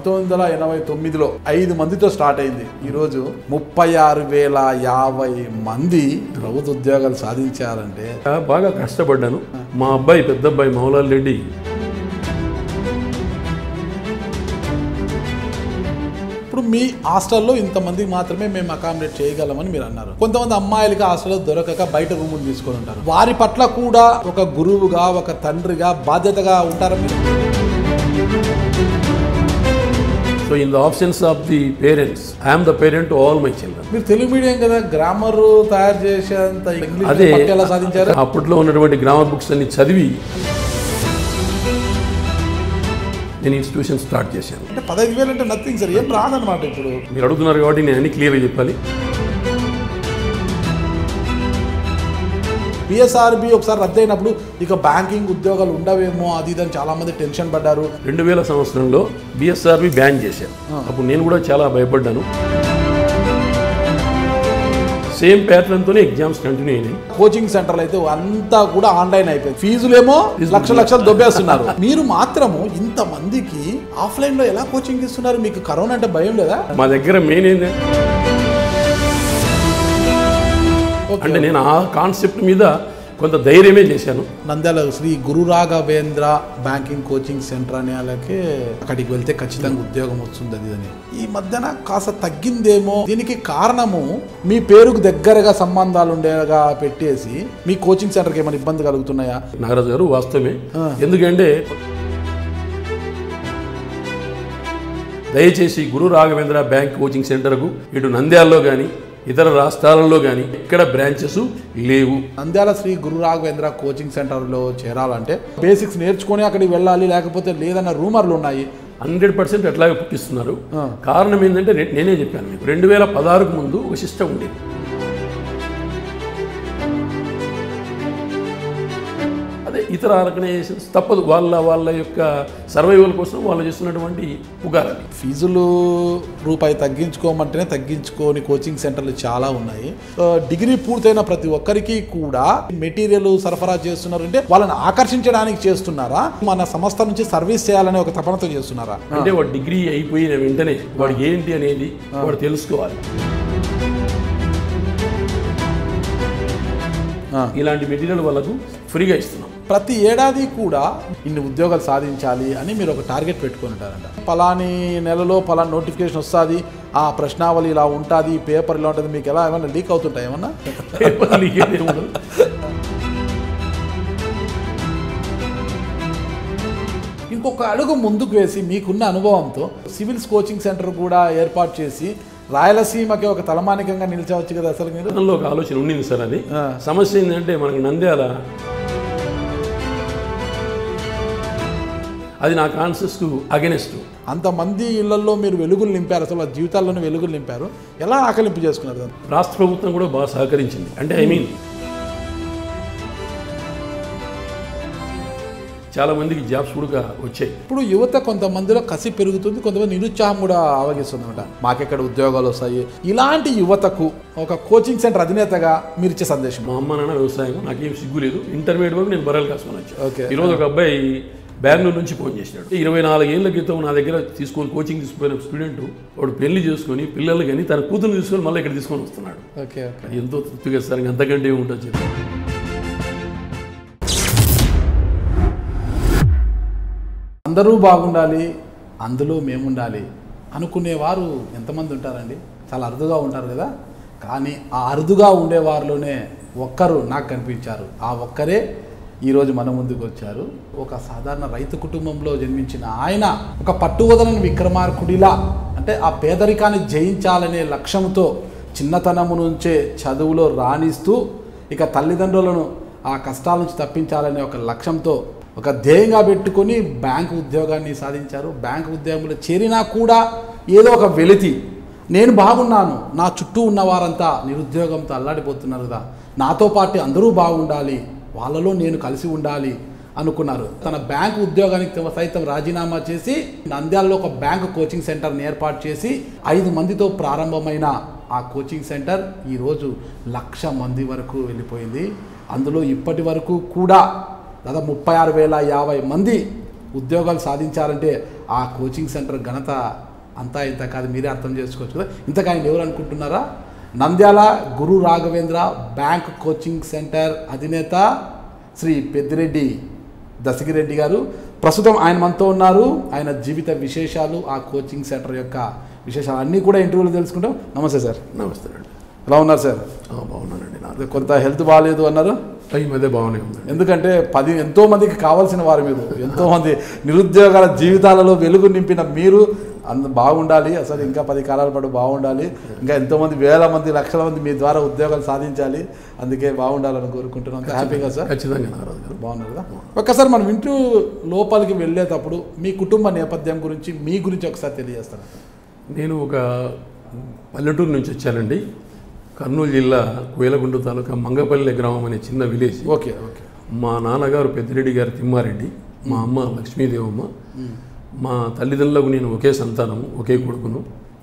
పంతొమ్మిది వందల ఎనభై తొమ్మిదిలో ఐదు మందితో స్టార్ట్ అయింది ఈరోజు ముప్పై ఆరు వేల యాభై మంది ప్రభుత్వ ఉద్యోగాలు సాధించారంటే బాగా కష్టపడ్డాను మా అబ్బాయి పెద్ద అబ్బాయి మౌలాల్ రెడ్డి ఇప్పుడు మీ హాస్టల్లో ఇంతమందికి మాత్రమే మేము అకామిడేట్ చేయగలమని మీరు అన్నారు కొంతమంది అమ్మాయిలకి హాస్టల్లో దొరకక బయట రూములు తీసుకొని ఉంటారు వారి పట్ల కూడా ఒక గురువుగా ఒక తండ్రిగా బాధ్యతగా ఉంటారా మీరు so in the options of the parents I'm the parent to all my children మీరు తెలుగు మీడియం కదా గ్రామర్ తయారు చేసేంత ఇంగ్లీష్ అదే పట్టు ఎలా సాధించారు అప్పట్లో ఉన్నటువంటి గ్రామర్ బుక్స్ అన్ని చదివి నేను ఇన్స్టిట్యూషన్ స్టార్ట్ చేశాను అంటే పదహైదు వేలు అంటే నథింగ్ సార్ ఏం రాదనమాట ఇప్పుడు మీరు అడుగుతున్నారు కాబట్టి నేను అన్ని క్లియర్గా చెప్పాలి పిఎస్ఆర్బి ఒకసారి రద్దు అయినప్పుడు ఇక బ్యాంకింగ్ ఉద్యోగాలు ఉండవేమో అది ఇది అని చాలా మంది టెన్షన్ పడ్డారు రెండు వేల సంవత్సరంలో బిఎస్ఆర్బి బ్యాన్ చేశారు అప్పుడు నేను కూడా చాలా భయపడ్డాను సేమ్ ప్యాటర్న్తోనే ఎగ్జామ్స్ కంటిన్యూ అయినాయి కోచింగ్ సెంటర్లు అయితే అంతా కూడా ఆన్లైన్ అయిపోయింది ఫీజులేమో లక్ష లక్షలు దొబ్బేస్తున్నారు మీరు మాత్రము ఇంత మందికి ఆఫ్లైన్ లో ఎలా కోచింగ్ ఇస్తున్నారు మీకు కరోనా అంటే భయం లేదా మా దగ్గర మెయిన్ ఏంటంటే ఓకే. అంటే నేను ఆ కాన్సెప్ట్ మీద కొంత ధైర్యమే చేశాను Nandyal Shri Guru Raghavendra banking coaching centre అనే వాళ్ళకి అక్కడికి వెళ్తే ఖచ్చితంగా ఉద్యోగం వస్తుంది అది అని ఈ మధ్యన కాస్త తగ్గిందేమో దీనికి కారణము మీ పేరుకు దగ్గరగా సంబంధాలు ఉండేగా పెట్టేసి మీ కోచింగ్ సెంటర్కి ఏమైనా ఇబ్బంది కలుగుతున్నాయా నాగరాజు గారు వాస్తవమే ఎందుకంటే దయచేసి గురు రాఘవేంద్ర బ్యాంక్ కోచింగ్ సెంటర్కు ఇటు నంద్యాలలో కానీ ఇతర రాష్ట్రాలలో కానీ ఎక్కడ బ్రాంచెస్ లేవు నంద్యాల శ్రీ గురు రాఘవేంద్ర కోచింగ్ సెంటర్లో చేరాలంటే బేసిక్స్ నేర్చుకొని అక్కడికి వెళ్ళాలి లేకపోతే లేదన్న రూమర్లు ఉన్నాయి హండ్రెడ్ పర్సెంట్ ఎట్లాగే పుట్టిస్తున్నారు కారణం ఏంటంటే రె- నేనే చెప్పాను మీకు రెండు వేల పదహారుకు ముందు ఒక సిస్టమ్ ఉండేది అదే ఇతర ఆర్గనైజేషన్స్ తప్పదు వాళ్ళ వాళ్ళ యొక్క సర్వైవల్ కోసం వాళ్ళు చేస్తున్నటువంటి పుగారాలి ఫీజులు రూపాయి తగ్గించుకోమంటేనే తగ్గించుకోని కోచింగ్ సెంటర్లు చాలా ఉన్నాయి ఆ, డిగ్రీ పూర్తయిన ప్రతి ఒక్కరికి కూడా మెటీరియల్ సరఫరా చేస్తున్నారు అంటే వాళ్ళని ఆకర్షించడానికి చేస్తున్నారా మన సంస్థ నుంచి సర్వీస్ చేయాలనే ఒక తపనతో చేస్తున్నారా అంటే వాడు డిగ్రీ అయిపోయిన వెంటనే వాడికి ఏంటి అనేది వాడు తెలుసుకోవాలి ఆ. ఇలాంటి మెటీరియల్ వాళ్ళకు ఫ్రీగా ఇస్తున్నాం ప్రతి ఏడాది కూడా ఇన్ని ఉద్యోగాలు సాధించాలి అని మీరు ఒక టార్గెట్ పెట్టుకొని ఉంటారంట పలాని నెలలో పలాని నోటిఫికేషన్ వస్తుంది ఆ ప్రశ్నావళి ఇలా ఉంటుంది పేపర్ ఇలా ఉంటుంది మీకు ఎలా ఏమైనా లీక్ అవుతుంటాయి ఏమన్నా పేపర్ లీక్ అయితే ఉండదు. ఇంకొక అడుగు ముందుకు వేసి మీకున్న అనుభవంతో సివిల్స్ కోచింగ్ సెంటర్ కూడా ఏర్పాటు చేసి రాయలసీమకి ఒక తలమానికంగా నిలిచవచ్చు కదా అసలు మీరు గతంలో ఒక ఆలోచన ఉండింది సార్ అది ఆ. సమస్య ఏంటంటే మనకు నంద్యాల అది నా కాన్సెప్ట్కు అగెనెస్ట్ అంతమంది ఇళ్లలో మీరు వెలుగులు నింపారు అసలు వాళ్ళ జీవితాల్లోనే వెలుగులు నింపారు ఎలా ఆకలింపు చేసుకున్నారు దాన్ని? రాష్ట్ర ప్రభుత్వం కూడా బాగా సహకరించింది అంటే ఐ మీన్ చాలా మందికి జాబ్స్ కూడా వచ్చాయి ఇప్పుడు యువత కొంతమందిలో కసి పెరుగుతుంది కొంతమంది నిరుత్సాహం కూడా ఆవగిస్తుంది అనమాట మాకెక్కడ ఉద్యోగాలు వస్తాయి ఇలాంటి యువతకు ఒక కోచింగ్ సెంటర్ అధినేతగా మీరు ఇచ్చే సందేశం మా అమ్మ నాన్న వ్యవసాయం నాకేం సిగ్గు లేదు ఇంటర్మీడియట్ వరకు నేను బర్రెలు కాసుకొని వచ్చాను ఓకే. ఈరోజు ఒక అబ్బాయి బెంగళూరు నుంచి ఫోన్ చేసినాడు ఇరవై నాలుగేళ్ల క్రితం నా దగ్గర తీసుకొని కోచింగ్ తీసుకుపోయిన స్టూడెంట్ వాడు పెళ్లి చేసుకొని పిల్లలు కానీ తన కూతురు తీసుకొని మళ్ళీ ఇక్కడ తీసుకొని వస్తున్నాడు ఓకే ఓకే అది ఎంతో తృప్తిగా సార్ ఇంకా అంతకంటే ఏముంటుంది చెప్పి అందరూ బాగుండాలి అందులో మేముండాలి అనుకునేవారు ఎంతమంది ఉంటారండి చాలా అరుదుగా ఉంటారు కదా కానీ ఆ అరుదుగా ఉండేవారిలోనే ఒక్కరు నాకు కనిపించారు ఆ ఒక్కరే ఈరోజు మన ముందుకు వచ్చారు ఒక సాధారణ రైతు కుటుంబంలో జన్మించిన ఆయన ఒక పట్టువదలని విక్రమార్కుడిలా అంటే ఆ పేదరికాన్ని జయించాలనే లక్ష్యంతో చిన్నతనము నుంచే చదువులో రాణిస్తూ ఇక తల్లిదండ్రులను ఆ కష్టాల నుంచి తప్పించాలనే ఒక లక్ష్యంతో ఒక ధ్యేయంగా పెట్టుకొని బ్యాంకు ఉద్యోగాన్ని సాధించారు బ్యాంకు ఉద్యోగంలో చేరినా కూడా ఏదో ఒక వెలితి నేను బాగున్నాను నా చుట్టూ ఉన్న వారంతా నిరుద్యోగంతో అల్లాడిపోతున్నారు కదా నాతో పాటు అందరూ బాగుండాలి వాళ్ళలో నేను కలిసి ఉండాలి అనుకున్నారు తన బ్యాంకు ఉద్యోగానికి తమ సైతం రాజీనామా చేసి నంద్యాలలో ఒక బ్యాంకు కోచింగ్ సెంటర్ని ఏర్పాటు చేసి ఐదు మందితో ప్రారంభమైన ఆ కోచింగ్ సెంటర్ ఈరోజు లక్ష మంది వరకు వెళ్ళిపోయింది అందులో ఇప్పటి వరకు కూడా దాదాపు ముప్పై ఆరు వేల యాభై మంది ఉద్యోగాలు సాధించారంటే ఆ కోచింగ్ సెంటర్ ఘనత అంతా ఇంత కాదు మీరే అర్థం చేసుకోవచ్చు కదా ఇంతకు ఆయన ఎవరు అనుకుంటున్నారా Nandyal Guru Raghavendra bank coaching centre అధినేత శ్రీ పెద్దిరెడ్డి దశగిరెడ్డి గారు ప్రస్తుతం ఆయన మనతో ఉన్నారు ఆయన జీవిత విశేషాలు ఆ కోచింగ్ సెంటర్ యొక్క విశేషాలు అన్నీ కూడా ఇంటర్వ్యూలో తెలుసుకుంటాం నమస్తే సార్ నమస్తే అండి ఎలా ఉన్నారు సార్ బాగున్నానండి నా అదే కొంత హెల్త్ బాగాలేదు అన్నారు ఈ మధ్య బాగానే ఉందండి ఎందుకంటే పది ఎంతో మందికి కావాల్సిన వారు మీరు ఎంతో మంది నిరుద్యోగాల జీవితాలలో వెలుగు నింపిన మీరు అంత బాగుండాలి అసలు ఇంకా పది కాలాల పాటు బాగుండాలి ఇంకా ఎంతో మంది వేల మంది లక్షల మంది మీ ద్వారా ఉద్యోగాలు సాధించాలి అందుకే బాగుండాలని కోరుకుంటున్నాం అంత హ్యాపీగా సార్ ఖచ్చితంగా నారాజు గారు బాగున్నారు కదా ఒక్కసారి మనం ఇంటూ లోపలికి వెళ్ళేటప్పుడు మీ కుటుంబ నేపథ్యం గురించి మీ గురించి ఒకసారి తెలియజేస్తారా నేను ఒక పల్లెటూరు నుంచి వచ్చానండి కర్నూలు జిల్లా కోయలగుంట తాలూకా మంగపల్లి గ్రామం అనే చిన్న విలేజ్ ఓకే ఓకే మా నాన్నగారు పెద్దిరెడ్డి గారు తిమ్మారెడ్డి మా అమ్మ లక్ష్మీదేవమ్మ మా తల్లిదండ్రులకు నేను ఒకే సంతానము ఒకే కొడుకును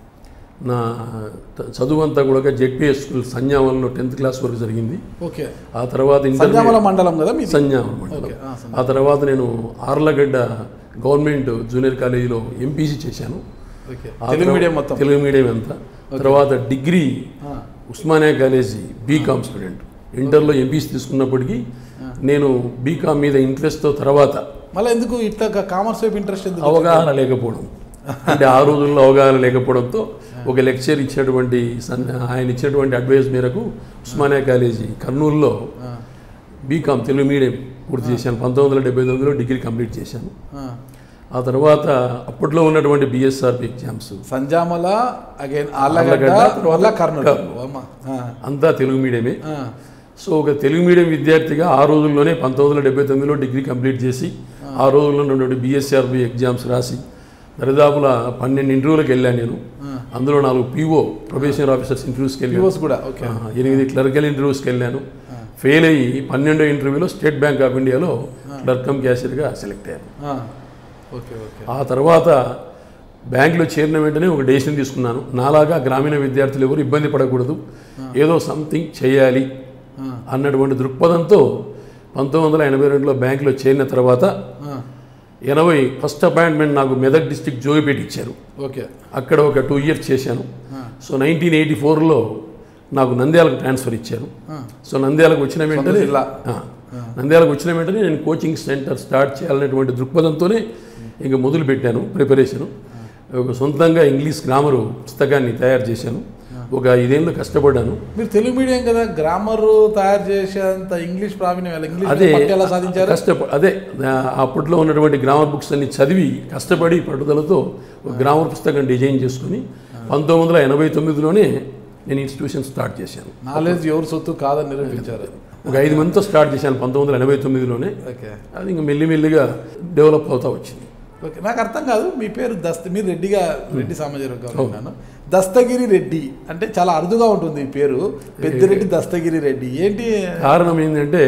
నా త- చదువు అంతా కూడా జెడ్పిఎస్ స్కూల్ సంజామంలో టెన్త్ క్లాస్ వరకు జరిగింది ఓకే ఆ తర్వాత సంజామల ఇంటర్మీడియట్ మండలం కదా మీ సంజామం మండలం ఓకే ఆ, సంజామం. ఆ తర్వాత నేను ఆర్లగడ్డ గవర్నమెంట్ జూనియర్ కాలేజీలో ఎంపీసీ చేశాను ఓకే ఆ తెలుగు తర్వా- మీడియం మొత్తం తెలుగు మీడియం అంతా తర్వాత డిగ్రీ ఆ, ఉస్మానియా కాలేజీ బీకామ్ స్టూడెంట్ ఇంటర్లో ఎంపీసీ తీసుకున్నప్పటికీ నేను బీకామ్ మీద ఇంట్రెస్ట్తో తర్వాత మళ్ళీ ఎందుకు ఇట్లా కామర్స్ వైపు ఇంట్రెస్ట్ ఎందుకు అవగాహన లేకపోవడం అంటే ఆ రోజుల్లో అవగాహన లేకపోవడంతో ఒక లెక్చర్ ఇచ్చినటువంటి సన్- ఆయన ఇచ్చినటువంటి అడ్వైస్ మేరకు ఉస్మానియా కాలేజీ కర్నూలులో ఆ, బీకామ్ తెలుగు మీడియం పూర్తి చేశాను పంతొమ్మిది వందల డెబ్బై తొమ్మిదిలో డిగ్రీ కంప్లీట్ చేశాను ఆ. ఆ తర్వాత అప్పట్లో ఉన్నటువంటి BSRB exams Sanjamala again Allagadda Allagadda, వల్ల కర్నూలు కర్నూలు. అమ్మ. ఆ, అంతా తెలుగు మీడియమే ఆ, సో ఒక తెలుగు మీడియం విద్యార్థిగా ఆ రోజుల్లోనే పంతొమ్మిది వందల డెబ్బై తొమ్మిదిలో డిగ్రీ కంప్లీట్ చేసి ఆ రోజుల్లో ఉన్నటువంటి బిఎస్ఆర్బి ఎగ్జామ్స్ రాసి దరిదాపుల పన్నెండు ఇంటర్వ్యూలకు వెళ్ళాను నేను అందులో నాలుగు పీఓ ప్రొఫెషనల్ ఆఫీసర్స్ ఇంటర్వ్యూస్కి వెళ్ళాను వివోస్ కూడా ఓకే ఆ, ఎనిమిది క్లరికల్ ఇంటర్వ్యూస్కి వెళ్ళాను ఫెయిల్ అయ్యి పన్నెండో ఇంటర్వ్యూలో స్టేట్ బ్యాంక్ ఆఫ్ ఇండియాలో క్లర్క్ కమ్ క్యాషియర్గా సెలెక్ట్ అయ్యాను ఆ, ఓకే ఓకే ఆ తర్వాత బ్యాంకులో చేరిన వెంటనే ఒక డెసిషన్ తీసుకున్నాను నాలాగా గ్రామీణ విద్యార్థులు ఎవరు ఇబ్బంది పడకూడదు ఏదో సంథింగ్ చేయాలి ఆ, అన్నటువంటి దృక్పథంతో పంతొమ్మిది వందల ఎనభై రెండులో బ్యాంకులో చేరిన తర్వాత ఆ, ఎనభై ఫస్ట్ అపాయింట్మెంట్ నాకు మెదక్ డిస్టిక్ జోగిపేట ఇచ్చారు ఓకే అక్కడ ఒక టూ ఇయర్స్ చేశాను ఆ, సో నైన్టీన్ ఎయిటీ ఫోర్లో నాకు నంద్యాలకు ట్రాన్స్ఫర్ ఇచ్చారు ఆ, సో నంద్యాలకు వచ్చిన వెంటనే జిల్లా. ఆ, నంద్యాలకు వచ్చిన వెంటనే నేను కోచింగ్ సెంటర్ స్టార్ట్ చేయాలనేటువంటి దృక్పథంతోనే ఇంకా మొదలు పెట్టాను ప్రిపరేషను ఒక సొంతంగా ఇంగ్లీష్ గ్రామరు పుస్తకాన్ని తయారు చేశాను ఒక ఐదేళ్ళు కష్టపడ్డాను మీరు తెలుగు మీడియం కదా గ్రామర్ తయారు చేసేంత ఇంగ్లీష్ ప్రావీణ్యం ఎలా? ఇంగ్లీష్ అదే పట్టు ఎలా సాధించారు కష్టప అదే ఆ, అప్పట్లో ఉన్నటువంటి గ్రామర్ బుక్స్ అన్ని చదివి కష్టపడి పట్టుదలతో ఒక గ్రామర్ పుస్తకం డిజైన్ చేసుకుని పంతొమ్మిది వందల ఎనభై తొమ్మిదిలోనే నేను ఇన్స్టిట్యూషన్ స్టార్ట్ చేశాను నాలెడ్జ్ ఎవరు సొత్తు కాదని నిరూపించారు ఒక ఐదు మందితో స్టార్ట్ చేశాను పంతొమ్మిది వందల ఎనభై తొమ్మిదిలోనే ఓకే అది ఇంకా మెల్లిమెల్లిగా డెవలప్ అవుతా వచ్చింది ఓకే నాకు అర్థం కాదు మీ పేరు దస్త మీరు రెడ్డిగా రెడ్డి సామాజిక ఉన్నాను దస్తగిరి రెడ్డి అంటే చాలా అరుదుగా ఉంటుంది ఈ పేరు పెద్దిరెడ్డి దస్తగిరి రెడ్డి ఏంటి కారణం ఏంటంటే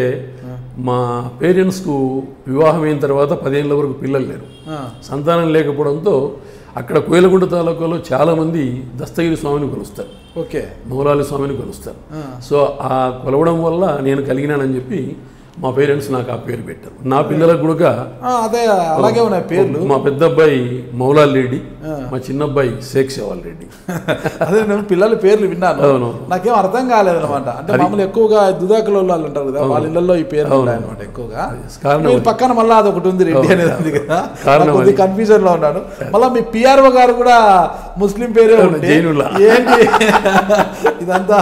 మా పేరెంట్స్కు వివాహం అయిన తర్వాత పదేళ్ళ వరకు పిల్లలు లేరు ఆ, సంతానం లేకపోవడంతో అక్కడ కోయలగుంట తాలూకాలో చాలామంది దస్తగిరి స్వామిని కొలుస్తారు ఓకే మౌలాలి స్వామిని కొలుస్తారు ఆ, సో ఆ కొలవడం వల్ల నేను కలిగినానని చెప్పి మా పేరెంట్స్ నాకు ఆ పేరు పెట్టారు నా పిల్లలకు కూడా ఆ, అదే అలాగే ఉన్నాయి పేర్లు మా పెద్ద అబ్బాయి మౌలాల్ రెడ్డి ఆ. మా చిన్న అబ్బాయి షేక్ శవాల్ రెడ్డి అదే నేను పిల్లల పేర్లు విన్నాను అవును. నాకేం అర్థం కాలేదన్నమాట అంటే మామూలు ఎక్కువగా దుదాకుల వాళ్ళు ఉంటారు కదా వాళ్ళ ఇళ్ళల్లో ఈ పేర్లు ఉంటాయి అనమాట ఎక్కువగా కారణం మీరు పక్కన మళ్ళీ అదొకటి ఉంది రెడ్డి అనేది ఉంది కదా కారణం నాకు కొద్ది కన్ఫ్యూజన్ లో ఉన్నాను మళ్ళీ మీ పిఆర్ఓ గారు కూడా ముస్లిం పేరే ఉంది జైనుల్లా. ఏంటి ఇదంతా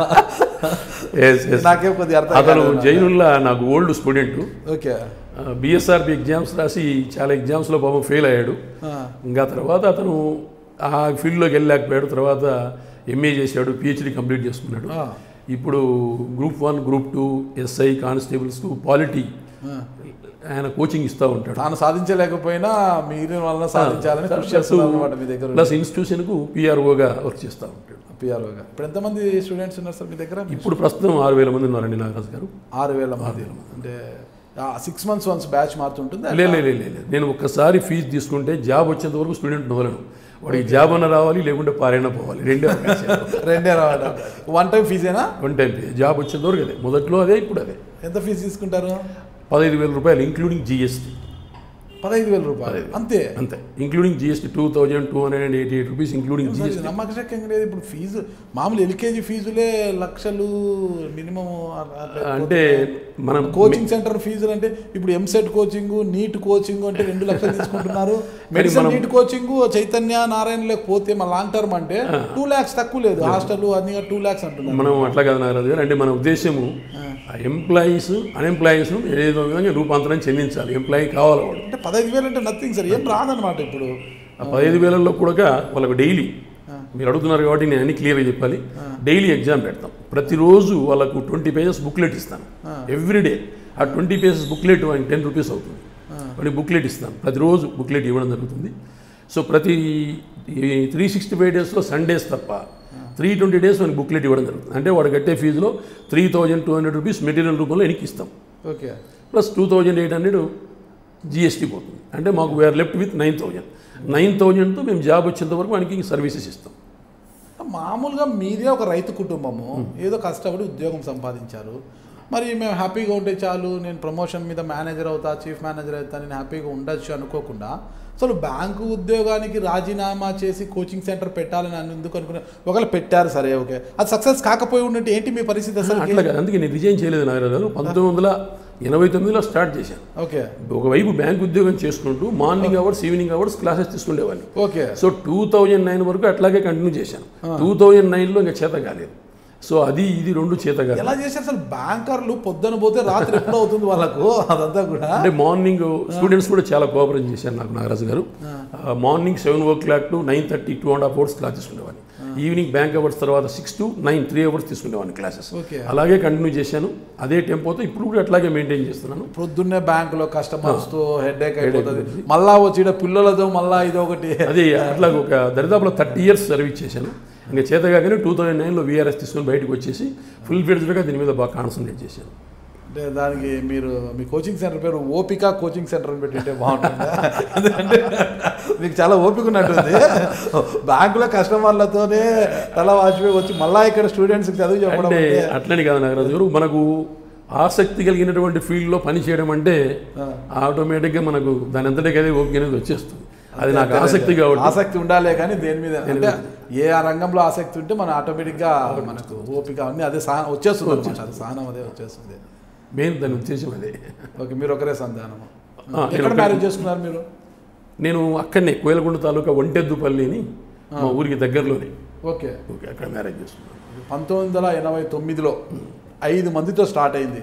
Yes, yes. నాకేం కొద్దిగా అర్థం అతను కాలేదు. జైనుల్లా నాకు old student okay BSRB exams రాసి చాలా ఎగ్జామ్స్లో పాపం ఫెయిల్ అయ్యాడు ఆ, ఇంకా తర్వాత అతను ఆ ఫీల్డ్లోకి వెళ్ళలేకపోయాడు తర్వాత ఎంఏ చేశాడు పిహెచ్డి కంప్లీట్ చేసుకున్నాడు ఆ, ఇప్పుడు group one group two SI constables polity ఆ. ఆయన కోచింగ్ ఇస్తూ ఉంటాడు తాను సాధించలేకపోయినా మీరు వలన సాధించాలని కృషి చేస్తున్నారు అనమాట మీ దగ్గర ప్లస్ ఇన్స్టిట్యూషన్కు పిఆర్ఓగా వర్క్ చేస్తూ ఉంటాడు పిఆర్ఓ గా ఇప్పుడు ఎంతమంది స్టూడెంట్స్ ఉన్నారు సార్ మీ దగ్గర ఇప్పుడు ప్రస్తుతం ఆరు వేల మంది ఉన్నారండి నాగరాజు గారు ఆరు వేల మంది అంటే సిక్స్ మంత్స్ వన్స్ బ్యాచ్ మారుతుంటుంది లే లే, లే, లే, లే. నేను ఒక్కసారి ఫీజు తీసుకుంటే జాబ్ వచ్చేంత వరకు స్టూడెంట్ నోలను వాడికి జాబ్ అన్న రావాలి లేకుంటే పారైనా పోవాలి రెండే అవకాశాలు రెండే రావట వన్ టైం ఫీజేనా వన్ టైం పే జాబ్ వచ్చేంత వరకు అదే మొదట్లో అదే ఇప్పుడు అదే ఎంత ఫీజు తీసుకుంటారు పదహైదు వేల రూపాయలు ఇంక్లూడింగ్ జిఎస్టీ పదహైదు వేల రూపాయలు అంతే అంతే including GST two thousand two hundred and eighty eight rupees including అసలు జిఎస్టీ ఇది నమ్మకశక్యంగా లేదు ఇప్పుడు ఫీజు మామూలు ఎల్కేజీ ఫీజులే లక్షలు మినిమం అంటే మనం కోచింగ్ సెంటర్ ఫీజులు అంటే ఇప్పుడు ఎంసెట్ కోచింగ్ నీట్ కోచింగ్ అంటే రెండు లక్షలు తీసుకుంటున్నారు మెడిసిన్ మనం- నీట్ కోచింగ్ చైతన్య నారాయణ లేకపోతే మన లాంగ్ టర్మ్ అంటే టూ ల్యాక్స్ తక్కువ లేదు హాస్టల్ అన్ని టూ ల్యాక్స్ అంటున్నారు మనం అట్లా కాదు నాగరాజు గారు అంటే మన ఉద్దేశము ఎంప్లాయీస్ అన్ఎంప్లాయీస్ ఏదో విధంగా రూపాంతరం చెందించాలి ఎంప్లాయీ కావాలి వాడు అంటే పదహైదు వేలు అంటే నథింగ్ సార్ ఏం రాదనమాట ఇప్పుడు ఆ పదహైదు వేలలో కూడా వాళ్ళకు డైలీ మీరు అడుగుతున్నారు కాబట్టి నేను అన్ని క్లియర్గా చెప్పాలి డైలీ ఎగ్జామ్ పెడతాం ప్రతిరోజు వాళ్ళకు ట్వంటీ పేజెస్ బుక్లెట్ ఇస్తాను ఎవ్రీడే ఆ ట్వంటీ పేజెస్ బుక్లెట్ వానికి టెన్ రూపీస్ అవుతుంది వాడికి బుక్లెట్ ఇస్తాను ప్రతిరోజు బుక్లెట్ ఇవ్వడం జరుగుతుంది సో ప్రతి త్రీ సిక్స్టీ ఫైవ్ డేస్లో సండేస్ తప్ప త్రీ ట్వంటీ డేస్ మనకి బుక్లెట్ ఇవ్వడం జరుగుతుంది అంటే వాడు కట్టే ఫీజులో three thousand two hundred rupees material రూపంలో వెనక్కి ఇస్తాం okay plus two thousand eight hundred GST పోతుంది అంటే మాకు we are left with nine thousand nine థౌజండ్తో మేము జాబ్ వచ్చేంత వరకు వానికి సర్వీసెస్ ఇస్తాం మామూలుగా మీదే ఒక రైతు కుటుంబము ఏదో కష్టపడి ఉద్యోగం సంపాదించారు మరి మేము హ్యాపీగా ఉంటే చాలు నేను ప్రమోషన్ మీద మేనేజర్ అవుతా చీఫ్ మేనేజర్ అవుతా నేను హ్యాపీగా ఉండొచ్చు అనుకోకుండా అసలు బ్యాంకు ఉద్యోగానికి రాజీనామా చేసి కోచింగ్ సెంటర్ పెట్టాలని అని ఎందుకు అనుకున్నా ఒకవేళ పెట్టారు సరే ఓకే అది సక్సెస్ కాకపోయి ఉంటే ఏంటి మీ పరిస్థితి అసలు అట్లా కాదు అందుకే నేను రిజైన్ చేయలేదు నాగరాజు గారు పంతొమ్మిది వందల ఎనభై తొమ్మిదిలో స్టార్ట్ చేశాను ఓకే ఒకవైపు బ్యాంక్ ఉద్యోగం చేసుకుంటూ morning hours evening hours classes తీసుకునేవాడిని okay so two thousand nine వరకు అట్లాగే కంటిన్యూ చేశాను టూ థౌజండ్ నైన్లో ఇంకా చేత కాలేదు సో అది ఇది రెండు చేత కాదు ఎలా చేశారు అసలు బ్యాంకర్లు పొద్దున పోతే రాత్రి ఎప్పుడు అవుతుంది వాళ్ళకు అదంతా కూడా అంటే మార్నింగ్ స్టూడెంట్స్ కూడా చాలా కోఆపరేట్ చేశారు నాకు Nagaraju garu morning seven o'clock to nine thirty two and half hours class తీసుకునేవాడిని ఈవినింగ్ బ్యాంక్ అవర్స్ తర్వాత six to nine three hours తీసుకునేవాడిని క్లాసెస్ ఓకే అలాగే కంటిన్యూ చేశాను అదే టెంపోతో ఇప్పుడు కూడా అట్లాగే మెయింటైన్ చేస్తున్నాను పొద్దున్నే బ్యాంకులో కస్టమర్స్ తో హెడ్ ఏక్ అయిపోతుంది మళ్ళా వచ్చి ఈడ పిల్లలతో మళ్ళా ఇది ఒకటి అదే అట్లా ఒక దరిదాపులో థర్టీ ఇయర్స్ సర్వీస్ చేశాను ఇంకా చేతగానే టూ థౌజండ్ నైన్లో వీఆర్ఎస్ తీసుకొని బయటకు వచ్చేసి ఫుల్ ఫీల్డ్స్గా దీని మీద బాగా కాన్సన్ట్రేట్ చేశాను అంటే దానికి మీరు మీ కోచింగ్ సెంటర్ పేరు ఓపిక కోచింగ్ సెంటర్ అని పెట్టింటే బాగుంటుంది ఎందుకంటే మీకు చాలా ఓపిక ఉన్నట్టుంది బ్యాంకులో కస్టమర్లతోనే తల వాచిపోయి వచ్చి మళ్ళా ఇక్కడ స్టూడెంట్స్కి చదువు చెప్పడం అంటే అంటే అట్లని కాదు నాగరాజు గారు మనకు ఆసక్తి కలిగినటువంటి ఫీల్డ్లో పని చేయడం అంటే ఆటోమేటిక్గా మనకు దాని అంతటికి అదే ఓపిక అనేది వచ్చేస్తుంది అది నాకు ఆసక్తి కాబట్టి ఆసక్తి ఉండాలే కానీ దేని మీద అంటే ఏ ఆ రంగంలో ఆసక్తి ఉంటే మన ఆటోమేటిక్గా మనకు ఓపిక అన్ని అదే సహ వచ్చేస్తుంది అనమాట అది సహనం అదే వచ్చేస్తుంది మెయిన్ దాని ఉద్దేశం అదే ఓకే మీరు ఒకరే సంతానము ఆ, నేను ఎక్కడ ఒకరే. మ్యారేజ్ చేసుకున్నారు మీరు నేను అక్కడనే కోయలగుండ తాలూకా ఒంటెద్దుపల్లి అని మా ఊరికి దగ్గరలోనే ఓకే ఓకే అక్కడ మ్యారేజ్ చేసుకున్నాను పంతొమ్మిది వందల ఎనభై తొమ్మిదిలో ఐదు మందితో స్టార్ట్ అయింది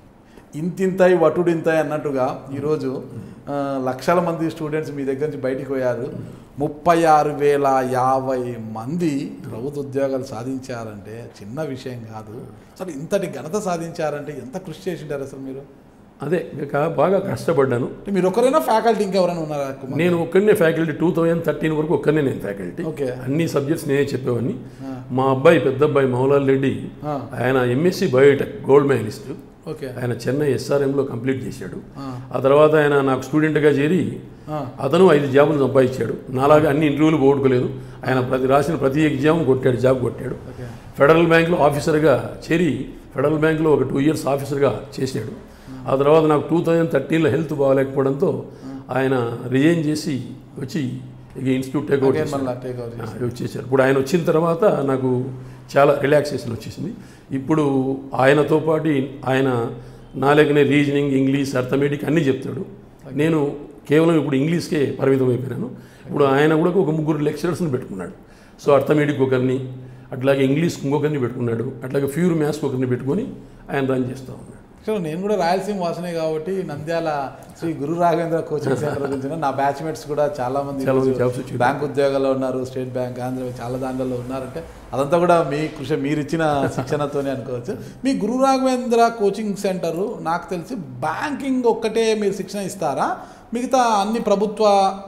ఇంతింతాయి వటుడింతాయి అన్నట్టుగా ఈరోజు ఆ, లక్షల మంది స్టూడెంట్స్ మీ దగ్గర నుంచి బయటికి పోయారు ముప్పై ఆరు వేల యాభై మంది ప్రభుత్వ ఉద్యోగాలు సాధించారంటే చిన్న విషయం కాదు అసలు ఇంతటి ఘనత సాధించారంటే ఎంత కృషి చేసింటారు అసలు మీరు అదే ఇక బాగా కష్టపడ్డాను అంటే మీరు ఒకరైనా ఫ్యాకల్టీ ఇంకెవరైనా ఉన్నారా కుమార్? నేను ఒక్కడనే ఫ్యాకల్టీ టూ థౌజండ్ థర్టీన్ వరకు ఒక్కడనే నేను ఫ్యాకల్టీ ఓకే. అన్ని సబ్జెక్ట్స్ నేనే చెప్పేవాడిని మా అబ్బాయి పెద్ద అబ్బాయి మౌలాల్ రెడ్డి ఆ. ఆయన MSc biotech gold medalist okay ఆయన చెన్నై ఎస్ఆర్ఎంలో కంప్లీట్ చేశాడు ఆ. ఆ తర్వాత ఆయన నాకు స్టూడెంట్గా చేరి ఆ. అతను ఐదు జాబులు సంపాదించాడు నాలాగా అన్ని ఇంటర్వ్యూలు పోగొట్టుకోలేదు ఆయన ప్రతి రాసిన ప్రతి ఎగ్జామ్ కొట్టాడు జాబ్ కొట్టాడు ఓకే ఫెడరల్ బ్యాంక్లో ఆఫీసర్గా చేరి ఫెడరల్ బ్యాంక్లో ఒక టూ ఇయర్స్ ఆఫీసర్గా చేశాడు ఆ తర్వాత నాకు టూ థౌజండ్ థర్టీన్లో హెల్త్ బాగాలేకపోవడంతో ఆయన రిజైన్ చేసి వచ్చి ఇక ఇన్స్టిట్యూట్ టేక్ అవుట్ Again మళ్ళా take over ఆ, వచ్చేసారు ఇప్పుడు ఆయన వచ్చిన తర్వాత నాకు చాలా రిలాక్సేషన్ వచ్చేసింది ఇప్పుడు ఆయనతో పాటు ఆయన నా లెక్కనే రీజనింగ్ ఇంగ్లీష్ అర్థమెటిక్ అన్నీ చెప్తాడు నేను కేవలం ఇప్పుడు ఇంగ్లీష్కే పరిమితం అయిపోయినాను ఇప్పుడు ఆయన కూడా ఒక ముగ్గురు లెక్చరర్స్ని పెట్టుకున్నాడు సో అర్థమెటిక్ ఒకరిని అట్లాగే ఇంగ్లీష్ ఇంకొకరిని పెట్టుకున్నాడు అట్లాగే ఫ్యూర్ మ్యాథ్స్ ఒకరిని పెట్టుకొని ఆయన రన్ చేస్తూ ఉన్నాడు సో నేను కూడా రాయలసీమ వాసనే కాబట్టి నంద్యాల శ్రీ గురు రాఘవేంద్ర కోచింగ్ సెంటర్ గురించి నా బ్యాచ్మేట్స్ కూడా చాలా మంది చాలా మంది ఈరోజు jobs వచ్చారు. బ్యాంక్ ఉద్యోగాల్లో ఉన్నారు స్టేట్ బ్యాంక్ ఆంధ్ర చాలా దాంట్లో ఉన్నారంటే అదంతా కూడా మీ కృషి మీరు ఇచ్చిన శిక్షణతోనే అనుకోవచ్చు మీ గురు రాఘవేంద్ర కోచింగ్ సెంటర్ నాకు తెలిసి బ్యాంకింగ్ ఒక్కటే మీరు శిక్షణ ఇస్తారా మిగతా అన్ని ప్రభుత్వ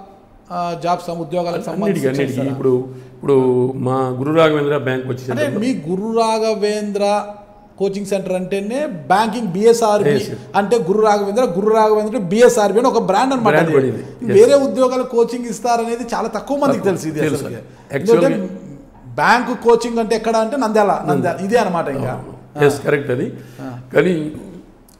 ఆ, జాబ్స్ ఉద్యోగాలకు అన్నిటికీ సంబంధించి అన్నిటికీ ఇస్తారా? ఇప్పుడు ఇప్పుడు మా గురు రాఘవేంద్ర బ్యాంక్ వచ్చి అంటే మీ గురు రాఘవేంద్ర కోచింగ్ సెంటర్ అంటేనే బ్యాంకింగ్ బిఎస్ఆర్బి Yes, yes. అంటే గురు రాఘవేంద్ర గురు రాఘవేంద్ర బిఎస్ఆర్బి అని ఒక బ్రాండ్ అనమాట Brand పడింది. Yes. వేరే ఉద్యోగాలు కోచింగ్ ఇస్తారనేది చాలా తక్కువ మందికి తక్కువ. తెలుసు ఇది తెలుసు. అసలుకి. Actually- ఎందుకంటే బ్యాంకు కోచింగ్ అంటే ఎక్కడ అంటే నంద్యాల నంద్యాల ఇదే అనమాట ఇంకా ఎస్ కరెక్ట్ అది కానీ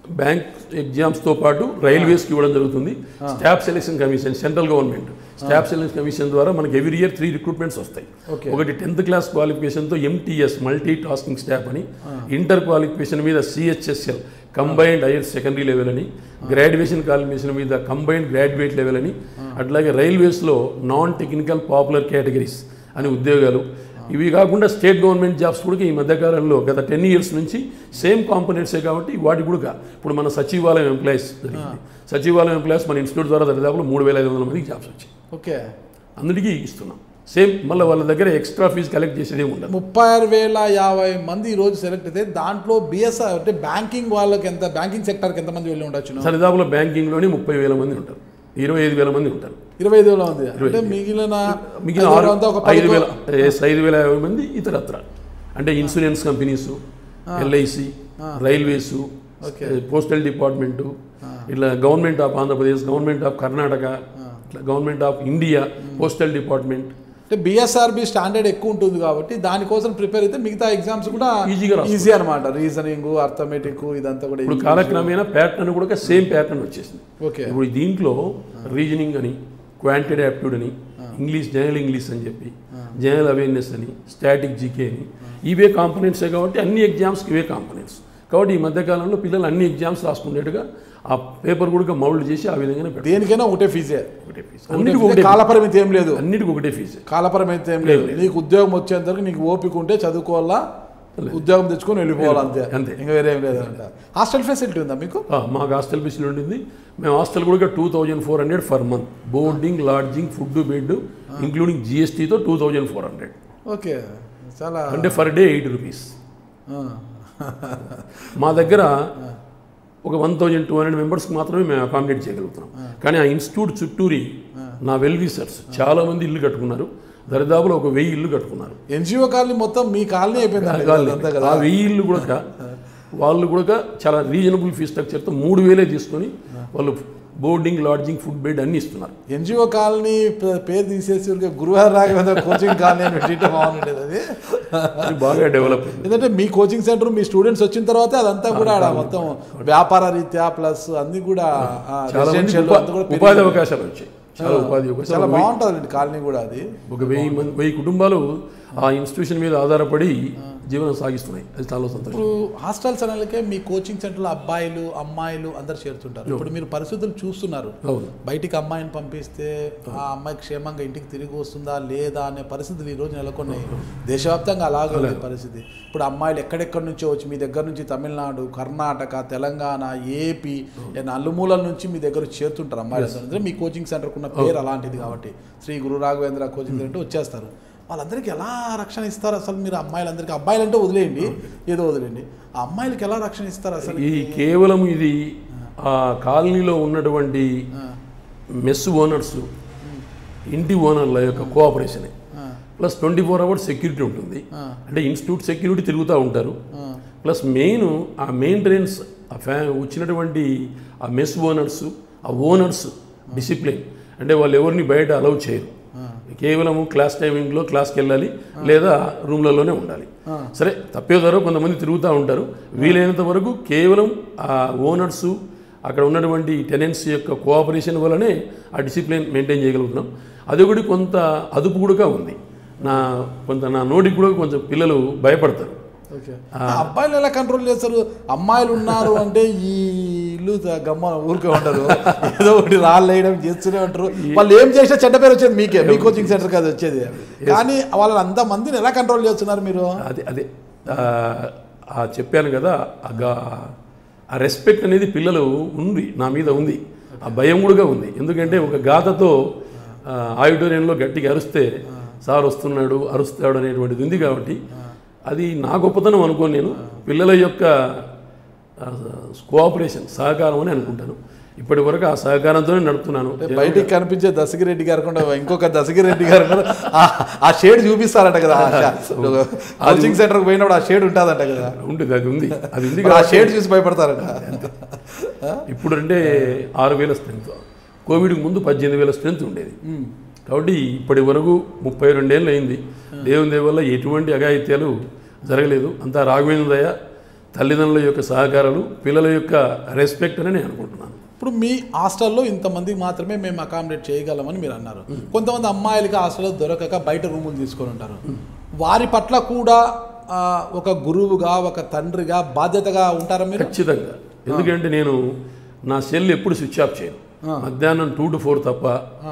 బ్యాంక్ ఎగ్జామ్స్తో పాటు రైల్వేస్కి ఇవ్వడం జరుగుతుంది staff selection commission central government staff selection commission ద్వారా మనకి ఎవ్రీ ఇయర్ త్రీ రిక్రూట్మెంట్స్ వస్తాయి Okay. ఒకటి టెన్త్ క్లాస్ క్వాలిఫికేషన్తో ఎంటీఎస్ మల్టీ టాస్కింగ్ స్టాఫ్ అని ఇంటర్ క్వాలిఫికేషన్ మీద CHSL combined higher secondary level అని గ్రాడ్యుయేషన్ క్వాలిఫికేషన్ మీద కంబైన్డ్ గ్రాడ్యుయేట్ లెవెల్ అని అట్లాగే రైల్వేస్లో నాన్ టెక్నికల్ పాపులర్ కేటగిరీస్ అని ఉద్యోగాలు ఇవి కాకుండా స్టేట్ గవర్నమెంట్ జాబ్స్ కూడా ఈ మధ్యకాలంలో గత టెన్ ఇయర్స్ నుంచి సేమ్ కాంపోనెంట్సే కాబట్టి వాటి కూడా ఇప్పుడు మన సచివాలయం ఎంప్లాయీస్ జరిగింది సచివాలయం ఎంప్లాయీస్ మన ఇన్స్టిట్యూట్ ద్వారా దాదాపు మూడు వేల ఐదు వందల మందికి జాబ్స్ వచ్చాయి ఓకే అందుకే ఇస్తున్నాం సేమ్ మళ్ళీ వాళ్ళ దగ్గర ఎక్స్ట్రా ఫీజు కలెక్ట్ చేసేదే ఉండదు ముప్పై ఆరు వేల యాభై మంది ఈ రోజు సెలెక్ట్ అయితే దాంట్లో బిఎస్ఆర్ అంటే బ్యాంకింగ్ వాళ్ళకి ఎంత బ్యాంకింగ్ సెక్టర్కి ఎంతమంది వెళ్ళి ఉండొచ్చు సరిదాపులో బ్యాంకింగ్లోనే ముప్పై వేల మంది ఉంటారు ఇరవై ఐదు వేల మంది ఉంటారు ఇరవై ఐదు వేల మంది అంటే మిగిలిన మిగిలిన ఐదు ఆరు వందల ఒక ఐదు పది వేల ఎస్, ఐదు వేల యాభై మంది ఇతరత్ర అంటే insurance companies LIC railways okay. Postal department ఇట్లా government of Andhra Pradesh government of Karnataka ఇట్లా government of India postal department అంటే బిఎస్ఆర్బి స్టాండర్డ్ ఎక్కువ ఉంటుంది కాబట్టి దానికోసం ప్రిపేర్ అయితే మిగతా ఎగ్జామ్స్ కూడా ఈజీగా రాస్తారు. ఈజీ అనమాట రీజనింగ్ అర్థమెటిక్ ఇదంతా కూడా ఇప్పుడు కాలక్రమేణా ప్యాటర్న్ కూడా సేమ్ ప్యాటర్న్ వచ్చేసింది ఓకే ఇప్పుడు దీంట్లో రీజనింగ్ అని క్వాంటిటీ యాప్ట్యూడ్ అని ఇంగ్లీష్ జనరల్ ఇంగ్లీష్ అని చెప్పి జనరల్ అవేర్నెస్ అని స్టాటిక్ జీకే అని ఇవే కాంపనెంట్సే కాబట్టి అన్ని ఎగ్జామ్స్కి ఇవే కాంపనెంట్స్ కాబట్టి ఈ మధ్యకాలంలో పిల్లలు అన్ని ఎగ్జామ్స్ రాసుకునేట్టుగా ఆ పేపర్ కూడా మౌల్డ్ చేసి ఆ విధంగానే పెట్టారు దేనికైనా ఒకటే ఫీజే ఒకటే ఫీజు ఒకటే అన్నిటికీ ఫీజే. ఒకటే కాలపరిమితి ఏం లేదు అన్నిటికీ ఒకటే ఫీజు కాలపరిమితి ఏం లేదు నీకు ఉద్యోగం వచ్చేంత వరకు నీకు ఓపిక ఉంటే చదువుకోవాలా ఉద్యోగం తెచ్చుకొని వెళ్ళిపోవాలి అంతే అంతే. ఇంకా వేరే ఏం లేదంట హాస్టల్ ఫెసిలిటీ ఉందా మీకు ఆ, మాకు హాస్టల్ ఫెసిలిటీ ఉంటుంది మేము హాస్టల్ కూడా two thousand four hundred for month boarding lodging food bed including జిఎస్టీతో two thousand four hundred okay చాలా అంటే ఫర్ డే ఎయిట్ రూపీస్ ఆ. మా దగ్గర ఒక వన్ థౌజండ్ టూ హండ్రెడ్ మెంబర్స్కి మాత్రమే మేము అకామిడేట్ చేయగలుగుతున్నాం కానీ ఆ ఇన్స్టిట్యూట్ చుట్టూరి నా వెల్ విసర్స్ చాలా మంది ఇల్లు కట్టుకున్నారు దరిదాపులో ఒక వెయ్యి ఇల్లు కట్టుకున్నారు ఎన్జిఓ కాలనీ మొత్తం మీ కాలనీ అయిపోయింది అంతా కదా ఆ వెయ్యి ఇల్లు కూడా వాళ్ళు కూడా చాలా రీజనబుల్ ఫీ స్ట్రక్చర్తో మూడు వేలే తీసుకొని వాళ్ళు బోర్డింగ్ లాడ్జింగ్ ఫుడ్ బెడ్ అన్ని ఇస్తున్నారు ఎన్జిఓ కాలనీ పే- పేరు తీసేసి ఊరికే గురువారం రాఘవేంద్ర కోచింగ్ కాలనీ అని పెట్టింటే బాగుండేది అది అది బాగా డెవలప్ అయింది ఎందుకంటే మీ కోచింగ్ సెంటర్ మీ స్టూడెంట్స్ వచ్చిన తర్వాత అదంతా కూడా ఆడ మొత్తం వ్యాపార రీత్యా ప్లస్ అన్ని కూడా ఆ, చాలా మంది residential ఉపా- అంతా కూడా పెరిగింది. ఉపాధి అవకాశాలు వచ్చాయి చాలా ఉపాధి చాలా అవకాశాలు బాగుంటుంది కాలనీ కూడా అది ఒక వెయ్యి మంది వెయ్యి కుటుంబాలు ఆ ఇన్స్టిట్యూషన్ మీద ఆధారపడి జీవనం సాగిస్తున్నాయి అది చాలా సంతోషం ఇప్పుడు హాస్టల్స్ అనేకే మీ కోచింగ్ సెంటర్లో అబ్బాయిలు అమ్మాయిలు అందరు చేరుతుంటారు ఇప్పుడు మీరు పరిస్థితులు చూస్తున్నారు అవును బయటికి అమ్మాయిని పంపిస్తే ఆ అమ్మాయి క్షేమంగా ఇంటికి తిరిగి వస్తుందా లేదా అనే పరిస్థితులు ఈ రోజు నెలకొన్నాయి దేశవ్యాప్తంగా అలాగే ఉంది పరిస్థితి ఇప్పుడు అమ్మాయిలు ఎక్కడెక్కడి నుంచో వచ్చి మీ దగ్గర నుంచి తమిళనాడు కర్ణాటక తెలంగాణ ఏపీ నలుమూలల నుంచి మీ దగ్గర చేరుతుంటారు అమ్మాయిలు అందరూ. మీ కోచింగ్ సెంటర్కి ఉన్న పేరు అలాంటిది కాబట్టి శ్రీ గురు రాఘవేంద్ర కోచింగ్ సెంటర్ వచ్చేస్తారు వాళ్ళందరికీ ఎలా రక్షణ ఇస్తారు అసలు మీరు అమ్మాయిలందరికీ అబ్బాయిలంటే వదిలేయండి ఏదో వదిలేయండి ఆ అమ్మాయిలకి ఎలా రక్షణ ఇస్తారు అసలు ఈ కేవలం ఇది ఆ కాలనీలో ఉన్నటువంటి మెస్ ఓనర్స్ ఇంటి ఓనర్ల యొక్క కోఆపరేషనే ఆ, plus twenty four hours security ఉంటుంది ఆ. అంటే ఇన్స్టిట్యూట్ సెక్యూరిటీ తిరుగుతూ ఉంటారు ఆ, ప్లస్ మెయిన్ ఆ మెయింటెనెన్స్ ఆ ఫ్యా వచ్చినటువంటి ఆ మెస్ ఓనర్స్ ఆ ఓనర్స్ డిసిప్లిన్ అంటే వాళ్ళు ఎవరిని బయట అలౌ చేయరు కేవలం క్లాస్ టైమింగ్లో క్లాస్కి వెళ్ళాలి లేదా రూమ్లలోనే ఉండాలి సరే తప్పేదారో కొంతమంది తిరుగుతూ ఉంటారు వీలైనంత వరకు కేవలం ఆ ఓనర్సు అక్కడ ఉన్నటువంటి టెనెన్స్ యొక్క కోఆపరేషన్ వల్లనే ఆ డిసిప్లిన్ మెయింటైన్ చేయగలుగుతున్నాం అది ఒకటి కొంత అదుపు కూడా ఉంది నా కొంత నా నోటికి కూడా కొంచెం పిల్లలు భయపడతారు ఓకే ఆ అబ్బాయిలు ఎలా కంట్రోల్ చేస్తారు అమ్మాయిలు ఉన్నారు అంటే ఈ ఇల్లు త- గమ్మ ఊరికే ఉంటారు ఏదో ఒకటి రాళ్ళు వేయడం చేస్తూనే ఉంటారు వాళ్ళు ఏం చేసినా చెడ్డ పేరు వచ్చేది మీకే మీ కోచింగ్ సెంటర్ కాదు వచ్చేది కానీ వాళ్ళని అంత మందిని ఎలా కంట్రోల్ చేస్తున్నారు మీరు అదే అదే ఆ, ఆ చెప్పాను కదా ఆ గా- ఆ రెస్పెక్ట్ అనేది పిల్లలు ఉంది నా మీద ఉంది ఆ భయం కూడా ఉంది ఎందుకంటే ఒక గాథతో ఆ, ఆడిటోరియంలో గట్టిగా అరిస్తే సార్ వస్తున్నాడు అరుస్తాడు అనేటువంటిది ఉంది కాబట్టి అది నా గొప్పతనం అనుకోను నేను పిల్లల యొక్క కోఆపరేషన్ సహకారం అని అనుకుంటాను ఇప్పటి వరకు ఆ సహకారంతోనే నడుపుతున్నాను బయటికి కనిపించే దశగిరెడ్డి గారు కూడా ఇంకొక దశగిరెడ్డి గారు కూడా ఆ- ఆ షేడ్ చూపిస్తారంట కదా కోచింగ్ సెంటర్కి పోయినప్పుడు ఆ షేడ్ ఉంటుందంట కదా ఉంటుంది అది ఉంది అది ఉంది మరి ఆ షేడ్ చూసి భయపడతారంట ఇప్పుడు అంటే ఆరు వేల స్ట్రెంత్ కోవిడ్కి ముందు పద్దెనిమిది వేల స్ట్రెంత్ ఉండేది కాబట్టి ఇప్పటి వరకు ముప్పై రెండేళ్ళు అయింది దేవుని దేవ వల్ల ఎటువంటి అఘాయిత్యాలు జరగలేదు అంతా రాఘవేంద్ర దయ తల్లిదండ్రుల యొక్క సహకారాలు పిల్లల యొక్క రెస్పెక్ట్ అని నేను అనుకుంటున్నాను ఇప్పుడు మీ హాస్టల్లో ఇంతమంది మాత్రమే మేము అకామిడేట్ చేయగలమని మీరు అన్నారు కొంతమంది అమ్మాయిలకి హాస్టల్లో దొరకక బయట రూములు తీసుకొని ఉంటారు వారి పట్ల కూడా ఆ, ఒక గురువుగా ఒక తండ్రిగా బాధ్యతగా ఉంటారా మీరు ఖచ్చితంగా ఎందుకంటే నేను నా సెల్ ఎప్పుడు స్విచ్ ఆఫ్ చేయను మధ్యాహ్నం టూ టు ఫోర్ తప్ప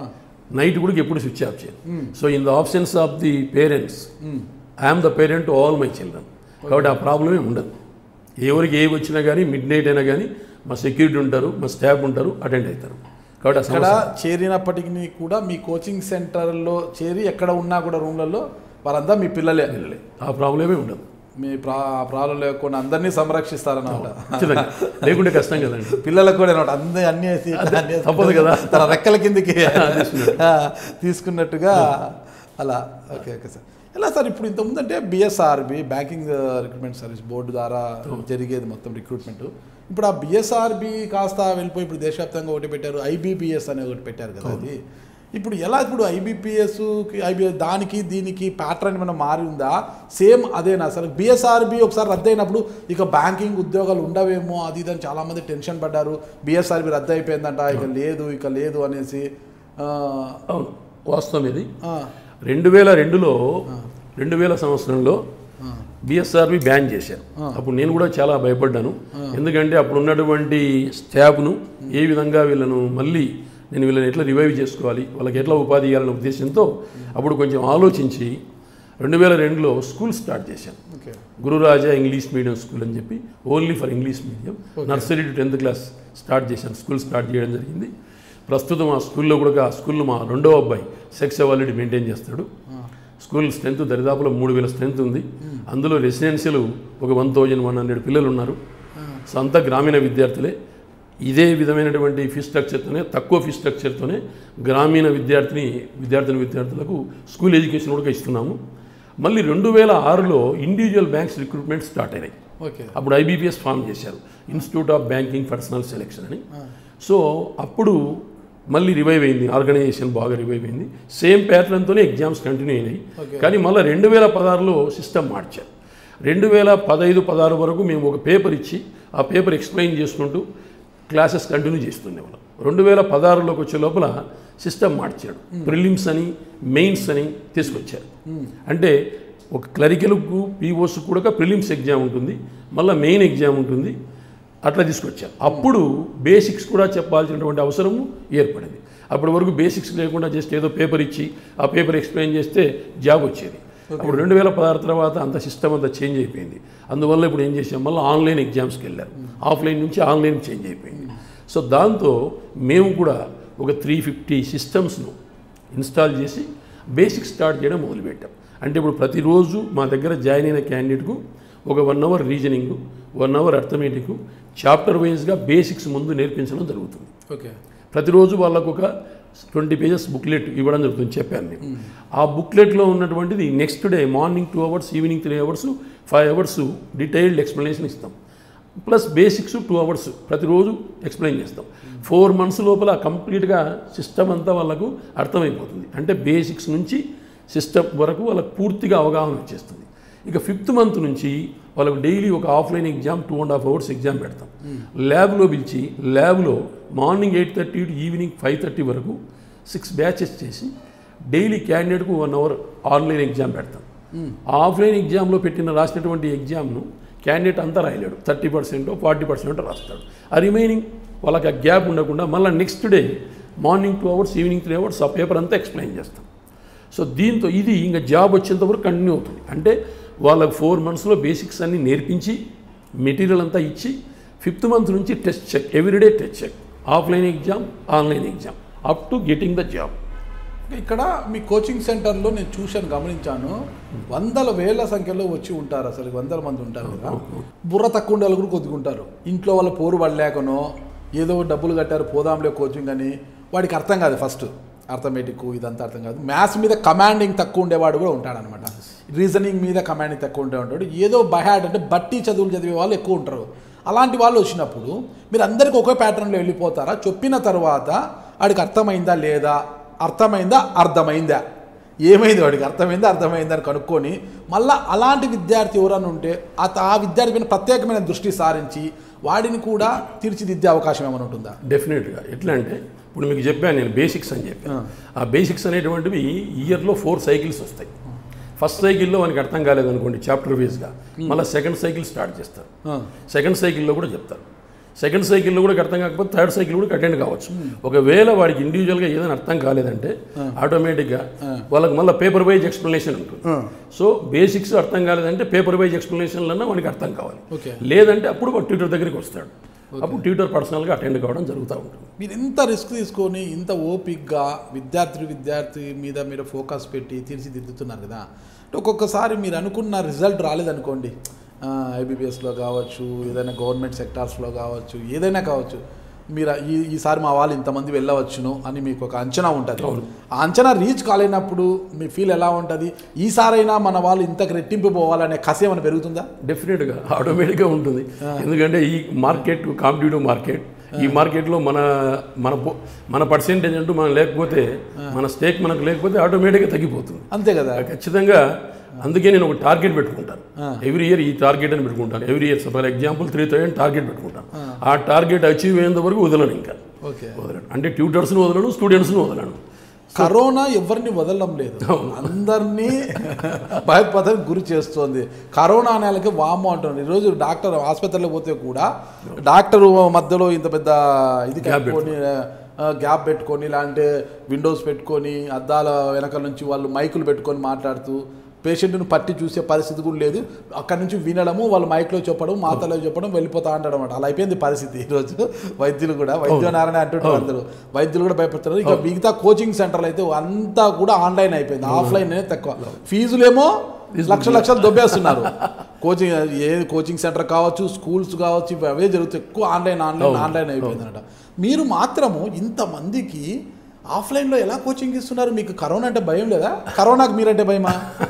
నైట్ కూడా ఎప్పుడు స్విచ్ ఆఫ్ చేయను so in the options of the parents I'm the parent all my children కాబట్టి ఆ ప్రాబ్లమే ఉండదు ఎవరికి ఏ వచ్చినా కానీ మిడ్ నైట్ అయినా కానీ మా సెక్యూరిటీ ఉంటారు మా స్టాఫ్ ఉంటారు అటెండ్ అవుతారు కాబట్టి ఆ ఇక్కడ సమస్య చేరినప్పటికీ కూడా మీ కోచింగ్ సెంటర్లో చేరి ఎక్కడ ఉన్నా కూడా రూమ్లలో వారంతా మీ పిల్లలే లేదు. ఆ ప్రాబ్లమే ఉండదు మీ ప్రా ప్రాబ్లం లేకుండా అందరినీ సంరక్షిస్తారన్నమాట ఖచ్చితంగా లేకుంటే కష్టం కదండి పిల్లలకు కూడా అనమాట అన్ని అన్ని వేసి- అన్ని వేసి తప్పదు కదా. తన రెక్కల కిందికి ఆ, తీసుకున్నట్టుగా అలా ఓకే ఓకే సార్ ఎలా సార్ ఇప్పుడు ఇంతకుముందు అంటే BSRB banking recruitment service board ద్వారా జరిగేది మొత్తం రిక్రూట్మెంట్ ఇప్పుడు ఆ బిఎస్ఆర్బి కాస్త వెళ్ళిపోయి ఇప్పుడు దేశవ్యాప్తంగా ఒకటి పెట్టారు ఐబీపీఎస్ అనే ఒకటి పెట్టారు కదా అది ఇప్పుడు ఎలా ఇప్పుడు ఐబీపీఎస్కి ఐబీ దానికి దీనికి ప్యాటర్న్ ఏమైనా మారి ఉందా సేమ్ అదేనా సార్ బిఎస్ఆర్బి ఒకసారి రద్దు అయినప్పుడు ఇక బ్యాంకింగ్ ఉద్యోగాలు ఉండవేమో అది ఇది అని చాలామంది టెన్షన్ పడ్డారు బిఎస్ఆర్బి రద్దు అయిపోయిందంట ఇక లేదు ఇక లేదు అనేసి ఆ, అవును వాస్తవం ఇది ఆ, రెండు వేల రెండులో రెండు వేల సంవత్సరంలో బిఎస్ఆర్బి బ్యాన్ చేశారు అప్పుడు నేను కూడా చాలా భయపడ్డాను ఎందుకంటే అప్పుడు ఉన్నటువంటి స్టాఫ్ను ఏ విధంగా వీళ్ళను మళ్ళీ నేను వీళ్ళని ఎట్లా రివైవ్ చేసుకోవాలి వాళ్ళకి ఎట్లా ఉపాధి ఇవ్వాలనే ఉద్దేశంతో అప్పుడు కొంచెం ఆలోచించి రెండు వేల రెండులో స్కూల్ స్టార్ట్ చేశాను okay Gururaja English medium school అని చెప్పి only for English medium nursery to tenth class start చేశాను స్కూల్ స్టార్ట్ చేయడం జరిగింది ప్రస్తుతం ఆ స్కూల్లో కూడా ఆ స్కూల్లో మా రెండో అబ్బాయి సెక్స్ అవాలిటీ మెయింటైన్ చేస్తాడు స్కూల్ స్ట్రెంత్ దరిదాపులో మూడు వేల స్ట్రెంత్ ఉంది అందులో రెసిడెన్షియల్ ఒక వన్ థౌజండ్ వన్ హండ్రెడ్ పిల్లలు ఉన్నారు సో అంతా గ్రామీణ విద్యార్థులే ఇదే విధమైనటువంటి ఫీ స్ట్రక్చర్తోనే తక్కువ ఫీ స్ట్రక్చర్తోనే గ్రామీణ విద్యార్థిని విద్యార్థిని విద్యార్థులకు స్కూల్ ఎడ్యుకేషన్ కూడా ఇస్తున్నాము మళ్ళీ రెండు వేల ఆరులో ఇండివిజువల్ బ్యాంక్స్ రిక్రూట్మెంట్ స్టార్ట్ అయినాయి ఓకే అప్పుడు ఐబీపీఎస్ ఫామ్ చేశారు institute of banking personnel selection అని సో అప్పుడు మళ్ళీ రివైవ్ అయింది ఆర్గనైజేషన్ బాగా రివైవ్ అయింది సేమ్ ప్యాటర్న్తోనే ఎగ్జామ్స్ కంటిన్యూ అయినాయి Okay. కానీ మళ్ళీ రెండు వేల పదహారులో సిస్టమ్ మార్చారు రెండు వేల పదహైదు పదహారు వరకు మేము ఒక పేపర్ ఇచ్చి ఆ పేపర్ ఎక్స్ప్లెయిన్ చేసుకుంటూ క్లాసెస్ కంటిన్యూ చేస్తుండేవాళ్ళం రెండు వేల పదహారులోకి వచ్చే లోపల సిస్టమ్ మార్చాడు ప్రిలిమ్స్ అని మెయిన్స్ అని తీసుకొచ్చారు అంటే ఒక క్లరికల్కు పీఓస్ కూడా ప్రిలిమ్స్ ఎగ్జామ్ ఉంటుంది మళ్ళీ మెయిన్ ఎగ్జామ్ ఉంటుంది అట్లా తీసుకొచ్చారు అప్పుడు బేసిక్స్ కూడా చెప్పాల్సినటువంటి అవసరము ఏర్పడింది అప్పటి వరకు బేసిక్స్ లేకుండా జస్ట్ ఏదో పేపర్ ఇచ్చి ఆ పేపర్ ఎక్స్ప్లెయిన్ చేస్తే జాబ్ వచ్చేది అప్పుడు రెండు వేల పదహారు తర్వాత అంత సిస్టమ్ అంతా చేంజ్ అయిపోయింది అందువల్ల ఇప్పుడు ఏం చేసాం మళ్ళీ ఆన్లైన్ ఎగ్జామ్స్కి వెళ్ళారు ఆఫ్లైన్ నుంచి ఆన్లైన్ చేంజ్ అయిపోయింది సో దాంతో మేము కూడా ఒక త్రీ ఫిఫ్టీ సిస్టమ్స్ను ఇన్స్టాల్ చేసి బేసిక్ స్టార్ట్ చేయడం మొదలుపెట్టాం అంటే ఇప్పుడు ప్రతిరోజు మా దగ్గర జాయిన్ అయిన క్యాండిడేట్కు ఒక one hour reasoning one hour arithmetic chapter వైజ్గా బేసిక్స్ ముందు నేర్పించడం జరుగుతుంది ఓకే ప్రతిరోజు వాళ్ళకు ఒక ట్వంటీ పేజెస్ బుక్లెట్ ఇవ్వడం జరుగుతుంది చెప్పాను నేను ఆ బుక్లెట్లో ఉన్నటువంటిది next day morning two hours evening three hours five hours detailed explanation ఇస్తాం ప్లస్ బేసిక్స్ టూ అవర్స్ ప్రతిరోజు ఎక్స్ప్లెయిన్ చేస్తాం ఫోర్ మంత్స్ లోపల కంప్లీట్గా సిస్టమ్ అంతా వాళ్ళకు అర్థమైపోతుంది అంటే బేసిక్స్ నుంచి సిస్టమ్ వరకు వాళ్ళకు పూర్తిగా అవగాహన వచ్చేస్తుంది ఇక ఫిఫ్త్ మంత్ నుంచి వాళ్ళకు డైలీ ఒక offline exam two and half hours exam పెడతాం ల్యాబ్లో పిలిచి ల్యాబ్లో morning eight thirty to evening five thirty వరకు సిక్స్ బ్యాచెస్ చేసి డైలీ క్యాండిడేట్కు వన్ అవర్ ఆన్లైన్ ఎగ్జామ్ పెడతాం ఆ ఆఫ్లైన్ ఎగ్జామ్లో పెట్టిన రాసినటువంటి ఎగ్జామ్ను క్యాండిడేట్ అంతా రాయలేడు థర్టీ పర్సెంట్ ఫార్టీ పర్సెంట్ రాస్తాడు ఆ రిమైనింగ్ వాళ్ళకి ఆ గ్యాప్ ఉండకుండా మళ్ళీ next day morning two hours evening three hours ఆ పేపర్ అంతా ఎక్స్ప్లెయిన్ చేస్తాం సో దీంతో ఇది ఇంకా జాబ్ వచ్చేంత వరకు కంటిన్యూ అవుతుంది అంటే వాళ్ళకి ఫోర్ మంత్స్లో బేసిక్స్ అన్ని నేర్పించి మెటీరియల్ అంతా ఇచ్చి ఫిఫ్త్ మంత్ నుంచి test check everyday test check offline exam online exam up to getting the job ఇక్కడ మీ కోచింగ్ సెంటర్లో నేను చూశాను గమనించాను వందల వేల సంఖ్యలో వచ్చి ఉంటారు అసలు వందల మంది ఉంటారు కదా బుర్ర తక్కువ ఉండే వాళ్ళు కూడా కొద్దిగా ఉంటారు ఇంట్లో వాళ్ళ పోరు పడలేకనో ఏదో డబ్బులు కట్టారు పోదాంలే కోచింగ్ అని వాడికి అర్థం కాదు ఫస్ట్ అర్థమెటిక్ ఇదంతా అర్థం కాదు మ్యాథ్స్ మీద కమాండింగ్ తక్కువ ఉండేవాడు కూడా ఉంటాడనమాట రీజనింగ్ మీద కమాండింగ్ తక్కువ ఉండే ఉంటాడు ఏదో బహాడ్ అంటే బట్టి చదువులు చదివే వాళ్ళు ఎక్కువ ఉంటారు అలాంటి వాళ్ళు వచ్చినప్పుడు మీరు అందరికీ ఒకే ప్యాటర్న్లో వెళ్ళిపోతారా చెప్పిన తర్వాత వాడికి అర్థమైందా లేదా అర్థమైందా అర్థమైందా ఏమైంది వాడికి అర్థమైంది అర్థమైంది అని కనుక్కొని మళ్ళీ అలాంటి విద్యార్థి ఎవరన్నా ఉంటే ఆ ఆ విద్యార్థి పైన ప్రత్యేకమైన దృష్టి సారించి వాడిని కూడా తీర్చిదిద్దే అవకాశం ఏమైనా ఉంటుందా డెఫినెట్గా ఎట్లా అంటే ఇప్పుడు మీకు చెప్పాను నేను బేసిక్స్ అని చెప్పాను ఆ బేసిక్స్ అనేటువంటివి ఇయర్లో ఫోర్ సైకిల్స్ వస్తాయి ఫస్ట్ సైకిల్లో మనకి అర్థం కాలేదనుకోండి చాప్టర్ వైజ్గా మళ్ళీ సెకండ్ సైకిల్ స్టార్ట్ చేస్తారు ఆ, సెకండ్ సైకిల్లో కూడా చెప్తారు సెకండ్ సైకిల్లో కూడా అర్థం కాకపోతే థర్డ్ సైకిల్ కూడా అటెండ్ కావచ్చు ఒకవేళ వాడికి ఇండివిజువల్గా ఏదైనా అర్థం కాలేదంటే ఆటోమేటిక్గా వాళ్ళకి మళ్ళీ పేపర్ వైజ్ ఎక్స్ప్లెనేషన్ ఉంటుంది ఆ, సో బేసిక్స్ అర్థం కాలేదంటే పేపర్ వైజ్ ఎక్స్ప్లెనేషన్లన్నా వానికి అర్థం కావాలి ఓకే లేదంటే అప్పుడు వాడు ట్యూటర్ దగ్గరికి వస్తాడు అప్పుడు ట్యూటర్ పర్సనల్గా అటెండ్ కావడం జరుగుతూ ఉంటుంది మీరు ఇంత రిస్క్ తీసుకొని ఇంత ఓపిక్గా విద్యార్థి విద్యార్థి మీద మీరు ఫోకస్ పెట్టి తీర్చిదిద్దుతున్నారు కదా అంటే ఒక్కొక్కసారి మీరు అనుకున్న రిజల్ట్ రాలేదనుకోండి ఐబీపీఎస్లో కావచ్చు ఏదైనా గవర్నమెంట్ సెక్టార్స్లో కావచ్చు ఏదైనా కావచ్చు మీరు ఈ ఈసారి మా వాళ్ళు ఇంతమంది వెళ్ళవచ్చును అని మీకు ఒక అంచనా ఉంటుంది ఆ అంచనా రీచ్ కాలేనప్పుడు మీ ఫీల్ ఎలా ఉంటుంది ఈసారైనా మన వాళ్ళు ఇంతకు రెట్టింపు పోవాలనే కసి ఏమైనా పెరుగుతుందా డెఫినెట్గా ఆటోమేటిక్గా ఉంటుంది ఎందుకంటే ఈ మార్కెట్ కాంపిటేటివ్ మార్కెట్ ఈ మార్కెట్లో మన మన పో- మన పర్సెంటేజ్ అంటూ మనం లేకపోతే మన స్టేక్ మనకు లేకపోతే ఆటోమేటిక్గా తగ్గిపోతుంది అంతే కదా ఖచ్చితంగా అందుకే నేను ఒక టార్గెట్ పెట్టుకుంటాను ఎవ్రీ ఇయర్ ఈ టార్గెట్ అని పెట్టుకుంటాను every year for example three thousand target పెట్టుకుంటాను ఆ టార్గెట్ అచీవ్ అయ్యేంత వరకు వదలను ఇంకా ఓకే వదలను అంటే ట్యూటర్స్ని వదలను స్టూడెంట్స్ని వదలను కరోనా ఎవరిని వదలడం లేదు అందరినీ భయపదకు గురి చేస్తోంది కరోనా నెలకి వాము అంటున్నారు ఈరోజు డాక్టర్ ఆసుపత్రిలో పోతే కూడా డాక్టర్ మధ్యలో ఇంత పెద్ద ఇది కట్టుకొని ఆ, గ్యాప్ పెట్టుకొని ఇలాంటి విండోస్ పెట్టుకొని అద్దాల వెనకాల నుంచి వాళ్ళు మైకులు పెట్టుకొని మాట్లాడుతూ పేషెంట్ను పట్టి చూసే పరిస్థితి కూడా లేదు అక్కడ నుంచి వినడము వాళ్ళు మైక్లో చెప్పడం మాతలో చెప్పడం వెళ్ళిపోతా అంటాడు అనమాట అలా అయిపోయింది పరిస్థితి ఈరోజు వైద్యులు కూడా వైద్యనారాయణ అంటుంటారు అందరూ వైద్యులు కూడా భయపడుతున్నారు ఇక మిగతా కోచింగ్ సెంటర్లు అయితే అంతా కూడా ఆన్లైన్ అయిపోయింది ఆఫ్లైన్ అనేది తక్కువ ఫీజులేమో లక్ష లక్షలు దొబ్బేస్తున్నారు కోచింగ్ ఏ కోచింగ్ సెంటర్ కావచ్చు స్కూల్స్ కావచ్చు ఇవి అవే జరుగుతాయి ఎక్కువ ఆన్లైన్ ఆన్లైన్ ఆన్లైన్ అయిపోయింది అనమాట మీరు మాత్రము ఇంతమందికి ఆఫ్లైన్లో ఎలా కోచింగ్ ఇస్తున్నారు మీకు కరోనా అంటే భయం లేదా కరోనాకు మీరంటే భయమా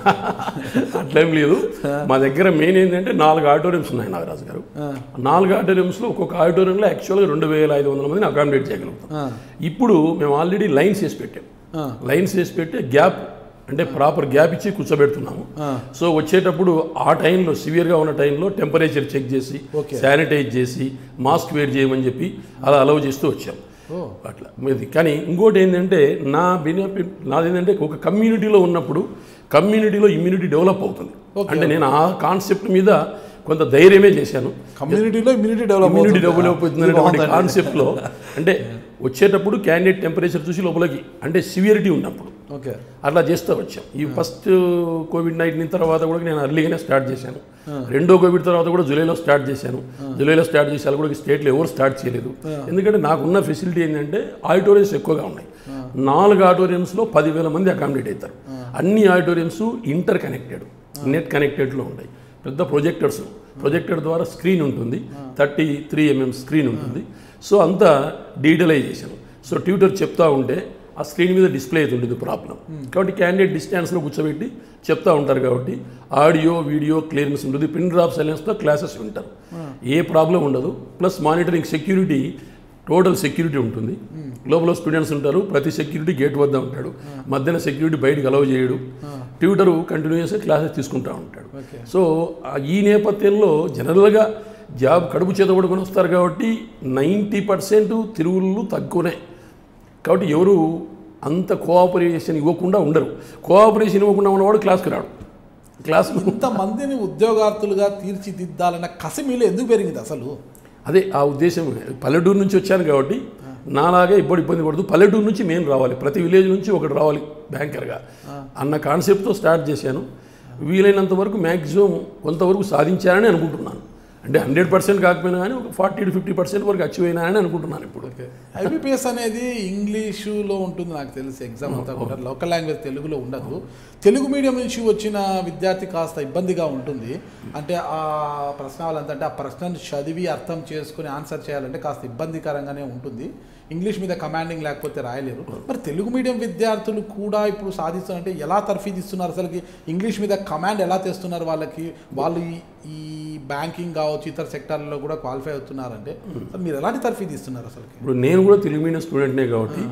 అట్లేం లేదు మా దగ్గర మెయిన్ ఏంటంటే నాలుగు ఆడిటోరియంస్ ఉన్నాయి నాగరాజు గారు నాలుగు ఆడిటోరియంస్లో ఒక్కొక్క ఆడిటోరియంలో యాక్చువల్గా రెండు వేల ఐదు వందల మందిని అకామిడేట్ చేయగలుగుతాం ఆ, ఇప్పుడు మేము ఆల్రెడీ లైన్స్ వేసి పెట్టాం ఆ, లైన్స్ వేసి పెట్టి గ్యాప్ అంటే ప్రాపర్ గ్యాప్ ఇచ్చి కూర్చోబెడుతున్నాము ఆ. సో వచ్చేటప్పుడు ఆ టైంలో సివియర్గా ఉన్న టైంలో టెంపరేచర్ చెక్ చేసి Okay. శానిటైజ్ చేసి మాస్క్ వేర్ చేయమని చెప్పి అలా అలౌ చేస్తూ వచ్చాం ఓ అట్లా ఇది కానీ ఇంకోటి ఏంటంటే నా బెనిఫిట్ నాది ఏంటంటే ఒక కమ్యూనిటీలో ఉన్నప్పుడు కమ్యూనిటీలో ఇమ్యూనిటీ డెవలప్ అవుతుంది అంటే నేను ఆ కాన్సెప్ట్ మీద కొంత ధైర్యమే చేశాను కమ్యూనిటీలో ఇమ్యూనిటీ డెవలప్ ఇమ్యూనిటీ అవుతుంది. డెవలప్ అవుతుంది ఇది బాగుందండి. కాన్సెప్ట్లో అంటే వచ్చేటప్పుడు క్యాండిడేట్ టెంపరేచర్ చూసి లోపలికి అంటే సివియరిటీ ఉన్నప్పుడు ఓకే అట్లా చేస్తూ వచ్చాం ఈ ఫస్ట్ కోవిడ్ నైన్టీన్ తర్వాత కూడా నేను అర్లీగానే స్టార్ట్ చేశాను రెండో కోవిడ్ తర్వాత కూడా జూలైలో స్టార్ట్ చేశాను జూలైలో స్టార్ట్ చేసి కూడా స్టేట్లో ఎవరు స్టార్ట్ చేయలేదు ఎందుకంటే నాకున్న ఫెసిలిటీ ఏంటంటే ఆడిటోరియంస్ ఎక్కువగా ఉన్నాయి నాలుగు ఆడిటోరియంస్లో పదివేల మంది అకామిడేట్ అవుతారు అన్ని ఆడిటోరియంస్ ఇంటర్ కనెక్టెడ్ నెట్ కనెక్టెడ్లో ఉంటాయి పెద్ద ప్రొజెక్టర్స్ ప్రొజెక్టర్ ద్వారా స్క్రీన్ ఉంటుంది థర్టీ త్రీ ఎంఎం స్క్రీన్ ఉంటుంది సో అంతా డీటెయిలైజేషన్ సో ట్యూటర్ చెప్తా ఉంటే ఆ స్క్రీన్ మీద డిస్ప్లే అవుతుంటుంది ప్రాబ్లం కాబట్టి క్యాండిడేట్ డిస్టెన్స్లో కూర్చోబెట్టి చెప్తా ఉంటారు కాబట్టి ఆడియో వీడియో క్లియరెన్స్ ఉంటుంది పిన్ డ్రాప్ సైలెన్స్తో క్లాసెస్ వింటారు ఏ ప్రాబ్లం ఉండదు plus monitoring security total security ఉంటుంది లోపల స్టూడెంట్స్ ఉంటారు ప్రతి సెక్యూరిటీ గేట్ వద్ద ఉంటాడు మధ్యన సెక్యూరిటీ బయటకు అలౌ చేయడు ట్యూటరు కంటిన్యూస్గా క్లాసెస్ తీసుకుంటూ ఉంటాడు ఓకే సో ఆ ఈ నేపథ్యంలో జనరల్గా జాబ్ కడుపు చేత పడుకొని వస్తారు కాబట్టి నైంటీ పర్సెంట్ తిరుగుళ్ళు తక్కువనే కాబట్టి ఎవరు అంత కోఆపరేషన్ ఇవ్వకుండా ఉండరు కోఆపరేషన్ ఇవ్వకుండా ఉన్నవాడు క్లాస్కి రాడు క్లాస్కు ఇంతమందిని ఉద్యోగార్థులుగా తీర్చిదిద్దాలన్న కసి మీలో ఎందుకు పెరిగింది అసలు అదే ఆ ఉద్దేశం పల్లెటూరు నుంచి వచ్చాను కాబట్టి నాలాగే ఇప్పుడు ఇబ్బంది పడుతూ పల్లెటూరు నుంచి మేము రావాలి ప్రతి విలేజ్ నుంచి ఒకటి రావాలి బ్యాంకర్గా అన్న కాన్సెప్ట్తో స్టార్ట్ చేశాను వీలైనంత వరకు మ్యాక్సిమం కొంతవరకు సాధించానని అనుకుంటున్నాను అంటే హండ్రెడ్ పర్సెంట్ కాకపోయినా కానీ ఒక ఫార్టీ టు ఫిఫ్టీ పర్సెంట్ వరకు అచీవ్ అయినానని అనుకుంటున్నాను ఇప్పుడు ఐబీపీఎస్ అనేది ఇంగ్లీషులో ఉంటుంది నాకు తెలిసి ఎగ్జామ్ అంతా కూడా లోకల్ లాంగ్వేజ్ తెలుగులో ఉండదు తెలుగు మీడియం నుంచి వచ్చిన విద్యార్థి కాస్త ఇబ్బందిగా ఉంటుంది అంటే ఆ ప్రశ్నలు అంటే ఆ ప్రశ్నను చదివి అర్థం చేసుకుని ఆన్సర్ చేయాలంటే కాస్త ఇబ్బందికరంగానే ఉంటుంది ఇంగ్లీష్ మీద కమాండింగ్ లేకపోతే రాయలేరు మరి తెలుగు మీడియం విద్యార్థులు కూడా ఇప్పుడు సాధిస్తారంటే ఎలా తర్ఫీదు ఇస్తున్నారు అసలుకి ఇంగ్లీష్ మీద కమాండ్ ఎలా తెస్తున్నారు వాళ్ళకి వాళ్ళు ఈ- ఈ బ్యాంకింగ్ కావచ్చు ఇతర సెక్టార్లలో కూడా క్వాలిఫై అవుతున్నారంటే అసలు మీరు ఎలాంటి తర్ఫీదు ఇస్తున్నారు అసలుకి ఇప్పుడు నేను కూడా తెలుగు మీడియం స్టూడెంట్నే కాబట్టి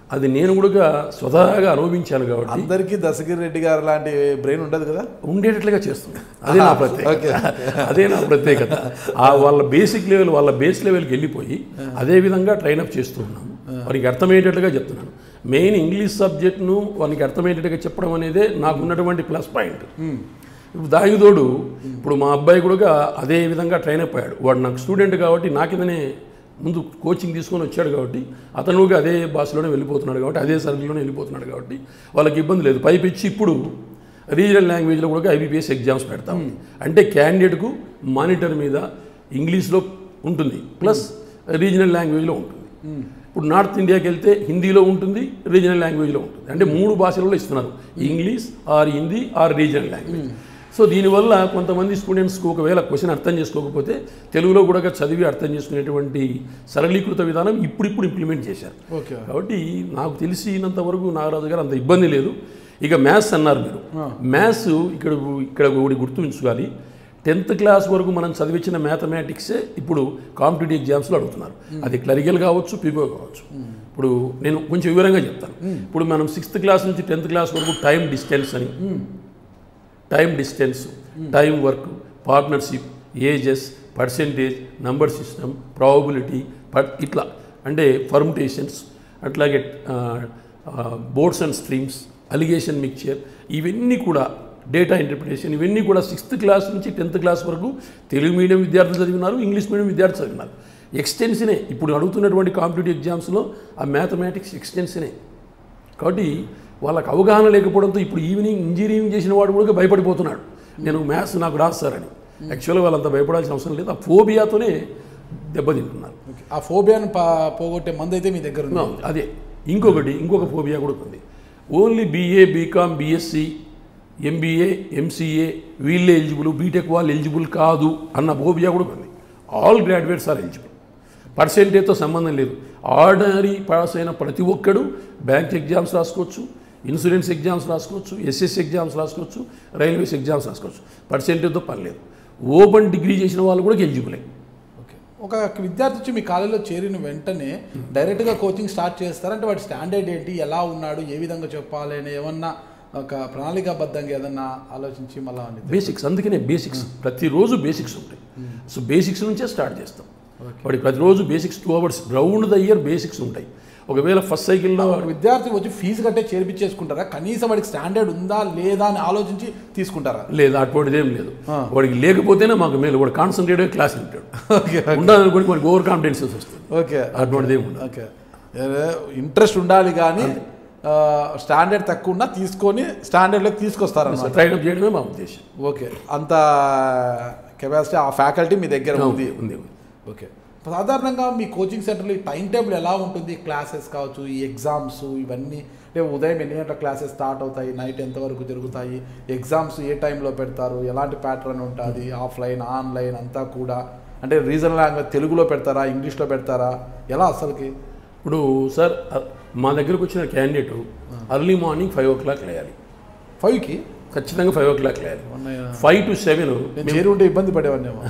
అది నేను కూడా స్వతహాగా అనుభవించాను కాబట్టి అందరికీ దశగిరి రెడ్డి గారు లాంటి బ్రెయిన్ ఉండదు కదా ఉండేటట్లుగా చేస్తున్నాను అదే నా ప్రత్యేకత ఓకే. అదే నా ప్రత్యేకత ఆ వాళ్ళ బేసిక్ లెవెల్ వాళ్ళ బేస్ లెవెల్కి వెళ్ళిపోయి అదే విధంగా ట్రైనప్ చేస్తూ ఉన్నాము వారికి అర్థమయ్యేటట్టుగా చెప్తున్నాను మెయిన్ ఇంగ్లీష్ సబ్జెక్ట్ను వానికి అర్థమయ్యేటట్టుగా చెప్పడం అనేదే నాకు ఉన్నటువంటి ప్లస్ పాయింట్ ఇప్పుడు దానికి తోడు ఇప్పుడు మా అబ్బాయి కూడా అదే విధంగా ట్రైన్ అప్ అయ్యాడు వాడు నాకు స్టూడెంట్ కాబట్టి నా కిందనే ముందు కోచింగ్ తీసుకొని వచ్చాడు కాబట్టి అతను కూడా అదే భాషలోనే వెళ్ళిపోతున్నాడు కాబట్టి అదే సర్కిల్లోనే వెళ్ళిపోతున్నాడు కాబట్టి వాళ్ళకి ఇబ్బంది లేదు పైపిచ్చి ఇప్పుడు రీజనల్ లాంగ్వేజ్లో కూడా ఐబీపీఎస్ ఎగ్జామ్స్ పెడతాం అంటే క్యాండిడేట్కు మానిటర్ మీద ఇంగ్లీష్లో ఉంటుంది ప్లస్ రీజనల్ లాంగ్వేజ్లో ఉంటుంది ఇప్పుడు నార్త్ ఇండియాకి వెళ్తే హిందీలో ఉంటుంది రీజనల్ లాంగ్వేజ్లో ఉంటుంది అంటే మూడు భాషలలో ఇస్తున్నారు English or Hindi or regional language so దీనివల్ల కొంతమంది స్టూడెంట్స్కి ఒకవేళ క్వశ్చన్ అర్థం చేసుకోకపోతే తెలుగులో కూడా చదివి అర్థం చేసుకునేటువంటి సరళీకృత విధానం ఇప్పుడిప్పుడు ఇంప్లిమెంట్ చేశారు ఓకే కాబట్టి నాకు తెలిసినంత వరకు నాగరాజు గారు అంత ఇబ్బంది లేదు ఇక మ్యాథ్స్ అన్నారు మీరు మ్యాథ్స్ ఇక్కడ ఇక్కడ ఒకటి గుర్తుంచుకోవాలి టెన్త్ క్లాస్ వరకు మనం చదివించిన మ్యాథమెటిక్సే ఇప్పుడు కాంపిటేటివ్ ఎగ్జామ్స్లో అడుగుతున్నారు అది క్లరికల్ కావచ్చు పీపో కావచ్చు ఇప్పుడు నేను కొంచెం వివరంగా చెప్తాను ఇప్పుడు మనం సిక్స్త్ క్లాస్ నుంచి టెన్త్ క్లాస్ వరకు టైం డిస్టెన్స్ అని time distance time work partnership ages percentage number system probability ఇట్లా అంటే పర్ముటేషన్స్ అట్లాగే boards and streams alligation mixture ఇవన్నీ కూడా డేటా ఇంటర్ప్రిటేషన్ ఇవన్నీ కూడా సిక్స్త్ క్లాస్ నుంచి టెన్త్ క్లాస్ వరకు తెలుగు మీడియం విద్యార్థులు చదివినారు ఇంగ్లీష్ మీడియం విద్యార్థులు చదివినారు ఎక్స్టెన్షనే ఇప్పుడు అడుగుతున్నటువంటి కాంపిటేటివ్ ఎగ్జామ్స్లో ఆ మ్యాథమెటిక్స్ ఎక్స్టెన్షనే కాబట్టి వాళ్ళకి అవగాహన లేకపోవడంతో ఇప్పుడు ఈవినింగ్ ఇంజనీరింగ్ చేసిన వాడు కూడా భయపడిపోతున్నాడు నేను మ్యాథ్స్ నాకు రాదు సార్ అని యాక్చువల్గా వాళ్ళంత భయపడాల్సిన అవసరం లేదు ఆ ఫోబియాతోనే దెబ్బతింటున్నారు ఓకే. ఆ ఫోబియాను పా- పోగొట్టే మందు అయితే మీ దగ్గర ఉంది అవును, అదే ఇంకొకటి ఇంకొక ఫోబియా కూడా ఉంది only BA BCom BSc MBA MCA వీళ్ళే ఎలిజిబుల్ బీటెక్ వాళ్ళు ఎలిజిబుల్ కాదు అన్న ఫోబియా కూడా ఉంది ఆల్ గ్రాడ్యుయేట్స్ ఆర్ ఎలిజిబుల్ పర్సెంటేజ్తో సంబంధం లేదు ఆర్డినరీ పాస్ అయిన ప్రతి ఒక్కడు బ్యాంక్ ఎగ్జామ్స్ రాసుకోవచ్చు ఇన్సూరెన్స్ ఎగ్జామ్స్ రాసుకోవచ్చు ఎస్ఎస్ ఎగ్జామ్స్ రాసుకోవచ్చు రైల్వేస్ ఎగ్జామ్స్ రాసుకోవచ్చు పర్సెంటేజ్తో పని లేదు ఓపెన్ డిగ్రీ చేసిన వాళ్ళు కూడా ఎలిజిబులే ఓకే ఒక విద్యార్థి వచ్చి మీ కాలేజీలో చేరిన వెంటనే డైరెక్ట్గా కోచింగ్ స్టార్ట్ చేస్తారంటే వాడి స్టాండర్డ్ ఏంటి ఎలా ఉన్నాడు ఏ విధంగా చెప్పాలి అని ఏమన్నా ఒక ప్రణాళికాబద్ధంగా ఏదన్నా ఆలోచించి మళ్ళా అని బేసిక్స్ అందుకనే బేసిక్స్ ప్రతిరోజు బేసిక్స్ ఉంటాయి సో బేసిక్స్ నుంచే స్టార్ట్ చేస్తాం వాడికి ప్రతిరోజు basics two hours round the year basics ఉంటాయి ఒకవేళ ఫస్ట్ సైకిల్లో ఒక విద్యార్థి వచ్చి ఫీజు కట్టే చేర్పించేసుకుంటారా కనీసం వాడికి స్టాండర్డ్ ఉందా లేదా అని ఆలోచించి తీసుకుంటారా లేదు అటువంటిది ఏం లేదు వాడికి లేకపోతేనే మాకు మేలు వాడు కాన్సన్ట్రేట్ క్లాస్ వింటాడు ఓకే ఉండాలనుకోని వాడికి ఓవర్ కాన్ఫిడెన్స్ వస్తుంది ఓకే అటువంటిది ఏమి ఉండదు ఓకే ఇంట్రెస్ట్ ఉండాలి కానీ స్టాండర్డ్ తక్కువ ఉన్నా తీసుకొని స్టాండర్డ్లోకి తీసుకొస్తారన్నమాట ట్రైనప్ చేయడమే మా ఉద్దేశం ఓకే అంత కెపాసిటీ ఆ ఫ్యాకల్టీ మీ దగ్గర ఉంది ఉంది ఓకే సాధారణంగా మీ కోచింగ్ సెంటర్లో ఈ టైం టేబుల్ ఎలా ఉంటుంది క్లాసెస్ కావచ్చు ఈ ఎగ్జామ్స్ ఇవన్నీ అంటే ఉదయం ఎన్ని గంటల క్లాసెస్ స్టార్ట్ అవుతాయి నైట్ ఎంత వరకు జరుగుతాయి ఎగ్జామ్స్ ఏ టైంలో పెడతారు ఎలాంటి ప్యాటర్న్ ఉంటుంది ఆఫ్లైన్ ఆన్లైన్ అంతా కూడా అంటే రీజనల్ లాంగ్వేజ్ తెలుగులో పెడతారా ఇంగ్లీష్లో పెడతారా ఎలా అసలుకి ఇప్పుడు సార్ అ- మా దగ్గరకు వచ్చిన candidate early morning five o'clock లేయాలి ఫైవ్కి ఖచ్చితంగా ఫైవ్ ఓ క్లాక్ లేయాలి ఫైవ్ టు సెవెన్ నేను చేరి ఉంటే ఇబ్బంది పడేవాడినేమో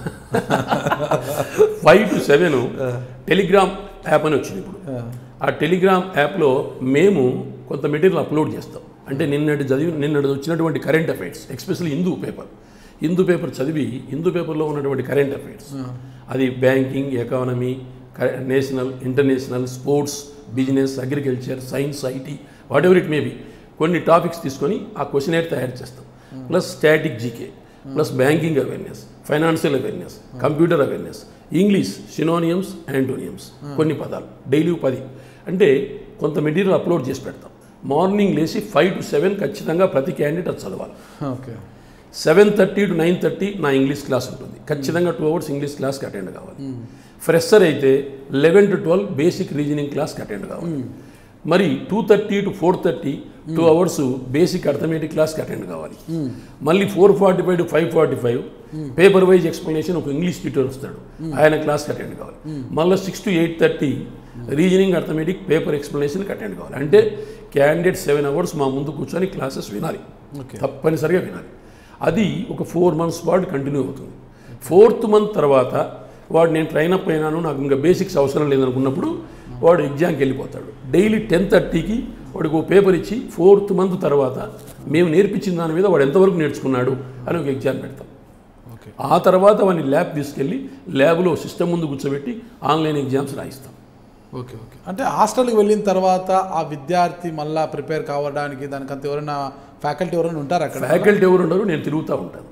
five to seven Telegram app అని వచ్చింది ఇప్పుడు ఆ టెలిగ్రామ్ యాప్లో మేము కొంత మెటీరియల్ అప్లోడ్ చేస్తాం అంటే నిన్నటి చదివి నిన్నటి వచ్చినటువంటి current affairs especially Hindu paper Hindu paper చదివి హిందూ పేపర్లో ఉన్నటువంటి కరెంట్ అఫైర్స్ అది banking economy national international sports business agriculture science IT whatever it may be కొన్ని టాపిక్స్ తీసుకొని ఆ క్వశ్చనేర్ తయారు చేస్తాం plus static GK plus banking awareness financial awareness computer awareness English synonyms antonyms కొన్ని పదాలు daily పది అంటే కొంత మెటీరియల్ అప్లోడ్ చేసి పెడతాం మార్నింగ్ లేచి ఫైవ్ టు సెవెన్ ఖచ్చితంగా ప్రతి క్యాండిడేట్ అది చదవాలి okay seven thirty to nine thirty నా ఇంగ్లీష్ క్లాస్ ఉంటుంది ఖచ్చితంగా టూ అవర్స్ ఇంగ్లీష్ క్లాస్కి అటెండ్ కావాలి ఫ్రెషర్ అయితే eleven to twelve basic reasoning క్లాస్కి అటెండ్ కావాలి మరి two thirty to four thirty two hours basic arithmetic క్లాస్కి అటెండ్ కావాలి మళ్ళీ four forty five to five forty five paper wise explanation ఒక ఇంగ్లీష్ ట్యూటర్ వస్తాడు ఆయన క్లాస్కి అటెండ్ కావాలి మళ్ళీ six to eight thirty reasoning arithmetic paper ఎక్స్ప్లెనేషన్కి అటెండ్ కావాలి అంటే క్యాండిడేట్ సెవెన్ అవర్స్ మా ముందు కూర్చొని క్లాసెస్ వినాలి ఓకే తప్పనిసరిగా వినాలి అది ఒక ఫోర్ మంత్స్ పాటు కంటిన్యూ అవుతుంది ఫోర్త్ మంత్ తర్వాత వాడు నేను ట్రైన్ అప్ అయినాను నాకు ఇంకా బేసిక్స్ అవసరం లేదనుకున్నప్పుడు వాడు ఎగ్జామ్కి వెళ్ళిపోతాడు డైలీ టెన్ థర్టీకి వాడికి ఒక పేపర్ ఇచ్చి ఫోర్త్ మంత్ తర్వాత మేము నేర్పించిన దాని మీద వాడు ఎంతవరకు నేర్చుకున్నాడు అని ఒక ఎగ్జామ్ పెడతాం ఓకే ఆ తర్వాత వాడిని ల్యాబ్ తీసుకెళ్ళి ల్యాబ్లో సిస్టమ్ ముందు కూర్చోబెట్టి ఆన్లైన్ ఎగ్జామ్స్ రాయిస్తాం ఓకే ఓకే అంటే హాస్టల్కి వెళ్ళిన తర్వాత ఆ విద్యార్థి మళ్ళా ప్రిపేర్ కావడానికి దానికంత ఎవరైనా ఫ్యాకల్టీ ఎవరైనా ఉంటారు అక్కడ ఫ్యాకల్టీ ఎవరు ఉండరు నేను తిరుగుతూ ఉంటాను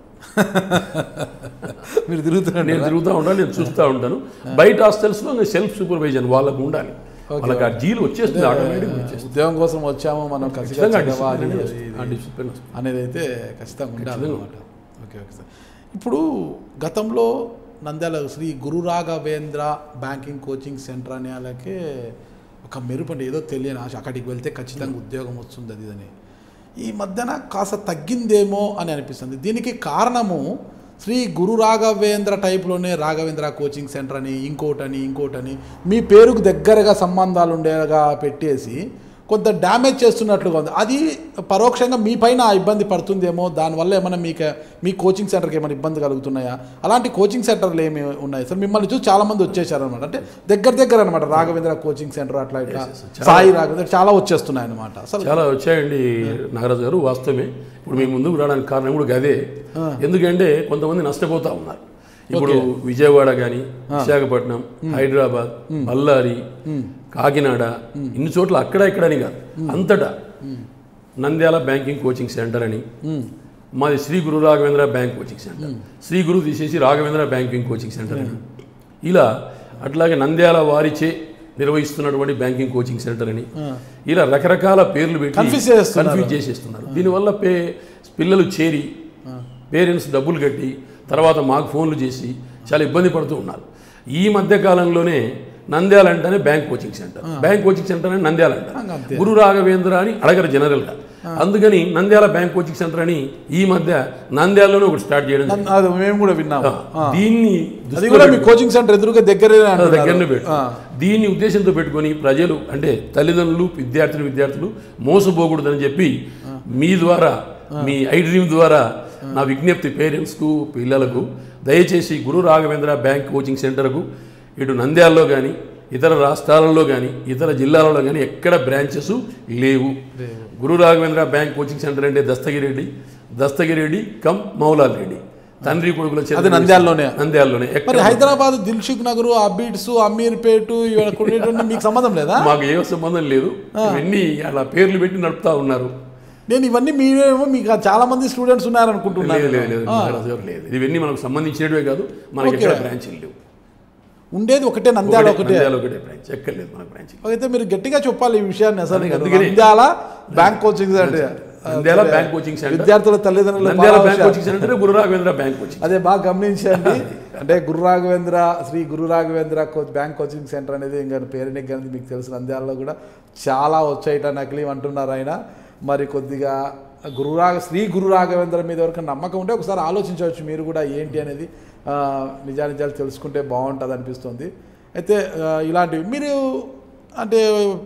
మీరు తిరుగుతున్నారు నేను తిరుగుతూ ఉంటాను నేను చూస్తూ ఉంటాను బయట హాస్టల్స్లో నేను సెల్ఫ్ సూపర్వైజన్ వాళ్ళకు ఉండాలి వాళ్ళకి ఆ జీలు వచ్చేస్తుంది ఆటోమేటిక్ వచ్చేస్తుంది ఉద్యోగం కోసం వచ్చాము మనం ఖచ్చితంగా ఖచ్చితంగా చదవాలి discipline అది వస్తుంది. ఆ discipline వస్తుంది. అనేది అయితే ఖచ్చితంగా ఉండాలి అనమాట ఓకే ఓకే సార్ ఇప్పుడు గతంలో Nandyal Shri Guru Raghavendra banking coaching centre అనే వాళ్ళకి ఒక మెరుపండి ఏదో తెలియని ఆశ అక్కడికి వెళ్తే ఖచ్చితంగా ఉద్యోగం వస్తుంది అది అని ఈ మధ్యన కాస్త తగ్గిందేమో అని అనిపిస్తుంది దీనికి కారణము శ్రీ గురు రాఘవేంద్ర టైప్లోనే రాఘవేంద్ర కోచింగ్ సెంటర్ అని ఇంకోటని ఇంకోటని మీ పేరుకు దగ్గరగా సంబంధాలు ఉండేగా పెట్టేసి కొంత డ్యామేజ్ చేస్తున్నట్లుగా ఉంది అది పరోక్షంగా మీ పైన ఆ ఇబ్బంది పడుతుందేమో దానివల్ల ఏమైనా మీకు మీ కోచింగ్ సెంటర్కి ఏమైనా ఇబ్బంది కలుగుతున్నాయా అలాంటి కోచింగ్ సెంటర్లు ఏమి ఉన్నాయి సార్ మిమ్మల్ని చూసి చాలా మంది వచ్చేసారు అనమాట అంటే దగ్గర దగ్గర అనమాట రాఘవేంద్ర కోచింగ్ సెంటర్ అట్లా ఇట్లా సాయి రాఘవేంద్ర చాలా వచ్చేస్తున్నాయి అనమాట అసలు చాలా వచ్చాయండి నాగరాజు గారు వాస్తవమే ఇప్పుడు మీ ముందుకు రావడానికి కారణం కూడా అదే ఎందుకంటే కొంతమంది నష్టపోతా ఉన్నారు ఇప్పుడు విజయవాడ కానీ విశాఖపట్నం హైదరాబాద్ బళ్ళారి కాకినాడ ఇన్ని చోట్ల అక్కడ ఇక్కడ అని కాదు అంతటా నంద్యాల బ్యాంకింగ్ కోచింగ్ సెంటర్ అని మాది Shri Guru Raghavendra bank coaching centre Shri Guru తీసేసి రాఘవేంద్ర బ్యాంకింగ్ కోచింగ్ సెంటర్ అని ఇలా అట్లాగే నంద్యాల వారిచే నిర్వహిస్తున్నటువంటి బ్యాంకింగ్ కోచింగ్ సెంటర్ అని ఇలా రకరకాల పేర్లు పెట్టి Confuse చేస్తున్నారు. కన్ఫ్యూజ్ చేసేస్తున్నారు దీనివల్ల పే పిల్లలు చేరి పేరెంట్స్ డబ్బులు కట్టి తర్వాత మాకు ఫోన్లు చేసి చాలా ఇబ్బంది పడుతూ ఉన్నారు ఈ మధ్య కాలంలోనే నంద్యాల అంటేనే bank coaching centre bank coaching centre అని నంద్యాల అంటారు గురు రాఘవేంద్ర అని అడగరు జనరల్గా అందుకని నంద్యాల బ్యాంక్ కోచింగ్ సెంటర్ అని ఈ మధ్య నంద్యాలలోనే ఒకటి స్టార్ట్ చేయడం జరిగింది. అది మేము కూడా విన్నాము దీన్ని అది దృష్టిలో కూడా మీ కోచింగ్ సెంటర్ ఎదురుగా దగ్గరే అంటున్నారు. దగ్గరనే పెట్టు దీన్ని ఉద్దేశంతో పెట్టుకొని ప్రజలు అంటే తల్లిదండ్రులు విద్యార్థులు విద్యార్థులు మోసపోకూడదని చెప్పి మీ ద్వారా మీ ఐ డ్రీమ్ ద్వారా నా విజ్ఞప్తి పేరెంట్స్కు పిల్లలకు దయచేసి గురు రాఘవేంద్ర బ్యాంక్ కోచింగ్ సెంటర్కు ఇటు నంద్యాలలో కానీ ఇతర రాష్ట్రాలలో కానీ ఇతర జిల్లాలలో కానీ ఎక్కడ బ్రాంచెస్ లేవు Guru Raghavendra bank coaching centre అంటే దస్తగిరెడ్డి దస్తగిరెడ్డి కమ్ మౌలాల్ రెడ్డి తండ్రి కొడుకుల చేత అది నంద్యాలలోనే? నంద్యాలలోనే మరి ఎక్కడ హైదరాబాద్ దిల్షుక్ నగర్ అబీడ్స్ అమీర్పేట ఇవాళ కొనేటువంటి మీకు సంబంధం లేదా మాకు ఏ సంబంధం లేదు ఇవన్నీ అలా పేర్లు పెట్టి నడుపుతా ఉన్నారు నేను ఇవన్నీ మీరేమో మీకు చాలా మంది స్టూడెంట్స్ ఉన్నారు అనుకుంటున్నాను లేదు లేదు లేదు మహారాజు గారు లేదు ఇవన్నీ మనకు సంబంధించినవే కాదు మనకి ఎక్కడ బ్రాంచీలు లేవు ఉండేది ఒకటే నంద్యాల ఒకటే- ఒకటే నంద్యాల ఒకటే బ్రాంచ్ ఎక్కడ లేదు మనకు బ్రాంచ్ అయితే మీరు గట్టిగా చెప్పాలి ఈ విషయాన్ని అసలు అందుకే- అందుకనే. నంద్యాల బ్యాంక్ కోచింగ్ అంటే నంద్యాల బ్యాంక్ కోచింగ్ సెంటర్ విద్యార్థుల తల్లిదండ్రుల Nandyal bank coaching centre Guru Raghavendra bank coaching అదే బాగా గమనించండి అంటే Guru Raghavendra Shri Guru Raghavendra coach bank coaching centre అనేది ఇంకా పేరుని కానీ మీకు తెలుసు నంద్యాలలో కూడా చాలా వచ్చాయిట నకిలీ అంటున్నారు ఆయన మరి కొద్దిగా గురు రాఘ శ్రీ గురు రాఘవేంద్ర మీద ఎవరికైనా నమ్మకం ఉంటే ఒకసారి ఆలోచించవచ్చు మీరు కూడా ఏంటి అనేది ఆ, నిజానిజాలు తెలుసుకుంటే బాగుంటుంది అనిపిస్తుంది అయితే ఆ, ఇలాంటివి మీరు అంటే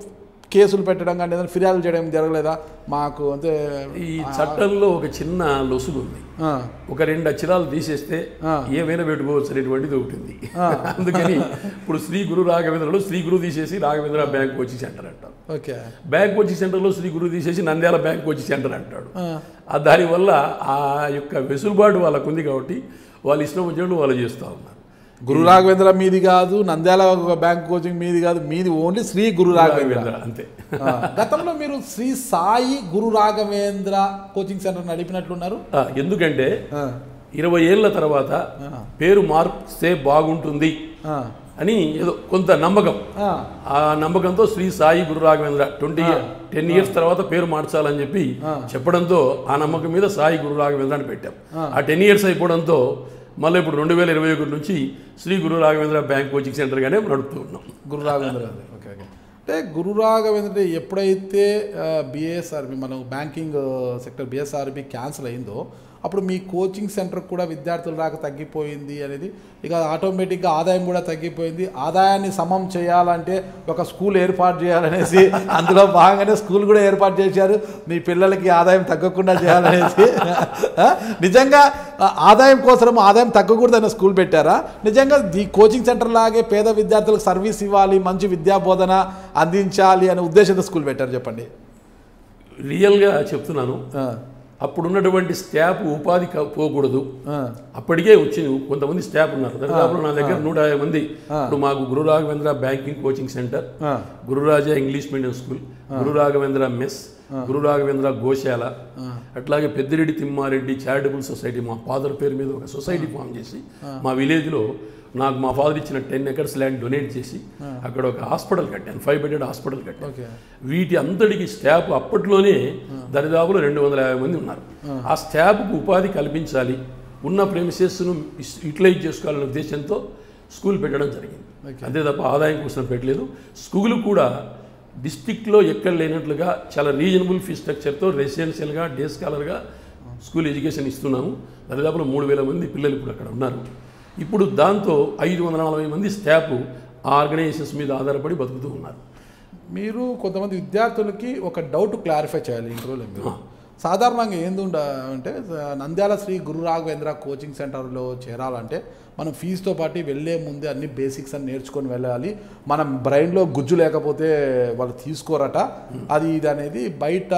కేసులు పెట్టడం కానీ ఏదైనా ఫిర్యాదులు చేయడం జరగలేదా మాకు అంటే ఈ చట్టంలో ఒక చిన్న లొసుగు ఉంది ఆ, ఒక రెండు అక్షరాలు తీసేస్తే ఆ. ఏమైనా పెట్టుకోవచ్చు అనేటువంటిది ఒకటి ఉంది అందుకని ఇప్పుడు శ్రీ గురు రాఘవేంద్రలో శ్రీ గురు తీసేసి రాఘవేంద్ర బ్యాంక్ కోచింగ్ సెంటర్ అంటారు ఓకే బ్యాంక్ కోచింగ్ సెంటర్లో శ్రీ గురు తీసేసి నంద్యాల బ్యాంక్ కోచింగ్ సెంటర్ అంటాడు ఆ. ఆ దానివల్ల ఆ యొక్క వెసులుబాటు వాళ్ళకు ఉంది కాబట్టి వాళ్ళు ఇష్టం వచ్చినట్టు వాళ్ళు చేస్తూ ఉన్నారు గురు రాఘవేంద్ర మీది కాదు నంద్యాల బ్యాంక్ కోచింగ్ మీది కాదు మీది ఓన్లీ శ్రీ గురు రాఘవేంద్ర రాఘవేంద్ర అంతే ఆ, గతంలో మీరు శ్రీ సాయి గురు రాఘవేంద్ర కోచింగ్ సెంటర్ నడిపినట్లున్నారు ఆ, ఎందుకంటే ఆ, ఇరవై ఏళ్ళ తర్వాత పేరు మార్స్తే బాగుంటుంది ఆ, అని ఏదో కొంత నమ్మకం ఆ, ఆ నమ్మకంతో Shri Sai Guru Raghavendra twenty ten years తర్వాత పేరు మార్చాలని చెప్పి చెప్పడంతో ఆ నమ్మకం మీద సాయి గురు రాఘవేంద్ర అని పెట్టాం ఆ టెన్ ఇయర్స్ అయిపోవడంతో మళ్ళీ ఇప్పుడు రెండు వేల ఇరవై ఒకటి నుంచి శ్రీ గురు రాఘవేంద్ర బ్యాంక్ కోచింగ్ సెంటర్గానే నడుపుతూ ఉన్నాం గురు రాఘవేంద్ర అది. ఓకే ఓకే అంటే గురు రాఘవేంద్ర అంటే ఎప్పుడైతే బిఎస్ఆర్బి మనం బ్యాంకింగ్ సెక్టర్ బిఎస్ఆర్బి క్యాన్సిల్ అయిందో అప్పుడు మీ కోచింగ్ సెంటర్ కూడా విద్యార్థులు రాక తగ్గిపోయింది అనేది ఇక ఆటోమేటిక్గా ఆదాయం కూడా తగ్గిపోయింది ఆదాయాన్ని సమం చేయాలంటే ఒక స్కూల్ ఏర్పాటు చేయాలనేసి అందులో భాగంగానే స్కూల్ కూడా ఏర్పాటు చేశారు మీ పిల్లలకి ఆదాయం తగ్గకుండా చేయాలనేసి ఆ, నిజంగా ఆ, ఆదాయం కోసం ఆదాయం తగ్గకూడదన్న స్కూల్ పెట్టారా నిజంగా ఈ కోచింగ్ సెంటర్ లాగే పేద విద్యార్థులకు సర్వీస్ ఇవ్వాలి మంచి విద్యా బోధన అందించాలి అనే ఉద్దేశంతో స్కూల్ పెట్టారు చెప్పండి రియల్గా చెప్తున్నాను ఆ, అప్పుడున్నటువంటి స్టాఫ్ ఉపాధి క- పోకూడదు ఆ, అప్పటికే వచ్చింది కొంతమంది స్టాఫ్ ఉన్నారు దాదాపు నా దగ్గర నూట యాభై మంది ఇప్పుడు మాకు Guru Raghavendra banking coaching centre ఆ, Gururaja English medium school Guru Raghavendra mess Guru Raghavendra Goshala అట్లాగే పెద్దిరెడ్డి తిమ్మారెడ్డి చారిటబుల్ సొసైటీ మా ఫాదర్ పేరు మీద ఒక సొసైటీ ఫామ్ చేసి మా విలేజ్లో నాకు మా ఫాదర్ ఇచ్చిన టెన్ ఎకర్స్ ల్యాండ్ డొనేట్ చేసి అక్కడ ఒక హాస్పిటల్ కట్టాను ఫైవ్ బెడెడ్ హాస్పిటల్ కట్టాను ఓకే వీటి అంతటికి స్టాఫ్ అప్పట్లోనే దరిదాపులో రెండు వందల యాభై మంది ఉన్నారు ఆ స్టాఫ్కు ఉపాధి కల్పించాలి ఉన్న ప్రెమిసెస్ను యూటిలైజ్ చేసుకోవాలనే ఉద్దేశంతో స్కూల్ పెట్టడం జరిగింది అంతే తప్ప ఆదాయం కోసం పెట్టలేదు స్కూల్ కూడా డిస్టిక్లో ఎక్కడ లేనట్లుగా చాలా రీజనబుల్ ఫీ స్ట్రక్చర్తో రెసిడెన్షియల్గా డే స్కాలర్గా స్కూల్ ఎడ్యుకేషన్ ఇస్తున్నాము దరిదాపులో మూడు వేల మంది పిల్లలు ఇప్పుడు అక్కడ ఉన్నారు ఇప్పుడు దాంతో ఐదు వందల నలభై మంది స్టాఫ్ ఆ ఆర్గనైజేషన్స్ మీద ఆధారపడి బతుకుతూ ఉన్నారు మీరు కొంతమంది విద్యార్థులకి ఒక డౌట్ క్లారిఫై చేయాలి ఇంటర్వ్యూలో మీరు సాధారణంగా ఏందుండ అంటే నంద్యాల శ్రీ గురు రాఘవేంద్ర కోచింగ్ సెంటర్లో చేరాలంటే మనం ఫీజుతో పాటు వెళ్ళే ముందే అన్ని బేసిక్స్ అని నేర్చుకొని వెళ్ళాలి మనం బ్రెయిన్లో గుజ్జు లేకపోతే వాళ్ళు తీసుకోరట అది ఇది అనేది బయట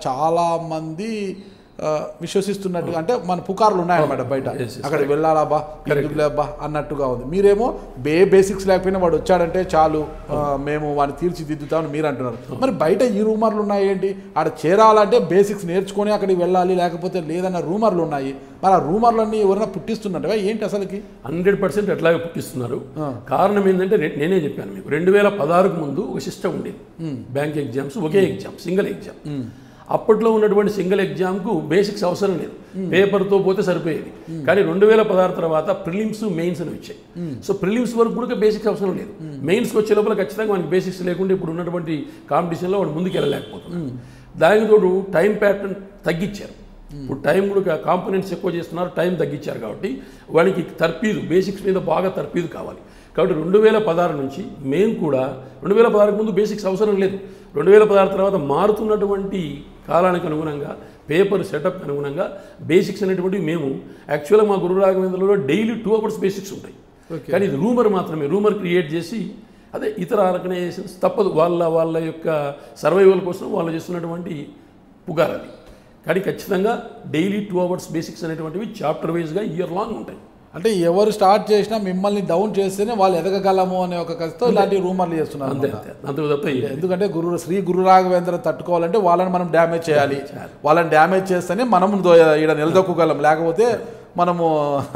చాలామంది ఆ, విశ్వసిస్తున్నట్టుగా అంటే మన పుకార్లు ఉన్నాయన్నమాట బయట Yes, yes. అక్కడికి వెళ్ళాలా బా అన్నట్టుగా ఉంది మీరేమో బే బేసిక్స్ లేకపోయినా వాడు వచ్చాడంటే చాలు ఆ, మేము వాడిని తీర్చిదిద్దుతామని మీరు అంటున్నారు మరి బయట ఈ రూమర్లు ఉన్నాయి ఏంటి ఆడ చేరాలంటే బేసిక్స్ నేర్చుకొని అక్కడికి వెళ్ళాలి లేకపోతే లేదన్న రూమర్లు ఉన్నాయి మరి ఆ రూమర్లన్నీ ఎవరైనా పుట్టిస్తున్నట్టుగా ఏంటి అసలుకి హండ్రెడ్ పర్సెంట్ అట్లాగే పుట్టిస్తున్నారు కారణం ఏంటంటే నే- నేనే చెప్పాను మీకు రెండు వేల పదహారుకు ముందు ఒక సిస్టమ్ ఉండేది బ్యాంక్ ఎగ్జామ్స్ ఒకే ఎగ్జామ్ సింగిల్ ఎగ్జామ్ అప్పట్లో ఉన్నటువంటి సింగిల్ ఎగ్జామ్కు బేసిక్స్ అవసరం లేదు పేపర్తో పోతే సరిపోయేది కానీ రెండు వేల పదహారు తర్వాత ప్రిలిమ్స్ మెయిన్స్ అని వచ్చాయి సో ప్రిలిమ్స్ వరకు కూడా బేసిక్స్ అవసరం లేదు మెయిన్స్కి వచ్చే లోపల ఖచ్చితంగా మనకి బేసిక్స్ లేకుండా ఇప్పుడు ఉన్నటువంటి కాంపిటీషన్లో వాడు ముందుకు వెళ్ళలేకపోతున్నాడు దానికి తోడు టైం ప్యాటర్న్ తగ్గించారు ఇప్పుడు టైం కూడా కాంపోనెంట్స్ ఎక్కువ చేస్తున్నారు టైం తగ్గించారు కాబట్టి వానికి తర్పీదు బేసిక్స్ మీద బాగా తర్పీదు కావాలి కాబట్టి రెండు వేల పదహారు నుంచి మేము కూడా రెండు వేల పదహారుకు ముందు బేసిక్స్ అవసరం లేదు రెండు వేల పదహారు తర్వాత మారుతున్నటువంటి కాలానికి అనుగుణంగా పేపర్ సెటప్ అనుగుణంగా బేసిక్స్ అనేటువంటివి మేము యాక్చువల్గా మా గురు రాఘవేంద్రలో డైలీ టూ అవర్స్ బేసిక్స్ ఉంటాయి కానీ ఇది రూమర్ మాత్రమే రూమర్ క్రియేట్ చేసి అదే ఇతర ఆర్గనైజేషన్స్ తప్పదు వాళ్ళ వాళ్ళ యొక్క సర్వైవల్ కోసం వాళ్ళు చేస్తున్నటువంటి పుగార్ అది కానీ ఖచ్చితంగా డైలీ టూ అవర్స్ బేసిక్స్ అనేటువంటివి చాప్టర్ వైజ్గా ఇయర్ లాంగ్ ఉంటాయి అంటే ఎవరు స్టార్ట్ చేసినా మిమ్మల్ని డౌన్ చేస్తేనే వాళ్ళు ఎదగగలము అనే ఒక కసితో ఇలాంటి రూమర్లు చేస్తున్నారు అంతే అన్నమాట. అంతే అంతే తప్ప ఏం లేదు. ఎందుకంటే గురు శ్రీ గురు రాఘవేంద్ర తట్టుకోవాలంటే వాళ్ళని మనం డ్యామేజ్ చేయాలి వాళ్ళని డ్యామేజ్ చేస్తేనే మనం ఇక్కడ నిలదొక్కగలం లేకపోతే మనము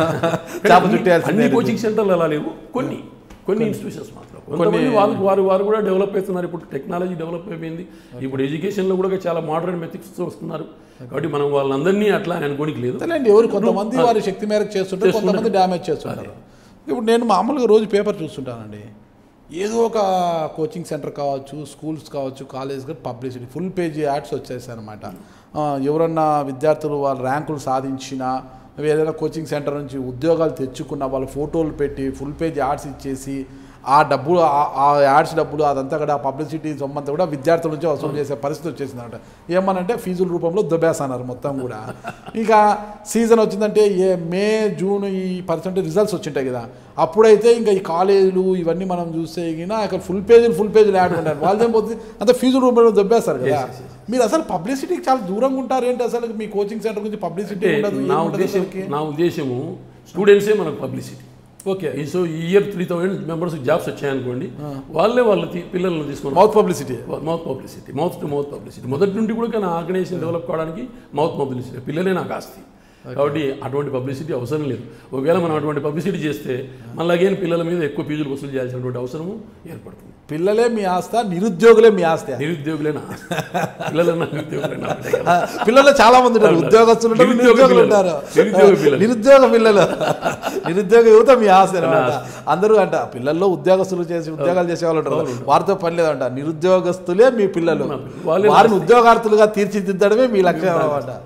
చేప చుట్టేయాల్సిందే అన్ని కోచింగ్ సెంటర్లు అలా లేవు కొన్ని కొన్ని ఇన్స్టిట్యూషన్స్ మాత్రం కొంతమంది వాళ్ళు వారు వారు కూడా డెవలప్ అవుతున్నారు ఇప్పుడు టెక్నాలజీ డెవలప్ అయిపోయింది ఇప్పుడు ఎడ్యుకేషన్లో కూడా చాలా మోడర్న్ మెథిక్స్ వస్తున్నారు కాబట్టి మనం వాళ్ళందరినీ అట్లా అని అనుకోనికి లేదు అంతేలేండి ఎవరు కొంతమంది వారి శక్తి మేరకు చేస్తుంటారు కొంతమంది డ్యామేజ్ చేస్తుంటారు ఇప్పుడు నేను మామూలుగా రోజు పేపర్ చూస్తుంటానండి ఏదో ఒక కోచింగ్ సెంటర్ కావచ్చు స్కూల్స్ కావచ్చు college publicity full page ads వచ్చేసాయి అనమాట ఎవరన్నా విద్యార్థులు వాళ్ళ ర్యాంకులు సాధించినా ఏదైనా కోచింగ్ సెంటర్ నుంచి ఉద్యోగాలు తెచ్చుకున్న వాళ్ళ ఫోటోలు పెట్టి ఫుల్ పేజ్ యాడ్స్ ఇచ్చేసి ఆ డబ్బులు ఆ- ఆ యాడ్స్ డబ్బులు అదంతా కూడా ఆ పబ్లిసిటీ సొమ్మంతా కూడా విద్యార్థుల నుంచి వసూలు చేసే పరిస్థితి వచ్చేసిందంట ఏమనంటే ఫీజుల రూపంలో దుబ్బేస్తున్నారు మొత్తం కూడా ఇక సీజన్ వచ్చిందంటే ఏ మే జూన్ ఈ పర్సెంట్ రిజల్ట్స్ వచ్చింటాయి కదా అప్పుడైతే ఇంకా ఈ కాలేజీలు ఇవన్నీ మనం చూస్తే గిన ఇక్కడ ఫుల్ పేజీలు ఫుల్ పేజీలు యాడ్ ఉంటారు వాళ్ళు ఏమవుతుంది అంత ఫీజుల రూపంలో దొబ్బేస్తారు కదా మీరు అసలు పబ్లిసిటీకి చాలా దూరంగా ఉంటారు ఏంటి అసలు మీ కోచింగ్ సెంటర్ గురించి పబ్లిసిటీ అంటే ఉండదు నా ఏముండదు ఉద్దేశం అసలుకి. నా ఉద్దేశము స్టూడెంట్సే మనకు పబ్లిసిటీ ఓకే ఈ సో ఈ year three thousand members jobs వచ్చాయనుకోండి వాళ్ళే వాళ్ళ తీ- పిల్లల్ని తీసుకొని mouth publicity mouth publicity mouth to mouth publicity మొదటి నుండి కూడా నా ఆర్గనైజేషన్ డెవలప్ కావడానికి మౌత్ పబ్లిసిటీ పిల్లలే నాకు ఆస్తి కాబట్టి అటువంటి పబ్లిసిటీ అవసరం లేదు ఒకవేళ మనం అటువంటి పబ్లిసిటీ చేస్తే మళ్ళీ అగైన్ పిల్లల మీద ఎక్కువ ఫీజులు వసూలు చేయాల్సినటువంటి అవసరము ఏర్పడుతుంది పిల్లలే మీ ఆస్త నిరుద్యోగులే మీ ఆస్తి నిరుద్యోగులేనా పిల్లలన్నా నిరుద్యోగులేనా అంతే కదా. పిల్లలు చాలా మంది ఉంటారు ఉద్యోగస్తులు ఉంటారు నిరుద్యోగ నిరుద్యోగులు పిల్లలు. ఉంటారు నిరుద్యోగ పిల్లలు. నిరుద్యోగ పిల్లలు నిరుద్యోగ యువత మీ ఆస్తి అనమాట అందరూ అంట పిల్లల్లో ఉద్యోగస్తులు చేసి ఉద్యోగాలు చేసే వాళ్ళు ఉంటారు వారితో పని లేదంట నిరుద్యోగస్తులే మీ పిల్లలు వాళ్ళే వారిని ఉద్యోగార్థులుగా తీర్చిదిద్దడమే మీ లక్ష్యం అనమాట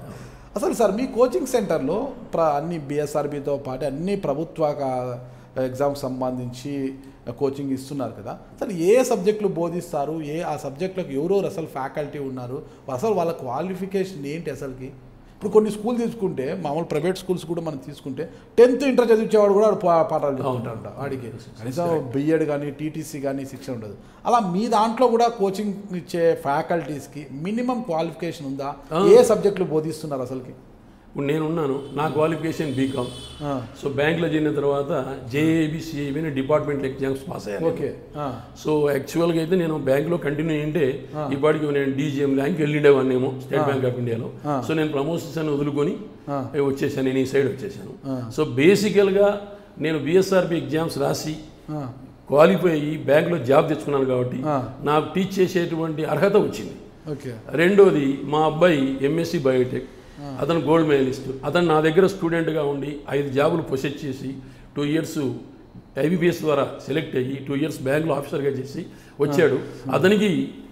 అసలు సార్ మీ కోచింగ్ సెంటర్లో ప్ర అన్ని బిఎస్ఆర్బితో పాటు అన్ని ప్రభుత్వ కా- ఎగ్జామ్స్ సంబంధించి కోచింగ్ ఇస్తున్నారు కదా అసలు ఏ సబ్జెక్టులు బోధిస్తారు ఏ ఆ సబ్జెక్టులకు ఎవరెవరు అసలు ఫ్యాకల్టీ ఉన్నారు అసలు వాళ్ళ క్వాలిఫికేషన్ ఏంటి అసలుకి ఇప్పుడు కొన్ని స్కూల్ తీసుకుంటే మామూలు ప్రైవేట్ స్కూల్స్ కూడా మనం తీసుకుంటే టెన్త్ ఇంటర్ చదివించేవాడు కూడా వాడు పా- పాఠాలు చెప్తుంటారంట వాడికి కనీసం బిఎడ్ కానీ టీటీసీ కానీ శిక్షణ ఉండదు అలా మీ దాంట్లో కూడా కోచింగ్ ఇచ్చే ఫ్యాకల్టీస్కి మినిమం క్వాలిఫికేషన్ ఉందా ఏ సబ్జెక్టులు బోధిస్తున్నారు అసలుకి ఇప్పుడు నేను ఉన్నాను నా క్వాలిఫికేషన్ బీకామ్ సో బ్యాంక్లో చేరిన తర్వాత జేఏబి సిఐబి అనే డిపార్ట్మెంట్ ఎగ్జామ్స్ పాస్ అయ్యాను ఓకే సో యాక్చువల్గా అయితే నేను బ్యాంక్లో కంటిన్యూ అయ్యింటే ఇప్పటికి నేను డీజీఎం బ్యాంక్ వెళ్ళిండేవాన్నేమో స్టేట్ బ్యాంక్ ఆఫ్ ఇండియాలో సో నేను ప్రమోషన్స్ అని వదులుకొని ఏ వచ్చేసాను నేను ఈ సైడ్ వచ్చేసాను సో బేసికల్గా నేను బిఎస్ఆర్బి ఎగ్జామ్స్ రాసి క్వాలిఫై అయ్యి బ్యాంక్లో జాబ్ తెచ్చుకున్నాను కాబట్టి నాకు టీచ్ చేసేటువంటి అర్హత వచ్చింది ఓకే రెండోది మా అబ్బాయి ఎంఎస్సి బయోటెక్ అతను గోల్డ్ మెడలిస్ట్ అతను నా దగ్గర స్టూడెంట్గా ఉండి ఐదు జాబులు పొసెస్ చేసి టూ ఇయర్స్ ఐబీపీఎస్ ద్వారా సెలెక్ట్ అయ్యి టూ ఇయర్స్ బ్యాంక్లో ఆఫీసర్గా చేసి వచ్చాడు అతనికి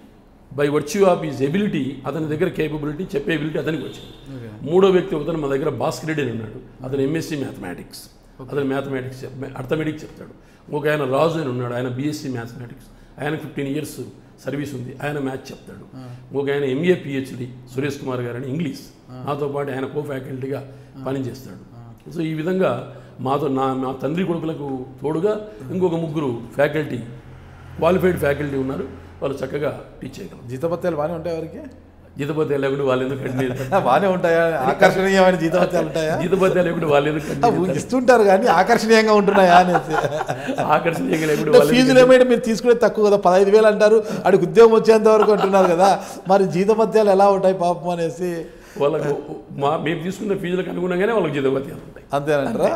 by virtue of his ability అతని దగ్గర కేపబిలిటీ చెప్పే ఎబిలిటీ అతనికి వచ్చింది మూడో వ్యక్తి అతను మా దగ్గర భాస్కర్ రెడ్డి అని ఉన్నాడు అతను ఎంఎస్సి మ్యాథమెటిక్స్ అతను మ్యాథమెటిక్స్ అర్థమెటిక్స్ చెప్తాడు ఒక ఆయన రాజు అని ఉన్నాడు ఆయన బీఎస్సీ మ్యాథమెటిక్స్ ఆయన ఫిఫ్టీన్ ఇయర్స్ సర్వీస్ ఉంది ఆయన మ్యాథ్స్ చెప్తాడు ఒక ఆయన ఎంఏ పిహెచ్డి సురేష్ కుమార్ గారు అని ఇంగ్లీష్ నాతో పాటు ఆయన కో ఫ్యాకల్టీగా పనిచేస్తాడు సో ఈ విధంగా మాతో నా నా తండ్రి కొడుకులకు తోడుగా ఇంకొక ముగ్గురు ఫ్యాకల్టీ క్వాలిఫైడ్ ఫ్యాకల్టీ ఉన్నారు వాళ్ళు చక్కగా టీచ్ చేయగలరు జీతభత్యాలు బాగానే ఉంటాయి వారికి జీతపత్యాలు లేకుండా వాళ్ళు ఎందుకు కంటిన్యూ బాగానే ఉంటాయా ఆకర్షణీయమైన జీతభత్యాలు ఉంటాయా జీతపత్యాలు లేకుండా వాళ్ళు ఎందుకు ఆ, కంటిన్యూ ఇస్తుంటారు కానీ ఆకర్షణీయంగా ఉంటున్నాయా అనేసి ఆకర్షణీయంగా లేకుండా అంటే వాళ్ళు ఫీజులు ఏమైనా మీరు తీసుకునేది తక్కువ కదా పదహైదు వేలు అంటారు అడిగి ఉద్యోగం వచ్చేంత వరకు అంటున్నారు కదా మరి జీతభత్యాలు ఎలా ఉంటాయి పాపం అనేసి వాళ్ళకు మా మేము తీసుకున్న ఫీజులకు అనుగుణంగానే వాళ్ళకి జీతపత్యాలు ఉంటాయి అంతేనంటారా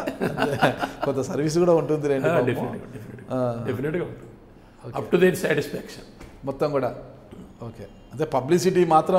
కొంత సర్వీస్ కూడా ఉంటుంది రండి పాపం. డెఫినెట్గా డెఫినెట్గా డెఫినెట్గా ఉంటుంది అప్ టు దేర్ సాటిస్ఫాక్షన్ మొత్తం కూడా ఓకే అదే పబ్లిసిటీ మాత్రం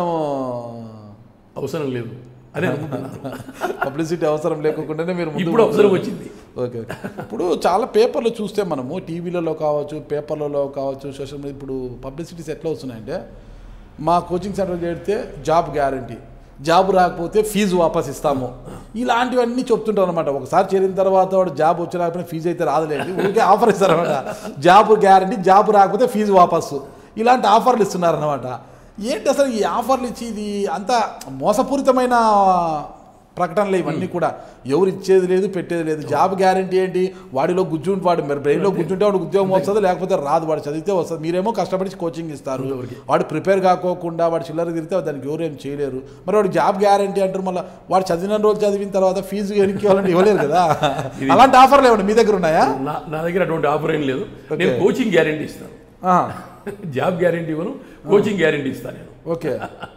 అవసరం లేదు అని అనుకుంటున్నాను పబ్లిసిటీ అవసరం లేకుండానే మీరు ముందు ఇప్పుడు అవసరం వచ్చింది ఓకే ఓకే ఇప్పుడు చాలా పేపర్లు చూస్తే మనము టీవీలలో కావచ్చు పేపర్లలో కావచ్చు సోషల్ మీడియా ఇప్పుడు పబ్లిసిటీస్ ఎట్లా వస్తున్నాయంటే మా కోచింగ్ సెంటర్ చేరితే జాబ్ గ్యారంటీ జాబ్ రాకపోతే ఫీజు వాపస్ ఇస్తాము ఇలాంటివన్నీ చెప్తుంటారు అనమాట ఒకసారి చేరిన తర్వాత వాడు జాబ్ వచ్చి రాకపోయినా ఫీజు అయితే రాదులేండి ఊరికే ఆఫర్ ఇస్తారనమాట జాబ్ గ్యారంటీ జాబ్ రాకపోతే ఫీజు వాపస్సు ఇలాంటి ఆఫర్లు ఇస్తున్నారనమాట ఏంటి అసలు ఈ ఆఫర్లు ఇచ్చి ఇది అంత మోసపూరితమైన ప్రకటనలు ఇవన్నీ కూడా ఎవరు ఇచ్చేది లేదు పెట్టేది లేదు జాబ్ గ్యారంటీ ఏంటి వాడిలో గుజ్జు వాడు మరి బ్రెయిన్లో గుజ్జుంటే వాడు ఉద్యోగం వస్తుంది లేకపోతే రాదు వాడు చదివితే వస్తుంది మీరేమో కష్టపడి కోచింగ్ ఇస్తారు వాడు ప్రిపేర్ కాకోకుండా వాడు చిల్లర తిరిగితే దానికి ఎవరు ఏం చేయలేరు మరి వాడు జాబ్ గ్యారంటీ అంటారు మళ్ళీ వాడు చదివిన రోజు చదివిన తర్వాత ఫీజు వెనక్కి ఇవ్వాలంటే ఇవ్వలేరు కదా అలాంటి ఆఫర్లు ఏమండి మీ దగ్గర ఉన్నాయా నా నా దగ్గర అటువంటి ఆఫర్ ఏం లేదు నేను కోచింగ్ గ్యారంటీ ఇస్తాను ఆ, జాబ్ గ్యారంటీ ఇవ్వను కోచింగ్ గ్యారంటీ ఇస్తాను నేను ఓకే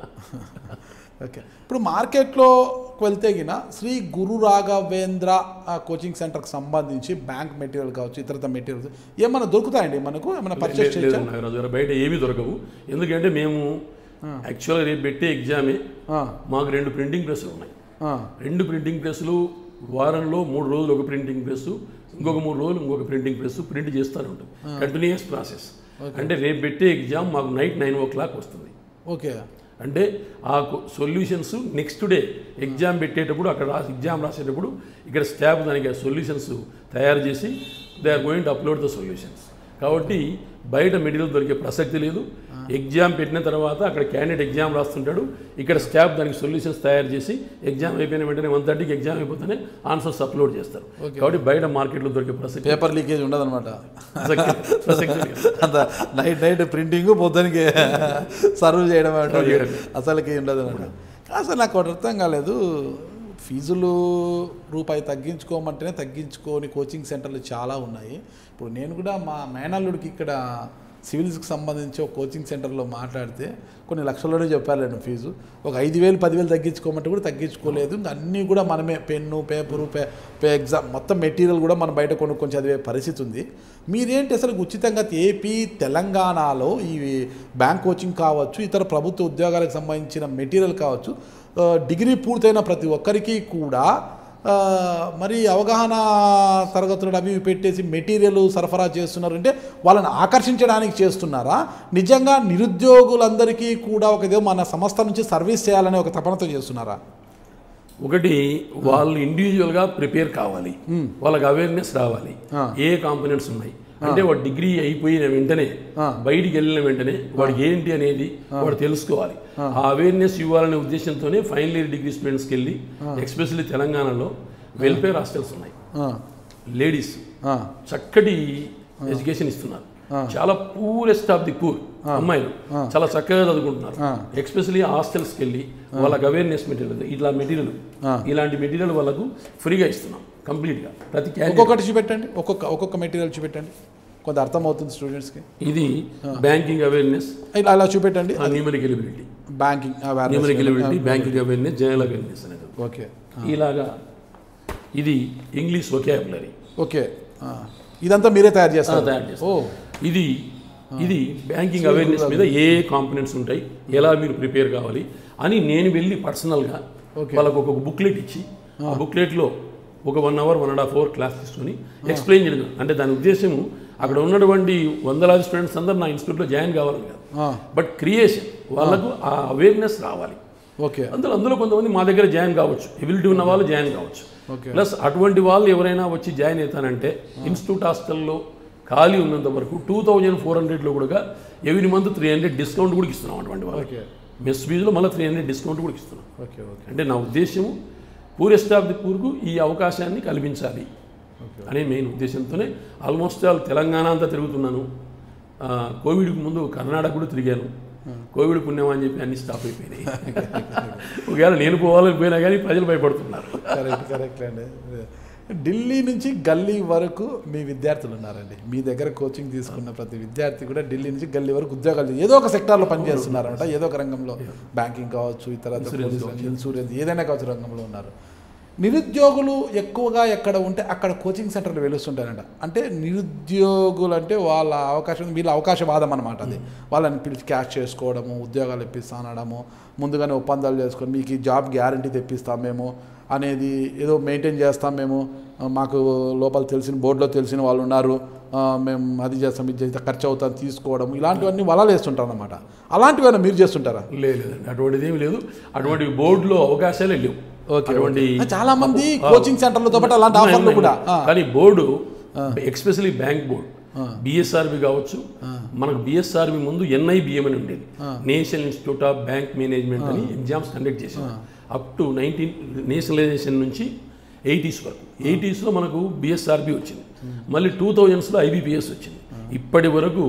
ఓకే ఇప్పుడు మార్కెట్లోకి వెళ్తే గిన శ్రీ గురు రాఘవేంద్ర ఆ, కోచింగ్ సెంటర్కి సంబంధించి బ్యాంక్ మెటీరియల్ కావచ్చు ఇతరత మెటీరియల్స్ ఏమైనా దొరుకుతాయండి మనకు ఏమైనా పర్చేస్ లేదు చేయొచ్చా నాగరాజు గారు బయట ఏమీ దొరకవు ఎందుకంటే మేము యాక్చువల్గా రేపు పెట్టే ఎగ్జామే ఆ, మాకు రెండు ప్రింటింగ్ ప్రెస్లు ఉన్నాయి ఆ, రెండు ప్రింటింగ్ ప్రెస్లు వారంలో మూడు రోజులు ఒక ప్రింటింగ్ ప్రెస్ ఇంకొక మూడు రోజులు ఇంకొక ప్రింటింగ్ ప్రెస్ ప్రింట్ చేస్తూనే ఉంటుంది కంటిన్యూస్ ప్రాసెస్ అంటే రేపు పెట్టే ఎగ్జామ్ మాకు నైట్ నైన్ ఓ క్లాక్ వస్తుంది ఓకే అంటే ఆ సొల్యూషన్స్ నెక్స్ట్ డే ఎగ్జామ్ పెట్టేటప్పుడు అక్కడ రాసి ఎగ్జామ్ రాసేటప్పుడు ఇక్కడ స్టాఫ్ దానికి సొల్యూషన్స్ తయారు చేసి they are going to upload the solutions కాబట్టి బయట మెటీరియల్ దొరికే ప్రసక్తి లేదు ఎగ్జామ్ పెట్టిన తర్వాత అక్కడ క్యాండిడేట్ ఎగ్జామ్ రాస్తుంటాడు ఇక్కడ స్టాఫ్ దానికి సొల్యూషన్స్ తయారు చేసి ఎగ్జామ్ అయిపోయిన వెంటనే వన్ థర్టీకి ఎగ్జామ్ అయిపోతేనే ఆన్సర్స్ అప్లోడ్ చేస్తారు కాబట్టి బయట మార్కెట్లో దొరికే ప్రసక్తి పేపర్ లీకేజ్ ఉండదన్నమాట ప్రసక్తి ప్రసక్తి లేదు. అంత నైట్ నైట్ ప్రింటింగ్ పొద్దునకి సర్వ్ చేయడం ఉంటుంది అసలుకి ఉండదు అనమాట అసలు నాకు ఒకటి అర్థం కాలేదు ఫీజులు రూపాయి తగ్గించుకోమంటేనే తగ్గించుకోని కోచింగ్ సెంటర్లు చాలా ఉన్నాయి ఇప్పుడు నేను కూడా మా మేనల్లుడికి ఇక్కడ సివిల్స్కి సంబంధించి ఒక కోచింగ్ సెంటర్లో మాట్లాడితే కొన్ని లక్షల్లోనే చెప్పారు నేను ఫీజు ఒక ఐదు వేలు పదివేలు తగ్గించుకోమంటే కూడా తగ్గించుకోలేదు ఇంకా అన్నీ కూడా మనమే పెన్ను పేపరు పే పే ఎగ్జామ్ మొత్తం మెటీరియల్ కూడా మనం బయట కొనుక్కొని చదివే పరిస్థితి ఉంది మీరేంటి అసలు ఉచితంగా ఏపీ తెలంగాణలో ఈ బ్యాంక్ కోచింగ్ కావచ్చు ఇతర ప్రభుత్వ ఉద్యోగాలకు సంబంధించిన మెటీరియల్ కావచ్చు ఆ, డిగ్రీ పూర్తయిన ప్రతి ఒక్కరికి కూడా ఆ, మరి అవగాహన తరగతులు అవి ఇవి పెట్టేసి మెటీరియల్ సరఫరా చేస్తున్నారు అంటే వాళ్ళని ఆకర్షించడానికి చేస్తున్నారా నిజంగా నిరుద్యోగులందరికీ కూడా ఒక ఏదో మన సంస్థ నుంచి సర్వీస్ చేయాలనే ఒక తపనతో చేస్తున్నారా ఒకటి వాళ్ళు ఇండివిజువల్గా ప్రిపేర్ కావాలి వాళ్ళకి అవేర్నెస్ రావాలి ఏ కాంపోనెంట్స్ ఉన్నాయి అంటే వాడు డిగ్రీ అయిపోయిన వెంటనే బయటికి వెళ్ళిన వెంటనే వాడికి ఏంటి అనేది వాడు తెలుసుకోవాలి ఆ అవేర్నెస్ ఇవ్వాలనే ఉద్దేశంతోనే ఫైనల్ ఇయర్ డిగ్రీ స్టూడెంట్స్కి వెళ్ళి ఎస్పెషల్లీ తెలంగాణలో వెల్ఫేర్ హాస్టల్స్ ఉన్నాయి ఆ, లేడీస్ ఆ, చక్కటి ఎడ్యుకేషన్ ఇస్తున్నారు చాలా పూరెస్ట్ ఆఫ్ ది పూర్ అమ్మాయిలు చాలా చక్కగా చదువుకుంటున్నారు ఎస్పెషల్లీ హాస్టల్స్కి వెళ్ళి వాళ్ళకి అవేర్నెస్ మెటీరియల్ ఇట్లా మెటీరియల్ ఇలాంటి మెటీరియల్ వాళ్ళకు ఫ్రీగా ఇస్తున్నాం కంప్లీట్గా ప్రతి క్యాండిడేట్ ఒక్కొక్కటి చూపెట్టండి ఒక్కొక్క ఒక్కొక్క మెటీరియల్ చూపెట్టండి కొంత అర్థమవుతుంది స్టూడెంట్స్కి ఇది బ్యాంకింగ్ అవేర్నెస్ ఇలా అలా చూపెట్టండి numeric ability banking numeric ability banking awareness general awareness అనేది ఓకే ఇలాగా ఇది ఇంగ్లీష్ వొకాబులరీ ఓకే ఆ, ఇదంతా మీరే తయారు చేస్తారు తయారు చేస్తాం. ఓ ఇది ఇది బ్యాంకింగ్ అవేర్నెస్ మీద ఏ కాంపోనెంట్స్ ఉంటాయి ఎలా మీరు ప్రిపేర్ కావాలి అని నేను వెళ్ళి పర్సనల్గా వాళ్ళకు ఒక బుక్లెట్ ఇచ్చి ఆ బుక్లెట్లో ఒక one hour one and half hour class తీసుకొని ఎక్స్ప్లెయిన్ చేయడం అంటే దాని ఉద్దేశము అక్కడ ఉన్నటువంటి వందలాది స్టూడెంట్స్ అందరూ నా ఇన్స్టిట్యూట్లో జాయిన్ కావాలి కాదు ఆ, బట్ క్రియేషన్ వాళ్ళకు ఆ అవేర్నెస్ రావాలి ఓకే అందులో అందులో కొంతమంది మా దగ్గర జాయిన్ కావచ్చు ఎబిలిటీ ఉన్న వాళ్ళు జాయిన్ కావచ్చు ఓకే ప్లస్ అటువంటి వాళ్ళు ఎవరైనా వచ్చి జాయిన్ అవుతానంటే ఇన్స్టిట్యూట్ హాస్టల్లో ఖాళీ ఉన్నంత వరకు టూ థౌజండ్ ఫోర్ హండ్రెడ్లో కూడా every month three hundred discount కూడా ఇస్తున్నాం అటువంటి వాళ్ళకి ఓకే మెస్ ఫీజులో మళ్ళీ త్రీ హండ్రెడ్ డిస్కౌంట్ కూడా ఇస్తున్నాం ఓకే ఓకే అంటే నా ఉద్దేశము పూరెస్ట్ ఆఫ్ ది పూర్కు ఈ అవకాశాన్ని కల్పించాలి అనే మెయిన్ ఉద్దేశంతోనే ఆల్మోస్ట్ ఆల్ తెలంగాణ అంతా తిరుగుతున్నాను ఆ, కోవిడ్కి ముందు కర్ణాటక కూడా తిరిగాను కోవిడ్ పుణ్యం అని చెప్పి అన్ని స్టాప్ అయిపోయినాయి ఒకవేళ నేను పోవాలని పోయినా కానీ ప్రజలు భయపడుతున్నారు కరెక్ట్ కరెక్ట్ అండి ఢిల్లీ నుంచి గల్లీ వరకు మీ విద్యార్థులు ఉన్నారండి మీ దగ్గర కోచింగ్ తీసుకున్న ప్రతి విద్యార్థి కూడా ఢిల్లీ నుంచి గల్లీ వరకు ఉద్యోగాలు చేసి- ఏదో ఒక సెక్టార్లో పనిచేస్తున్నారన్నమాట ఏదో ఒక రంగంలో బ్యాంకింగ్ కావచ్చు ఇతర ఇన్సూరెన్స్ ఏదైనా కావచ్చు రంగంలో ఉన్నారు నిరుద్యోగులు ఎక్కువగా ఎక్కడ ఉంటే అక్కడ కోచింగ్ సెంటర్లు వెలుస్తుంటారంట అంటే నిరుద్యోగులు అంటే వాళ్ళ అవకాశం వీళ్ళ అవకాశవాదం అనమాట అది వాళ్ళని పిలిచి క్యాష్ చేసుకోవడము ఉద్యోగాలు ఇప్పిస్తానడము ముందుగానే ఒప్పందాలు చేసుకొని మీకు ఈ జాబ్ గ్యారంటీ తెప్పిస్తాం మేము అనేది ఏదో మెయింటైన్ చేస్తాం మేము ఆ, మాకు లోపల తెలిసిన బోర్డులో తెలిసిన వాళ్ళు ఉన్నారు ఆ, మేము అది చేస్తాం ఇది చేస్తాం ఖర్చు అవుతాం తీసుకోవడం ఇలాంటివన్నీ వలలు వేస్తుంటారు అనమాట అలాంటివైనా మీరు చేస్తుంటారా లేదు లేదండి అటువంటిది ఏమి లేదు అటువంటి బోర్డులో అవకాశాలే లేవు ఓకే, అటువంటి చాలా మంది కోచింగ్ సెంటర్లతో పాటు అలాంటి ఆఫర్లు కూడా ఆ, కానీ board especially bank board BSRB కావచ్చు మనకు బిఎస్ఆర్బి ముందు ఎన్ఐబిఎం అని ఉండేది National Institute of Bank Management అని ఎగ్జామ్స్ కండక్ట్ చేసాం అప్ టు నైన్టీన్ నేషనలైజేషన్ నుంచి ఎయిటీస్ వరకు ఎయిటీస్లో మనకు బిఎస్ఆర్బి వచ్చింది మళ్ళీ టూ థౌజండ్స్లో ఐబీపీఎస్ వచ్చింది ఇప్పటి వరకు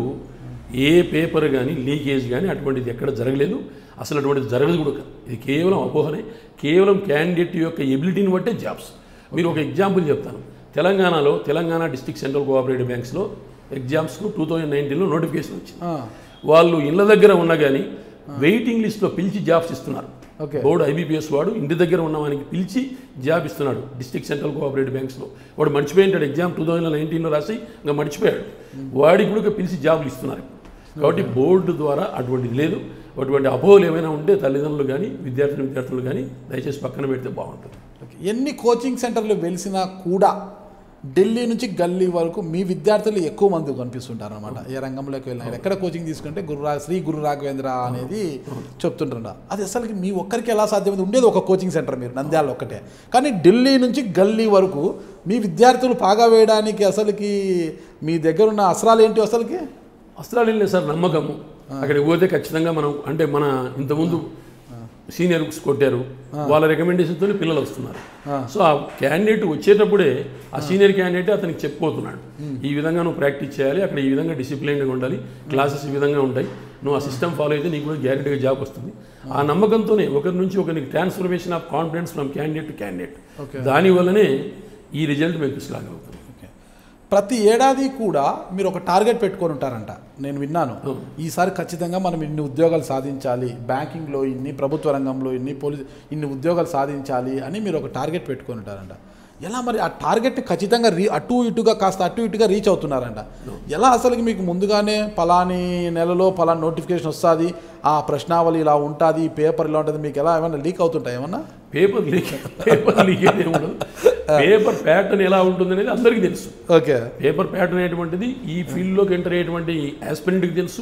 ఏ పేపర్ కానీ లీకేజ్ కానీ అటువంటిది ఎక్కడ జరగలేదు అసలు అటువంటిది జరగదు కూడా కాదు. ఇది కేవలం అపోహనే కేవలం క్యాండిడేట్ యొక్క ఎబిలిటీని బట్టే జాబ్స్ మీరు ఒక ఎగ్జాంపుల్ చెప్తాను తెలంగాణలో తెలంగాణ డిస్ట్రిక్ట్ సెంట్రల్ కోఆపరేటివ్ బ్యాంక్స్లో ఎగ్జామ్స్కు టూ థౌజండ్ నైన్టీన్లో నోటిఫికేషన్ వచ్చింది ఆ, వాళ్ళు ఇళ్ళ దగ్గర ఉన్నా కానీ వెయిటింగ్ లిస్ట్లో పిలిచి జాబ్స్ ఇస్తున్నారు ఓకే బోర్డు ఐబీపీఎస్ వాడు ఇంటి దగ్గర ఉన్న వానికి పిలిచి జాబ్ ఇస్తున్నాడు డిస్ట్రిక్ట్ సెంట్రల్ కోఆపరేటివ్ బ్యాంక్స్లో వాడు మర్చిపోయి ఉంటాడు ఎగ్జామ్ టూ థౌజండ్ నైన్టీన్లో రాసి ఇంకా మర్చిపోయాడు వాడికి కూడా పిలిచి జాబులు ఇస్తున్నారు కాబట్టి బోర్డు ద్వారా అటువంటిది లేదు అటువంటి అపోహలు ఏమైనా ఉంటే తల్లిదండ్రులు కానీ విద్యార్థులు విద్యార్థులు కానీ దయచేసి పక్కన పెడితే బాగుంటుంది ఓకే. ఎన్ని కోచింగ్ సెంటర్లు వెలిసినా కూడా ఢిల్లీ నుంచి గల్లీ వరకు మీ విద్యార్థులు ఎక్కువ మంది కనిపిస్తుంటారు అనమాట ఏ రంగంలోకి వెళ్ళినా ఎక్కడ కోచింగ్ తీసుకుంటే గురురా శ్రీ గురు రాఘవేంద్ర అనేది చెప్తుంటారు అది అసలుకి మీ ఒక్కరికి ఎలా సాధ్యమైంది ఉండేది ఒక కోచింగ్ సెంటర్ మీరు నంద్యాల ఒక్కటే కానీ ఢిల్లీ నుంచి గల్లీ వరకు మీ విద్యార్థులు పాగా వేయడానికి అసలుకి మీ దగ్గర ఉన్న అస్త్రాలు ఏంటి అసలుకి అస్త్రాలు లేదు సార్ నమ్మకము అక్కడికి పోతే ఖచ్చితంగా మనం అంటే మన ఇంతకుముందు సీనియర్స్ కొట్టారు వాళ్ళ రికమెండేషన్తో పిల్లలు వస్తున్నారు సో ఆ క్యాండిడేట్ వచ్చేటప్పుడే ఆ సీనియర్ క్యాండిడేట్ అతనికి చెప్పిపోతున్నాడు ఈ విధంగా నువ్వు ప్రాక్టీస్ చేయాలి అక్కడ ఈ విధంగా డిసిప్లైన్గా ఉండాలి క్లాసెస్ ఈ విధంగా ఉంటాయి నువ్వు ఆ సిస్టమ్ ఫాలో అయితే నీకు కూడా గ్యారెంటీగా జాబ్ వస్తుంది ఆ నమ్మకంతోనే ఒకరి నుంచి ఒకరికి transformation of confidence from candidate to candidate Okay. దానివల్లనే ఈ రిజల్ట్ మేము తీసుకురాగలుగుతాం ఓకే. ప్రతి ఏడాది కూడా మీరు ఒక టార్గెట్ పెట్టుకొని ఉంటారంట నేను విన్నాను ఈసారి ఖచ్చితంగా మనం ఇన్ని ఉద్యోగాలు సాధించాలి బ్యాంకింగ్లో ఇన్ని ప్రభుత్వ రంగంలో ఇన్ని పోలీస్ ఇన్ని ఉద్యోగాలు సాధించాలి అని మీరు ఒక టార్గెట్ పెట్టుకొని ఉంటారంట ఎలా మరి ఆ టార్గెట్ ఖచ్చితంగా రీ అటు ఇటుగా కాస్త అటు ఇటుగా రీచ్ అవుతున్నారంట ఎలా అసలుకి మీకు ముందుగానే పలాని నెలలో పలాని నోటిఫికేషన్ వస్తుంది ఆ ప్రశ్నావళి ఇలా ఉంటుంది పేపర్ ఇలా ఉంటుంది మీకు ఎలా ఏమైనా లీక్ అవుతుంటాయి ఏమన్నా పేపర్ లీక్ పేపర్ లీకేజ్ ఏముండదు పేపర్ ప్యాటర్న్ ఎలా ఉంటుంది అనేది అందరికీ తెలుసు ఓకే పేపర్ ప్యాటర్న్ అనేటువంటిది ఈ ఫీల్డ్లోకి ఎంటర్ అయ్యేటువంటి ఆస్పిరెంట్కి తెలుసు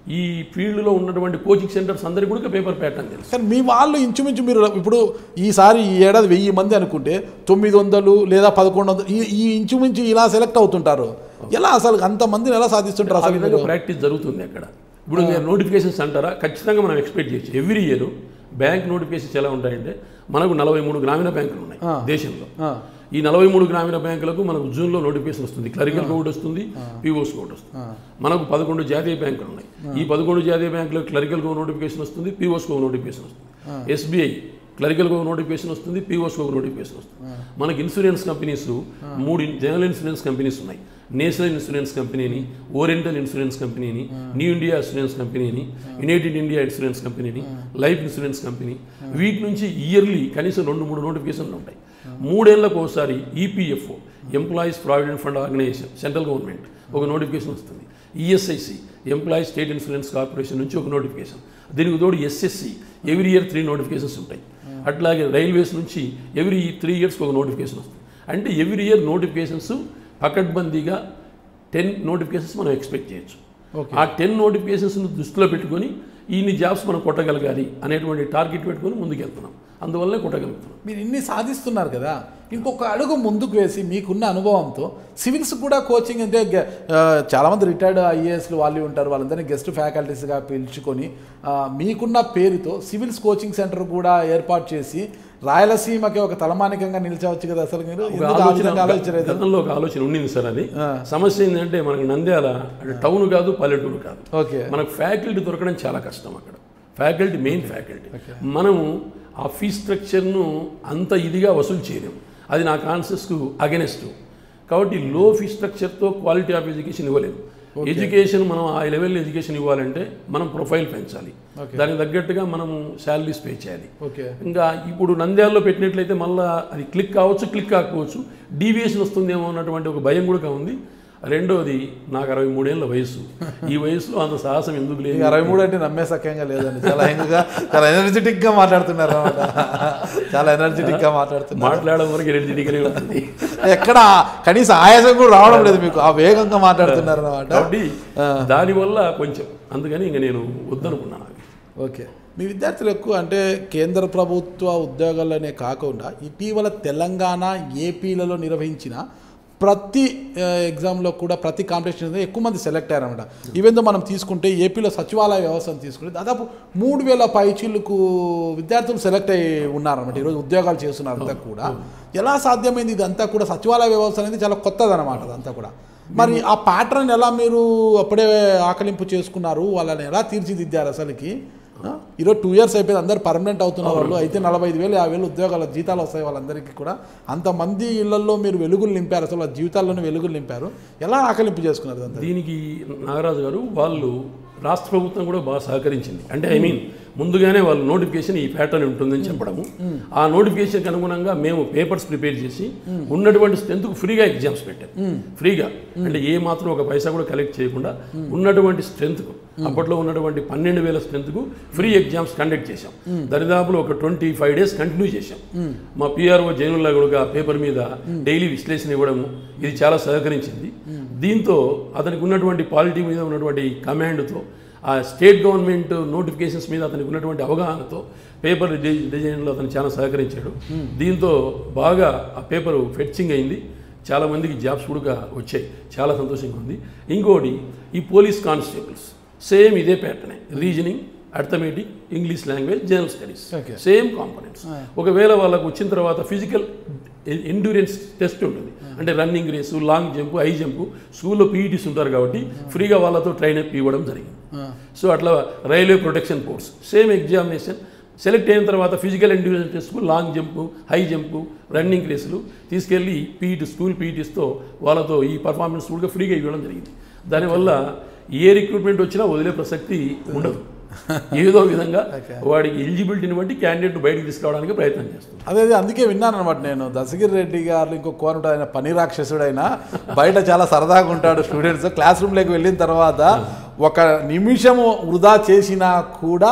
ఈ ఫీల్డ్లో ఉన్నటువంటి కోచింగ్ సెంటర్స్ అందరికీ కూడా పేపర్ ప్యాటర్న్ తెలుసు కానీ మీ వాళ్ళు ఇంచుమించు మీరు ఇప్పుడు ఈసారి ఈ ఏడాది వెయ్యి మంది అనుకుంటే తొమ్మిది వందలు లేదా పదకొండు వందలు ఈ ఈ ఇంచుమించు ఇలా సెలెక్ట్ అవుతుంటారు ఎలా అసలు అంతమందిని ఎలా సాధిస్తుంటారు ఆ అసలు విధంగా మీరు ప్రాక్టీస్ జరుగుతుంది అక్కడ ఇప్పుడు మీరు నోటిఫికేషన్స్ అంటారా ఖచ్చితంగా మనం ఎక్స్పెక్ట్ చేయొచ్చు ఎవ్రీ ఇయర్ బ్యాంక్ నోటిఫికేషన్స్ ఎలా ఉంటాయంటే మనకు నలభై మూడు గ్రామీణ బ్యాంకులు ఉన్నాయి దేశంలో ఆ, ఈ నలభై మూడు గ్రామీణ బ్యాంకులకు మనకు జూన్లో నోటిఫికేషన్ వస్తుంది క్లరికల్ కోడ్ వస్తుంది పీఓస్ కోడ్ వస్తుంది మనకు పదకొండు జాతీయ బ్యాంకులు ఉన్నాయి ఈ పదకొండు జాతీయ బ్యాంకులకు క్లరికల్ కో నోటిఫికేషన్ వస్తుంది పీఓస్ కో నోటిఫికేషన్ వస్తుంది ఎస్బీఐ క్లరికల్ కో నోటిఫికేషన్ వస్తుంది పీఓస్ కో నోటిఫికేషన్ వస్తుంది మనకి ఇన్సూరెన్స్ కంపెనీస్ మూడు ఇన్- జనరల్ ఇన్సూరెన్స్ కంపెనీస్ ఉన్నాయి నేషనల్ ఇన్సూరెన్స్ కంపెనీని ఓరియంటల్ ఇన్సూరెన్స్ కంపెనీని న్యూ ఇండియా ఇన్సూరెన్స్ కంపెనీని యునైటెడ్ ఇండియా ఇన్సూరెన్స్ కంపెనీని లైఫ్ ఇన్సూరెన్స్ కంపెనీ వీటి నుంచి ఇయర్లీ కనీసం రెండు మూడు నోటిఫికేషన్లు ఉంటాయి మూడేళ్లకు ఒకసారి EPFO employees provident fund organisation central government ఒక నోటిఫికేషన్ వస్తుంది ESIC employees state insurance corporation నుంచి ఒక నోటిఫికేషన్ దీనికి తోడు SSC every year three notifications ఉంటాయి అట్లాగే రైల్వేస్ నుంచి ఎవ్రీ త్రీ ఇయర్స్కి ఒక నోటిఫికేషన్ వస్తుంది అంటే ఎవ్రీ ఇయర్ నోటిఫికేషన్స్ పకడ్బందీగా టెన్ నోటిఫికేషన్స్ మనం ఎక్స్పెక్ట్ చేయొచ్చు ఆ టెన్ నోటిఫికేషన్స్ను దృష్టిలో పెట్టుకొని ఇన్ని జాబ్స్ మనం కొట్టగలగాలి అనేటువంటి టార్గెట్ పెట్టుకొని ముందుకెళ్తున్నాం అందువల్లనే కొట్టగలుగుతున్నాం మీరు ఇన్ని సాధిస్తున్నారు కదా ఇంకొక అడుగు ముందుకు వేసి మీకున్న అనుభవంతో సివిల్స్ కూడా కోచింగ్ అంటే గె- ఆ, చాలామంది రిటైర్డ్ ఐఏఎస్లు వాళ్ళు ఉంటారు వాళ్ళందరినీ గెస్ట్ ఫ్యాకల్టీస్గా పిలుచుకొని ఆ, మీకున్న పేరుతో సివిల్స్ కోచింగ్ సెంటర్ కూడా ఏర్పాటు చేసి రాయలసీమకి ఒక తలమానికంగా నిలిచవచ్చు కదా అసలు మీరు ఒక ఎందుకు ఆ ఆలోచన విధంగా ఆలోచించలేదు గతంలో ఒక ఆలోచన ఉండింది సార్ అది సమస్య ఏంటంటే మనకి నంద్యాల అంటే టౌన్ కాదు పల్లెటూరు కాదు ఓకే మనకు ఫ్యాకల్టీ దొరకడం చాలా కష్టం అక్కడ ఫ్యాకల్టీ మెయిన్ ఫ్యాకల్టీ మనము ఆ ఫీ స్ట్రక్చర్ను అంత ఇదిగా వసూలు చేయలేము అది నా కాన్సెప్ట్స్కు అగెనెస్ట్ కాబట్టి లో ఫీ స్ట్రక్చర్తో క్వాలిటీ ఆఫ్ ఎడ్యుకేషన్ ఇవ్వలేము ఎడ్యుకేషన్ మనం ఆ లెవెల్ ఎడ్యుకేషన్ ఇవ్వాలంటే మనం ప్రొఫైల్ పెంచాలి దానికి తగ్గట్టుగా మనము శాలరీస్ పే చేయాలి ఓకే ఇంకా ఇప్పుడు నంద్యాలలో పెట్టినట్లయితే మళ్ళీ అది క్లిక్ కావచ్చు క్లిక్ కాకపోవచ్చు డీవియేషన్ వస్తుందేమో అన్నటువంటి ఒక భయం కూడా ఉంది రెండోది నాకు అరవై మూడేళ్ల వయసు ఈ వయసులో అంత సాహసం ఎందుకు లేదు ఇక అరవై మూడు అంటే నమ్మే సఖ్యంగా లేదండి చాలా హెంగుగా చాలా ఎనర్జెటిక్ గా మాట్లాడుతున్నారు అన్నమాట చాలా ఎనర్జెటిక్ గా మాట్లాడుతున్నారు మాట్లాడడం వరకు ఎనర్జెటిక్గానే ఉంటుంది ఎక్కడ కనీసం ఆయాసం కూడా రావడం లేదు మీకు ఆ వేగంగా మాట్లాడుతున్నారు అన్నమాట కాబట్టి దానివల్ల కొంచెం అందుకని ఇంక నేను వద్దనుకున్నాను అవి ఓకే మీ విద్యార్థులు ఎక్కువ అంటే కేంద్ర ప్రభుత్వ ఉద్యోగాలనే కాకుండా ఇటీవల తెలంగాణ ఏపీలలో నిర్వహించిన ప్రతి ఆ, ఎగ్జామ్లో కూడా ప్రతి కాంపిటీషన్ ఎక్కువ మంది సెలెక్ట్ అయ్యారన్నమాట ఈవెన్ మనం తీసుకుంటే ఏపీలో సచివాలయ వ్యవస్థను తీసుకుంటే దాదాపు మూడు వేల పైచీలకు విద్యార్థులు సెలెక్ట్ అయ్యి ఉన్నారన్నమాట ఈరోజు ఉద్యోగాలు చేస్తున్నారు అంతా కూడా ఎలా సాధ్యమైంది ఇదంతా కూడా సచివాలయ వ్యవస్థ అనేది చాలా కొత్తదన్నమాట అదంతా కూడా మరి ఆ ప్యాటర్న్ ఎలా మీరు అప్పుడే ఆకలింపు చేసుకున్నారు వాళ్ళని ఎలా తీర్చిదిద్దారు అసలుకి ఆ? ఈరోజు టూ ఇయర్స్ అయిపోయింది అందరు పర్మనెంట్ అవుతున్న వాళ్ళు అయితే నలభై ఐదు వేలు యాభై వేలు ఉద్యోగాల జీతాలు వస్తాయి వాళ్ళందరికీ కూడా అంతమంది ఇళ్లలో మీరు వెలుగులు నింపారు అసలు వాళ్ళ జీవితాల్లోనే వెలుగులు నింపారు ఎలా ఆకలింపు చేసుకున్నారు ఇదంతా దీనికి నాగరాజు గారు వాళ్ళు రాష్ట్ర ప్రభుత్వం కూడా బాగా సహకరించింది అంటే ఐ మీన్ ముందుగానే వాళ్ళు నోటిఫికేషన్ ఈ ప్యాటర్న్ ఉంటుందని చెప్పడము ఆ నోటిఫికేషన్కి అనుగుణంగా మేము పేపర్స్ ప్రిపేర్ చేసి ఉన్నటువంటి స్ట్రెంత్కు ఫ్రీగా ఎగ్జామ్స్ పెట్టాం ఫ్రీగా అంటే ఏ మాత్రం ఒక పైసా కూడా కలెక్ట్ చేయకుండా ఉన్నటువంటి స్ట్రెంత్కు అప్పట్లో ఉన్నటువంటి పన్నెండు వేల స్ట్రెంత్కు ఫ్రీ ఎగ్జామ్స్ కండక్ట్ చేశాం దరిదాపులో ఒక ట్వంటీ ఫైవ్ డేస్ కంటిన్యూ చేశాం మా పిఆర్ఓ జైనుల్లా కూడా పేపర్ మీద డైలీ విశ్లేషణ ఇవ్వడము ఇది చాలా సహకరించింది దీంతో అతనికి ఉన్నటువంటి పాలిటీ మీద ఉన్నటువంటి కమాండ్తో ఆ స్టేట్ గవర్నమెంట్ నోటిఫికేషన్స్ మీద అతనికి ఉన్నటువంటి అవగాహనతో పేపర్ డి- డిజైన్లో అతను చాలా సహకరించాడు దీంతో బాగా ఆ పేపర్ ఫెచ్చింగ్ అయింది చాలా మందికి జాబ్స్ కూడా వచ్చాయి చాలా సంతోషంగా ఉంది ఇంకోటి ఈ పోలీస్ కానిస్టేబుల్స్ సేమ్ ఇదే ప్యాటర్నే reasoning arithmetic English language general studies Okay. Same components ఒకవేళ వాళ్ళకు వచ్చిన తర్వాత ఫిజికల్ ఎండ్యూరెన్స్ టెస్ట్ ఉంటుంది అంటే running race long jump high jump స్కూల్లో పీఈటీస్ ఉంటారు కాబట్టి ఫ్రీగా వాళ్ళతో ట్రైన్ అప్ ఇవ్వడం జరిగింది సో అట్లా railway protection course same examination select అయిన తర్వాత ఫిజికల్ ఎండ్యూరెన్స్ టెస్ట్కు long jump high jump running రేసులు తీసుకెళ్ళి పీఈటీ స్కూల్ పీఈటీస్తో వాళ్ళతో ఈ పర్ఫార్మెన్స్ కూడా ఫ్రీగా ఇవ్వడం జరిగింది దానివల్ల ఏ రిక్రూట్మెంట్ వచ్చినా వదిలే ప్రసక్తి ఉండదు ఏదో విధంగా వాడికి ఎలిజిబిలిటీని బట్టి క్యాండిడేట్ బయటికి తీసుకురావడానికి ప్రయత్నం చేస్తుంది అదే అదే అందుకే విన్నాను అనమాట నేను దశగిరి రెడ్డి గారు ఇంకో కోరుంటాడు ఆయన పని రాక్షసుడైనా బయట చాలా సరదాగా ఉంటాడు స్టూడెంట్స్ క్లాస్ రూమ్లోకి వెళ్ళిన తర్వాత ఒక నిమిషము వృధా చేసినా కూడా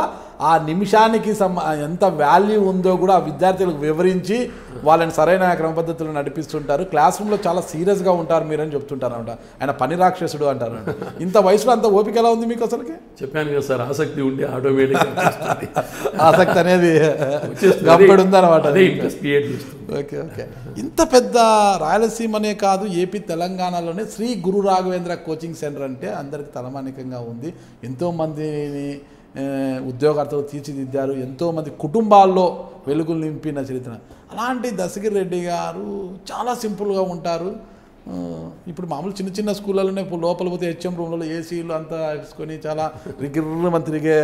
ఆ నిమిషానికి సమ ఎంత వాల్యూ ఉందో కూడా ఆ విద్యార్థులకు వివరించి వాళ్ళని సరైన క్రమ పద్ధతిలో నడిపిస్తుంటారు క్లాస్ రూమ్లో చాలా సీరియస్గా ఉంటారు మీరని చెప్తుంటారు అనమాట ఆయన పని రాక్షసుడు అంటారు ఇంత వయసులో అంత ఓపిక ఎలా ఉంది మీకు అసలుకి చెప్పాను కదా సార్ ఆసక్తి ఉంటే ఆటోమేటిక్గా ఆసక్తి అనేది వచ్చేస్తుంది. గంపెడు ఉందన్నమాట అదే ఇంట్రెస్ట్ క్రియేట్ చేస్తుంది ఓకే ఓకే ఇంత పెద్ద రాయలసీమనే కాదు ఏపీ తెలంగాణలోనే శ్రీ గురు రాఘవేంద్ర కోచింగ్ సెంటర్ అంటే అందరికి తలమానికంగా ఉంది ఎంతోమందిని ఆ, ఉద్యోగార్థులు తీర్చిదిద్దారు ఎంతోమంది కుటుంబాల్లో వెలుగులు నింపిన చరిత్ర అలాంటి దశగిరి రెడ్డి గారు చాలా సింపుల్గా ఉంటారు ఆ, ఇప్పుడు మామూలు చిన్న చిన్న స్కూళ్ళలోనే ఇప్పుడు లోపల పోతే హెచ్ఎం రూమ్లలో ఏసీలు అంతా వేసుకొని చాలా రిగిర్రమ తిరిగే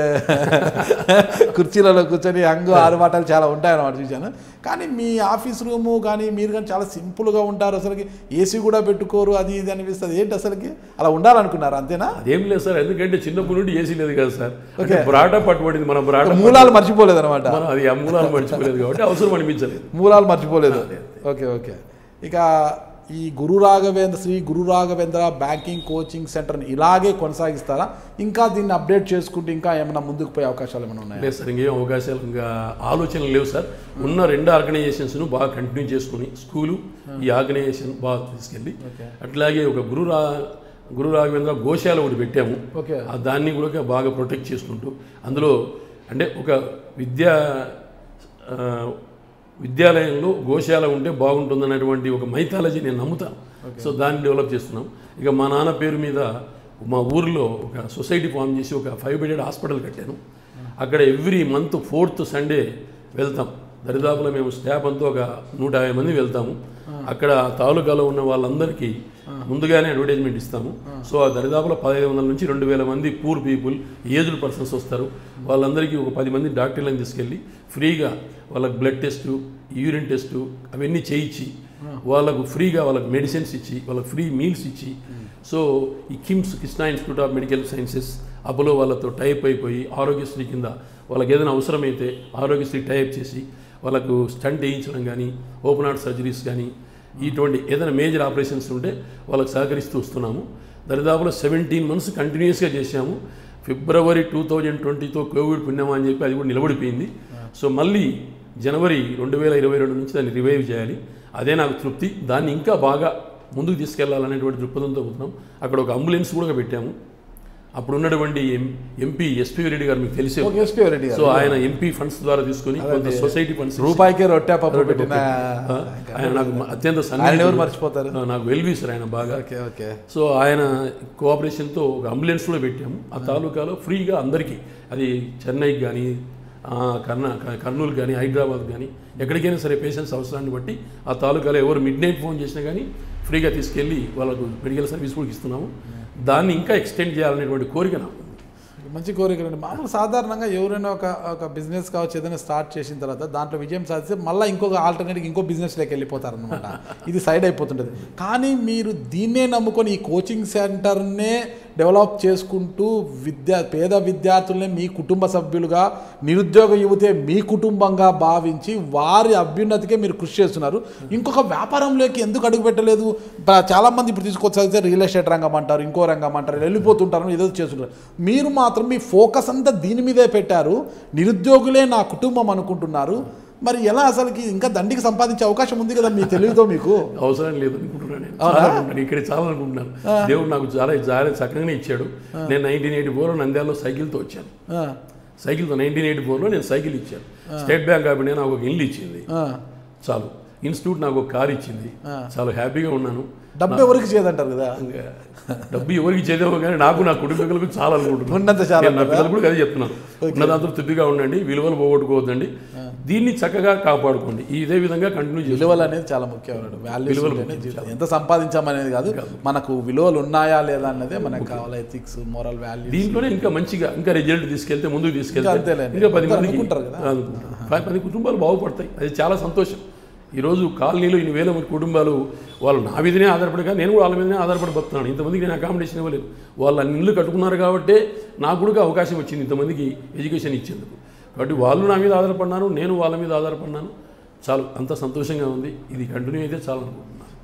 కుర్చీలలో కూర్చొని హంగు ఆరుబాటాలు చాలా ఉంటాయన్నమాట చూశాను కానీ మీ ఆఫీస్ రూము కానీ మీరు కానీ చాలా సింపుల్గా ఉంటారు అసలుకి ఏసీ కూడా పెట్టుకోరు అది ఇది అనిపిస్తుంది ఏంటి అసలుకి అలా ఉండాలనుకున్నారు అంతేనా అదేం లేదు సార్ ఎందుకంటే చిన్నప్పటి నుండి ఏసీ లేదు కదా సార్ అంటే బ్రాట పట్టుబడింది మన బ్రాట మూలాలు మర్చిపోలేదు అనమాట మనం అది ఆ మూలాలు మర్చిపోలేదు కాబట్టి అవసరం అనిపించలేదు మూలాలు మర్చిపోలేదు ఓకే ఓకే ఇక ఈ గురు రాఘవేంద్ర శ్రీ గురు రాఘవేంద్ర బ్యాంకింగ్ కోచింగ్ సెంటర్ని ఇలాగే కొనసాగిస్తారా ఇంకా దీన్ని అప్డేట్ చేసుకుంటూ ఇంకా ఏమైనా ముందుకు పోయే అవకాశాలు ఏమైనా ఉన్నాయా లేదు సార్ ఇంకేం అవకాశాలు ఇంకా ఆలోచనలు లేవు సార్ ఉన్న రెండు ఆర్గనైజేషన్స్ను బాగా కంటిన్యూ చేసుకుని స్కూలు ఈ ఆర్గనైజేషన్ బాగా తీసుకెళ్ళి అట్లాగే ఒక గురు రా గురు రాఘవేంద్ర గోశాల ఒకటి పెట్టాము ఓకే ఆ దాన్ని కూడా బాగా ప్రొటెక్ట్ చేసుకుంటూ అందులో అంటే ఒక విద్యా ఆ, విద్యాలయంలో గోశాల ఉంటే బాగుంటుందన్నటువంటి ఒక మైథాలజీ నేను నమ్ముతాను సో దాన్ని డెవలప్ చేస్తున్నాం ఇక మా నాన్న పేరు మీద మా ఊరిలో ఒక సొసైటీ ఫామ్ చేసి ఒక ఫైవ్ బెడెడ్ హాస్పిటల్ కట్టాను అక్కడ ఎవ్రీ మంత్ ఫోర్త్ సండే వెళ్తాం దరిదాపులో మేము స్టాఫ్ అంతా ఒక నూట యాభై మంది వెళ్తాము అక్కడ తాలూకాలో ఉన్న వాళ్ళందరికీ ముందుగానే అడ్వర్టైజ్మెంట్ ఇస్తాము సో ఆ దరిదాపులో పదహైదు వందల నుంచి రెండు వేల మంది పూర్ పీపుల్ ఏజ్డ్ పర్సన్స్ వస్తారు వాళ్ళందరికీ ఒక పది మంది డాక్టర్లను తీసుకెళ్ళి ఫ్రీగా వాళ్ళకి బ్లడ్ టెస్టు యూరిన్ టెస్టు అవన్నీ చేయించి వాళ్ళకు ఫ్రీగా వాళ్ళకి మెడిసిన్స్ ఇచ్చి వాళ్ళకి ఫ్రీ మీల్స్ ఇచ్చి సో ఈ KIMS Krishna institute of medical sciences Apollo వాళ్ళతో టైప్ అయిపోయి ఆరోగ్యశ్రీ కింద వాళ్ళకి ఏదైనా అవసరమైతే ఆరోగ్యశ్రీ టైప్ చేసి వాళ్ళకు స్టంట్ వేయించడం కానీ ఓపెన్ హార్ట్ సర్జరీస్ కానీ ఇటువంటి ఏదైనా మేజర్ ఆపరేషన్స్ ఉంటే వాళ్ళకి సహకరిస్తూ వస్తున్నాము దరిదాపులో సెవెంటీన్ మంత్స్ కంటిన్యూస్గా చేశాము ఫిబ్రవరి టూ థౌజండ్ ట్వంటీతో కోవిడ్ పుణ్యమా అని చెప్పి అది కూడా నిలబడిపోయింది సో మళ్ళీ జనవరి రెండు వేల ఇరవై రెండు నుంచి దాన్ని రివైవ్ చేయాలి అదే నాకు తృప్తి దాన్ని ఇంకా బాగా ముందుకు తీసుకెళ్లాలనేటువంటి దృక్పథంతో పోతున్నాం అక్కడ ఒక అంబులెన్స్ కూడా పెట్టాము అప్పుడు ఉన్నటువంటి ఎం ఎంపీ ఎస్పీ రెడ్డి గారు మీకు తెలిసే ఓకే ఎస్పీ రెడ్డి సో గారు ఆయన ఎంపీ ఫండ్స్ ద్వారా తీసుకొని కొంత సొసైటీ ఫండ్స్ రూపాయికే రొట్టె పప్పు పెట్టిన ఆయన నాకు అత్యంత ఆయన ఎవరు సన్నిహితుడు. మర్చిపోతారు ఆ, నాకు వెల్వీసర్ ఆయన బాగా ఓకే ఓకే సో ఆయన కోఆపరేషన్తో ఒక అంబులెన్స్ కూడా పెట్టాము ఆ తాలూకాలో ఫ్రీగా అందరికీ అది చెన్నైకి కానీ కర్ణ కర్నూలు కానీ హైదరాబాద్ కానీ ఎక్కడికైనా సరే పేషెంట్స్ అవసరాన్ని బట్టి ఆ తాలూకాలో ఎవరు మిడ్ నైట్ ఫోన్ చేసినా కానీ ఫ్రీగా తీసుకెళ్ళి వాళ్ళకు మెడికల్ సర్వీస్ కూడా ఇస్తున్నాము దాన్ని ఇంకా ఎక్స్టెండ్ చేయాలనేటువంటి కోరిక నాకు ఉంది. మంచి కోరిక అండి మామూలు సాధారణంగా ఎవరైనా ఒక ఒక బిజినెస్ కావచ్చు ఏదైనా స్టార్ట్ చేసిన తర్వాత దాంట్లో విజయం సాధిస్తే మళ్ళీ ఇంకొక ఆల్టర్నేటివ్ ఇంకో బిజినెస్లోకి వెళ్ళిపోతారనమాట ఇది సైడ్ అయిపోతుంటుంది కానీ మీరు దీన్నే నమ్ముకొని ఈ కోచింగ్ సెంటర్నే డెవలప్ చేసుకుంటూ విద్యా పేద విద్యార్థులనే మీ కుటుంబ సభ్యులుగా నిరుద్యోగ యువతే మీ కుటుంబంగా భావించి వారి అభ్యున్నతికే మీరు కృషి చేస్తున్నారు ఇంకొక వ్యాపారంలోకి ఎందుకు అడుగు పెట్టలేదు ప- చాలా మంది ఇప్పుడు తీసుకొచ్చే రియల్ ఎస్టేట్ రంగం అంటారు ఇంకో రంగం అంటారు వెళ్ళిపోతుంటారు ఏదో చేస్తుంటారు మీరు మాత్రం మీ ఫోకస్ అంతా దీని మీదే పెట్టారు నిరుద్యోగులే నా కుటుంబం అనుకుంటున్నారు మరి ఎలా అసలుకి ఇంకా దండికి సంపాదించే అవకాశం ఉంది కదా మీ తెలివితో మీకు అవసరం లేదు అనుకుంటున్నాను నేను చాలా అనుకుంటున్నాను ఇక్కడ చాలా అనుకుంటున్నాను దేవుడు నాకు చాలా చాలా చక్కగానే ఇచ్చాడు నేను నైన్టీన్ ఎయిటీ ఫోర్లో నంద్యాలలో సైకిల్తో వచ్చాను ఆ, సైకిల్తో నైన్టీన్ ఎయిటీ ఫోర్లో నేను సైకిల్ ఇచ్చాను స్టేట్ బ్యాంక్ ఆఫ్ ఇండియా నాకు ఒక ఇల్లు ఇచ్చింది ఆ. చాలు ఇన్స్టిట్యూట్ నాకు ఒక కార్ ఇచ్చింది చాలా హ్యాపీగా ఉన్నాను డబ్బు ఎవరికి చేయదంటారు కదా ఇంకా డబ్బు ఎవరికి చేదేమో కానీ నాకు నా కుటుంబీకులకు చాలా అనుకుంటున్నాను ఉన్నంత చాలా నేను నా పిల్లలు కూడా అదే చెప్తున్నాను ఉన్నదాంతో తృప్తిగా ఉండండి విలువలు పోగొట్టుకోవద్దండి దీన్ని చక్కగా కాపాడుకోండి ఇదే విధంగా కంటిన్యూ చేసి విలువలు అనేది చాలా ముఖ్యం వాల్యూస్ జీవితం ఎంత సంపాదించామనేది కాదు మనకు విలువలు ఉన్నాయా లేదా అన్నదే మనకు కావాలి ఎథిక్స్ మోరల్ వాల్యూ దీంట్లోనే ఇంకా మంచిగా ఇంకా రిజల్ట్ తీసుకెళ్తే ముందుకు తీసుకెళ్తే ఇంకా అంతేలేండి. ఇంకా పది అందరూ మందికి అనుకుంటారు కదా. అనుకుంటారు. పది పది కుటుంబాలు బాగుపడతాయి అది చాలా సంతోషం ఈరోజు కాలనీలో ఇన్ని వేల మంది కుటుంబాలు వాళ్ళు నా మీదనే ఆధారపడి కానీ నేను కూడా వాళ్ళ మీదనే ఆధారపడి బతున్నాను ఇంతమందికి నేను అకామిడేషన్ ఇవ్వలేదు వాళ్ళు అన్ని ఇల్లు కట్టుకున్నారు కాబట్టే నాకు కూడా అవకాశం వచ్చింది ఇంతమందికి ఎడ్యుకేషన్ ఇచ్చేందుకు కాబట్టి వాళ్ళు నా మీద ఆధారపడినారు నేను వాళ్ళ మీద ఆధారపడినాను చాలు అంత సంతోషంగా ఉంది ఇది కంటిన్యూ అయితే చాలు అనుకుంటున్నాను